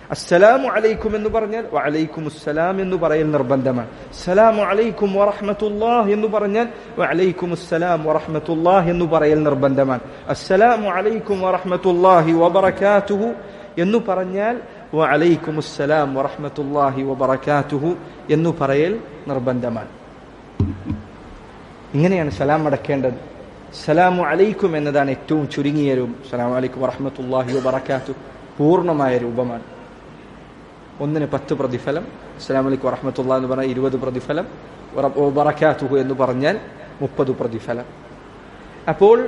അസ്സലാമു അലൈക്കും എന്ന് പറഞ്ഞാൽ വഅലൈക്കും അസ്സലാം എന്ന് പറയൽ നിർബന്ധമാണ് സലാമു അലൈക്കും വറഹ്മത്തുള്ളാഹ് എന്ന് പറഞ്ഞാൽ വഅലൈക്കും അസ്സലാം വറഹ്മത്തുള്ളാഹ് എന്ന് പറയൽ നിർബന്ധമാണ് അസ്സലാമു അലൈക്കും വറഹ്മത്തുള്ളാഹി വബറകാതുഹു എന്ന് പറഞ്ഞാൽ വഅലൈക്കും അസ്സലാം വറഹ്മത്തുള്ളാഹി വബറകാതുഹു എന്ന് പറയൽ നിർബന്ധമാണ് ഇങ്ങനെയാണ് സലാം അടക്കേണ്ടത് സലാമു അലൈക്കും എന്നതാണ് ഏറ്റവും ചുരുങ്ങിയ രൂപം സലാം അലൈക്കും വറഹ്മത്തുള്ളാഹി വബറകാതുഹു പൂർണ്ണമായ രൂപമാണ് ഒന്നിന് പത്ത് പ്രതിഫലം അസ്സലാം അലൈക്കും വറഹ്മത്തുള്ളാഹി എന്ന് പറഞ്ഞാൽ ഇരുപത് പ്രതിഫലം വബറകാതുഹു എന്ന് പറഞ്ഞാൽ മുപ്പത് പ്രതിഫലം അപ്പോൾ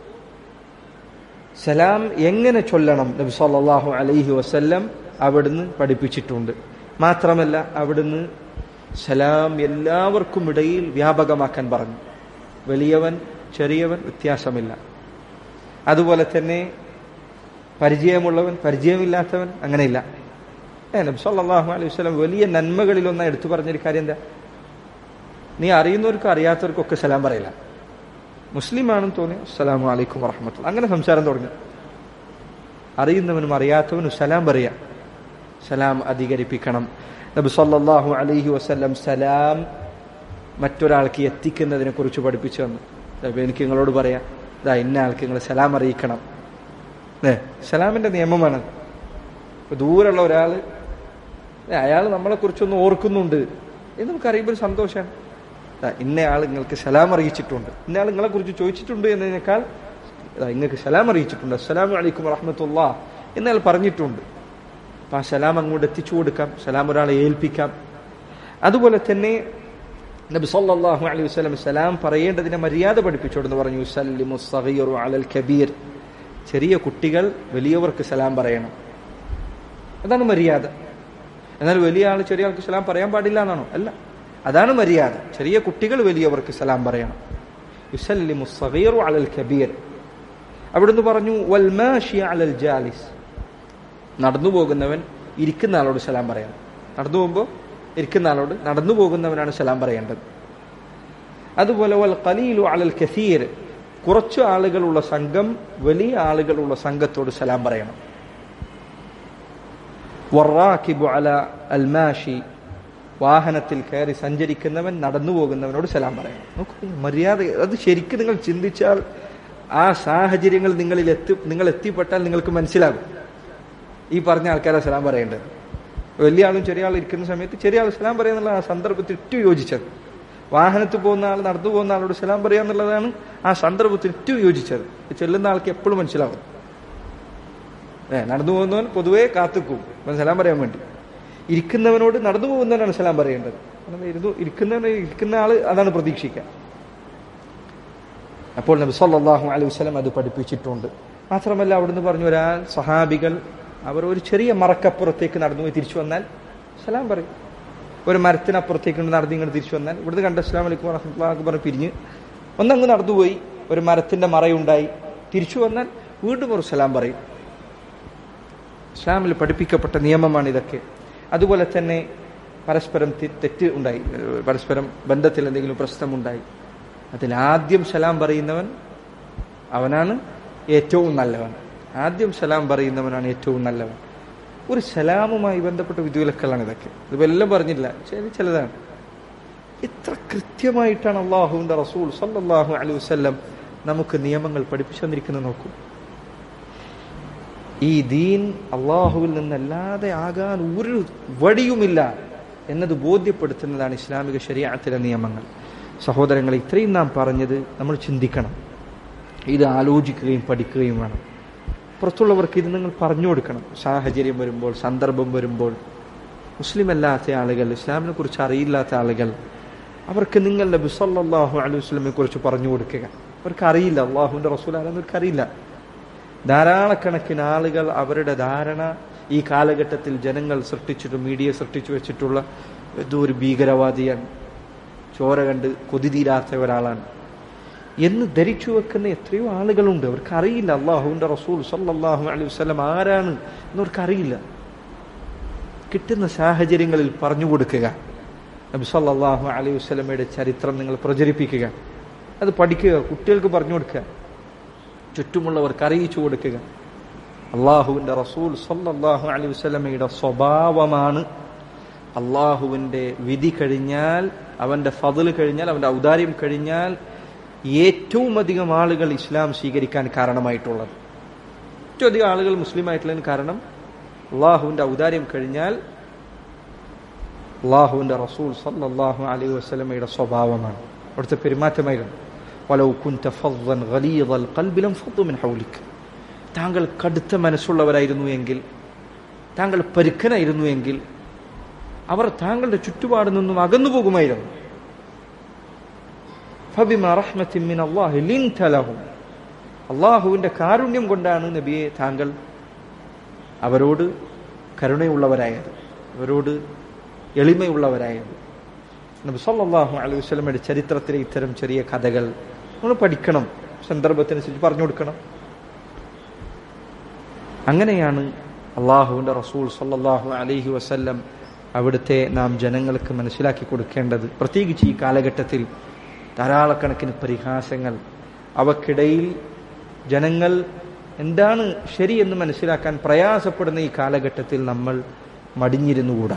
സലാം എങ്ങനെ ചൊല്ലണം നബി സല്ലല്ലാഹു അലൈഹി വസല്ലം അവിടുന്ന് പഠിപ്പിച്ചിട്ടുണ്ട് മാത്രമല്ല അവിടുന്ന് സലാം എല്ലാവർക്കും ഇടയിൽ വ്യാപകമാക്കാൻ പറഞ്ഞു വലിയവൻ ചെറിയവൻ വ്യത്യാസമില്ല അതുപോലെ തന്നെ പരിചയമുള്ളവൻ പരിചയമില്ലാത്തവൻ അങ്ങനെയില്ല ഏ നബി സല്ലല്ലാഹു അലൈഹി വസല്ലം വലിയ നന്മകളിലൊന്ന് എടുത്തു പറഞ്ഞൊരു കാര്യം എന്താ നീ അറിയുന്നവർക്കും അറിയാത്തവർക്കും ഒക്കെ സലാം പറയില്ല മുസ്ലിമാണെന്ന് തോന്നി അസ്സലാമു അലൈക്കും വറഹമത്തുള്ള അങ്ങനെ സംസാരം തുടങ്ങി അറിയുന്നവനും അറിയാത്തവനും സലാം പറയാം സലാം അധികരിപ്പിക്കണം നബി സല്ലല്ലാഹു അലൈഹി വസല്ലം സലാം മറ്റൊരാൾക്ക് എത്തിക്കുന്നതിനെ കുറിച്ച് പഠിപ്പിച്ചു തന്നു ദാ എനിക്ക് നിങ്ങളോട് പറയാം ഇതാ ഇന്ന ആൾക്ക് നിങ്ങൾ സലാം അറിയിക്കണം ഏ സലാമിന്റെ നിയമമാണ് ഇപ്പൊ ദൂരമുള്ള ഒരാൾ അയാൾ നമ്മളെ കുറിച്ചൊന്ന് ഓർക്കുന്നുണ്ട് എന്ന് നമുക്ക് അറിയുമ്പോൾ ഒരു സന്തോഷമാണ് ദാ ഇന്നയാൾ നിങ്ങൾക്ക് സലാം അറിയിച്ചിട്ടുണ്ട് ഇന്നയാൾ നിങ്ങളെ കുറിച്ച് ചോദിച്ചിട്ടുണ്ട് എന്നതിനേക്കാൾ ദാ നിങ്ങൾക്ക് സലാം അറിയിച്ചിട്ടുണ്ട് അസ്സലാമു അലൈക്കും വറഹമത്തുള്ള എന്നയാൾ പറഞ്ഞിട്ടുണ്ട് അപ്പൊ ആ സലാം അങ്ങോട്ട് എത്തിച്ചു കൊടുക്കാം സലാം ഒരാളെ ഏൽപ്പിക്കാം അതുപോലെ തന്നെ നബി സല്ലല്ലാഹു അലൈഹി വസല്ലം സലാം പറയേണ്ടതിനെ മര്യാദ പഠിപ്പിച്ചോടെന്ന് പറഞ്ഞു സല്ലിമു സഗീറു അലൽ കബീർ ചെറിയ കുട്ടികൾ വലിയവർക്ക് സലാം പറയണം അതാണ് മര്യാദ എന്നാൽ വലിയ ആൾ ചെറിയ ആൾക്ക് സലാം പറയാൻ പാടില്ല എന്നാണോ അല്ല അതാണ് മര്യാദ ചെറിയ കുട്ടികൾ വലിയവർക്ക് സലാം പറയണം യുസല്ലിമു സഗീറു അലൽ കബീർ അവിടുന്ന് പറഞ്ഞു വൽമാഷി അലൽ ജാലിസ് നടന്നു പോകുന്നവൻ ഇരിക്കുന്ന ആളോട് സലാം പറയണം നടന്നു പോകുമ്പോൾ ഇരിക്കുന്ന ആളോട് നടന്നു പോകുന്നവനാണ് സലാം പറയേണ്ടത് അതുപോലെ വൽ ഖലീലു അലൽ കസീർ കുറച്ചു ആളുകളുള്ള സംഘം വലിയ ആളുകളുള്ള സംഘത്തോട് സലാം പറയണം വറാക്കിബു അല അൽമാഷി വാഹനത്തിൽ കയറി സഞ്ചരിക്കുന്നവൻ നടന്നു പോകുന്നവനോട് സലാം പറയണം നോക്കൂ മര്യാദ അത് ശരിക്കും നിങ്ങൾ ചിന്തിച്ചാൽ ആ സാഹചര്യങ്ങൾ നിങ്ങളിൽ എത്തി നിങ്ങൾ എത്തിപ്പെട്ടാൽ നിങ്ങൾക്ക് മനസ്സിലാകും ഈ പറഞ്ഞ ആൾക്കാരെ സലാം പറയേണ്ടത് വലിയ ആളും ചെറിയ ആളും ഇരിക്കുന്ന സമയത്ത് ചെറിയ ആൾ സലാം പറയാന്നുള്ള ആ സന്ദർഭത്തിൽ ഏറ്റവും യോജിച്ചത് വാഹനത്തിൽ പോകുന്ന ആൾ നടന്നു പോകുന്ന ആളോട് സലാം പറയുക എന്നുള്ളതാണ് ആ സന്ദർഭത്തിൽ ഏറ്റവും യോജിച്ചത് ചെല്ലുന്ന ആൾക്ക് എപ്പോഴും മനസ്സിലാവും ഏ നടന്നു പോകുന്നവൻ പൊതുവെ കാത്തുക്കും അവൻ സലാം പറയാൻ വേണ്ടി ഇരിക്കുന്നവനോട് നടന്നു പോകുന്നവനാണ് സലാം പറയേണ്ടത് കാരണം ഇരുന്നു ഇരിക്കുന്നവന് ഇരിക്കുന്ന ആള് അതാണ് പ്രതീക്ഷിക്കുക അപ്പോൾ നബി സല്ലല്ലാഹു അലൈഹി വസല്ലം അത് പഠിപ്പിച്ചിട്ടുണ്ട് മാത്രമല്ല അവിടുന്ന് പറഞ്ഞു ഒരാൾ സഹാബികൾ അവർ ഒരു ചെറിയ മറക്കപ്പുറത്തേക്ക് നടന്നു പോയി തിരിച്ചു വന്നാൽ സലാം പറയും ഒരു മരത്തിനപ്പുറത്തേക്ക് നടന്ന് ഇങ്ങോട്ട് തിരിച്ചു വന്നാൽ ഇവിടുന്ന് കണ്ട അസ്ലാം വലൈക്കും വറഹ്മത്തുള്ളാഹി പറഞ്ഞ് പിരിഞ്ഞ് ഒന്നങ്ങ് നടന്നുപോയി ഒരു മരത്തിന്റെ മറയുണ്ടായി തിരിച്ചു വന്നാൽ വീണ്ടും ഒരു സലാം പറയും ഇസ്ലാമിൽ പഠിപ്പിക്കപ്പെട്ട നിയമമാണ് ഇതൊക്കെ അതുപോലെ തന്നെ പരസ്പരം തി- തെറ്റ് ഉണ്ടായി ഏഹ് പരസ്പരം ബന്ധത്തിൽ എന്തെങ്കിലും പ്രശ്നമുണ്ടായി അതിൽ ആദ്യം സലാം പറയുന്നവൻ അവനാണ് ഏറ്റവും നല്ലവൻ ആദ്യം സലാം പറയുന്നവനാണ് ഏറ്റവും നല്ലവൻ ഒരു സലാമുമായി ബന്ധപ്പെട്ട വിധിവിലക്കളാണ് ഇതൊക്കെ ഇതിപ്പോ എല്ലാം പറഞ്ഞില്ല ചില ചിലതാണ് ഇത്ര കൃത്യമായിട്ടാണ് അള്ളാഹുവിന്റെ റസൂൽ സല്ലല്ലാഹു അലൈഹി വസല്ലം നമുക്ക് നിയമങ്ങൾ പഠിപ്പിച്ചു തന്നിരിക്കുന്നത് നോക്കൂ ഈ ദീൻ അള്ളാഹുവിൽ നിന്നല്ലാതെ ആകാൻ ഒരു വഴിയുമില്ല എന്നത് ബോധ്യപ്പെടുത്തുന്നതാണ് ഇസ്ലാമിക ശരീഅത്തിലെ നിയമങ്ങൾ സഹോദരങ്ങളെ ഇത്രയും നാം പറഞ്ഞത് നമ്മൾ ചിന്തിക്കണം ഇത് ആലോചിക്കുകയും പഠിക്കുകയും വേണം പുറത്തുള്ളവർക്ക് ഇത് നിങ്ങൾ പറഞ്ഞു കൊടുക്കണം സാഹചര്യം വരുമ്പോൾ സന്ദർഭം വരുമ്പോൾ മുസ്ലിം അല്ലാത്ത ആളുകൾ ഇസ്ലാമിനെ കുറിച്ച് അറിയില്ലാത്ത ആളുകൾ അവർക്ക് നിങ്ങൾ നബി സല്ലല്ലാഹു അലൈഹി വസല്ലമയെ കുറിച്ച് പറഞ്ഞു കൊടുക്കുക അവർക്ക് അറിയില്ല അള്ളാഹുവിന്റെ റസൂൽ ആരെന്ന് അവർക്ക് അറിയില്ല ധാരാളക്കണക്കിന് ആളുകൾ അവരുടെ ധാരണ ഈ കാലഘട്ടത്തിൽ ജനങ്ങൾ സൃഷ്ടിച്ചിട്ട് മീഡിയ സൃഷ്ടിച്ചു വെച്ചിട്ടുള്ള എന്തോ ഒരു ഭീകരവാദിയാണ് ചോര കണ്ട് കൊതി തീരാത്ത ഒരാളാണ് എന്ന് ധരിച്ചു വെക്കുന്ന എത്രയോ ആളുകളുണ്ട് അവർക്ക് അറിയില്ല അള്ളാഹുവിന്റെ റസൂൽ സല്ലല്ലാഹു അലൈഹി വസല്ലം ആരാണ് എന്നവർക്ക് അറിയില്ല കിട്ടുന്ന സാഹചര്യങ്ങളിൽ പറഞ്ഞു കൊടുക്കുക നബി സല്ലല്ലാഹു അലൈഹി വസല്ലമയുടെ ചരിത്രം നിങ്ങൾ പ്രചരിപ്പിക്കുക അത് പഠിക്കുക കുട്ടികൾക്ക് പറഞ്ഞു കൊടുക്കുക ചുറ്റുമുള്ളവർക്ക് അറിയിച്ചു കൊടുക്കുക അള്ളാഹുവിൻ്റെ റസൂൽ സല്ലല്ലാഹു അലൈഹി വസല്ലമയുടെ സ്വഭാവമാണ് അള്ളാഹുവിൻ്റെ വിധി കഴിഞ്ഞാൽ അവൻ്റെ ഫضൽ കഴിഞ്ഞാൽ അവൻ്റെ ഔദാര്യം കഴിഞ്ഞാൽ ഏറ്റവും അധികം ആളുകൾ ഇസ്ലാം സ്വീകരിക്കാൻ കാരണമായിട്ടുള്ളത് ഏറ്റവും അധികം ആളുകൾ മുസ്ലിം ആയിട്ടുള്ളതിന് കാരണം അള്ളാഹുവിൻ്റെ ഔദാര്യം കഴിഞ്ഞാൽ അള്ളാഹുവിൻ്റെ റസൂൽ സല്ലല്ലാഹു അലൈഹി വസല്ലമയുടെ സ്വഭാവമാണ് അവിടുത്തെ പെരുമാറ്റമായിരുന്നു വലൗ കുൻത ഫദ്ദൻ ഗലീദൽ ഖൽബി ലം ഫദ്ദു മിൻ ഹൗലിക് താങ്കൾ കടുത്ത മനസ്സുള്ളവരായിരുന്നു എങ്കിൽ താങ്കൾ പരുക്കനായിരുന്നു എങ്കിൽ അവർ താങ്കളുടെ ചുറ്റുപാട് നിന്നും അകന്നു പോകുമായിരുന്നു ഫബിമ റഹ്മത്തിൻ മിൻ അല്ലാഹി ലിൻത ലഹും അള്ളാഹുവിൻ്റെ കാരുണ്യം കൊണ്ടാണ് നബിയെ താങ്കൾ അവരോട് കരുണയുള്ളവരായത് അവരോട് എളിമയുള്ളവരായത് നബി സല്ലല്ലാഹു അലൈഹി വസല്ലമയുടെ ചരിത്രത്തിലെ ഇത്തരം ചെറിയ കഥകൾ നമ്മൾ പഠിക്കണം സന്ദർഭത്തിനനുസരിച്ച് പറഞ്ഞു കൊടുക്കണം അങ്ങനെയാണ് അള്ളാഹുവിൻ്റെ റസൂൽ സല്ലല്ലാഹു അലൈഹി വസല്ലം അവിടുത്തെ നാം ജനങ്ങൾക്ക് മനസ്സിലാക്കി കൊടുക്കേണ്ടത് പ്രത്യേകിച്ച് ഈ കാലഘട്ടത്തിൽ ധാരാളക്കണക്കിന് പരിഹാസങ്ങൾ അവക്കിടയിൽ ജനങ്ങൾ എന്താണ് ശരിയെന്ന് മനസ്സിലാക്കാൻ പ്രയാസപ്പെടുന്ന ഈ കാലഘട്ടത്തിൽ നമ്മൾ മടിഞ്ഞിരുന്നുകൂടാ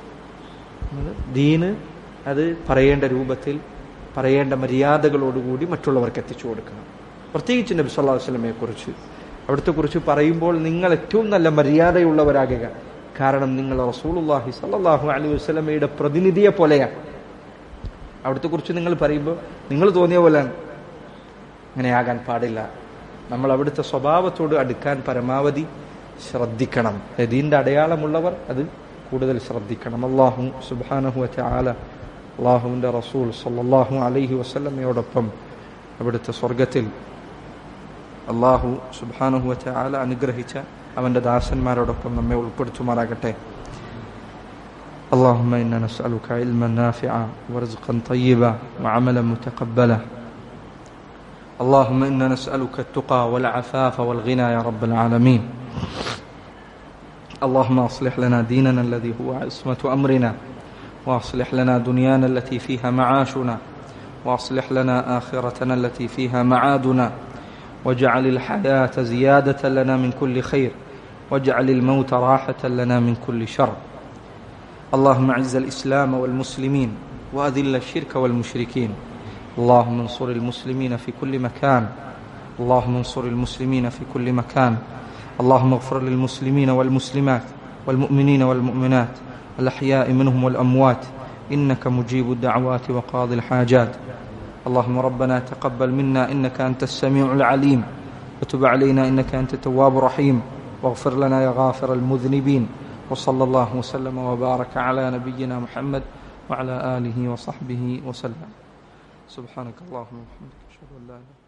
ദീന് അത് പറയേണ്ട രൂപത്തിൽ പറയേണ്ട മര്യാദകളോടുകൂടി മറ്റുള്ളവർക്ക് എത്തിച്ചു കൊടുക്കണം പ്രത്യേകിച്ച് നബി സല്ലല്ലാഹു അലൈഹി വസല്ലമയെ കുറിച്ച് അവിടുത്തെ കുറിച്ച് പറയുമ്പോൾ നിങ്ങൾ ഏറ്റവും നല്ല മര്യാദയുള്ളവരാകുക കാരണം നിങ്ങൾ റസൂലുള്ളാഹി സല്ലല്ലാഹു അലൈഹി വസല്ലമയുടെ പ്രതിനിധിയെ പോലെയാണ് അവിടുത്തെ കുറിച്ച് നിങ്ങൾ പറയുമ്പോൾ നിങ്ങൾ തോന്നിയ പോലെയാണ് അങ്ങനെയാകാൻ പാടില്ല നമ്മൾ അവിടുത്തെ സ്വഭാവത്തോട് അടുക്കാൻ പരമാവധി ശ്രദ്ധിക്കണം ദീന്റെ അടയാളമുള്ളവർ അത് കൂടുതൽ ശ്രദ്ധിക്കണം അള്ളാഹു സുബാനഹു ആല അള്ളാഹുവിൻ്റെ റസൂൽ സല്ലാഹു അലൈഹി വസ്ലമയോടൊപ്പം അവിടുത്തെ സ്വർഗത്തിൽ അള്ളാഹു സുബാനഹു ആല അനുഗ്രഹിച്ച അവൻ്റെ ദാസന്മാരോടൊപ്പം നമ്മെ ഉൾപ്പെടുത്തുമാറാകട്ടെ اللهم إنا نسألك علما نافعا ورزقا طيبا وعملا متقبلا اللهم إنا نسألك التقى والعفاف والغنى يا رب العالمين اللهم أصلح لنا ديننا الذي هو عصمة أمرنا وأصلح لنا دنيانا التي فيها معاشنا وأصلح لنا آخرتنا التي فيها معادنا واجعل الحياة زيادة لنا من كل خير واجعل الموت راحة لنا من كل شر اللهم اعز الإسلام والمسلمين وأذل الشرك والمشركين اللهم انصر المسلمين في كل مكان اللهم انصر المسلمين في كل مكان اللهم اغفر للمسلمين والمسلمات والمؤمنين والمؤمنات الأحياء منهم والأموات إنك مجيب الدعوات وقاضي الحاجات اللهم ربنا تقبل منا إنك أنت السميع العليم وتب علينا إنك أنت التواب الرحيم واغفر لنا يا غافر المذنبين وصلى الله وسلم وبارك على نبينا محمد وعلى آله وصحبه وسلم سبحانك اللهم وبحمدك أشهد أن لا إله إلا أنت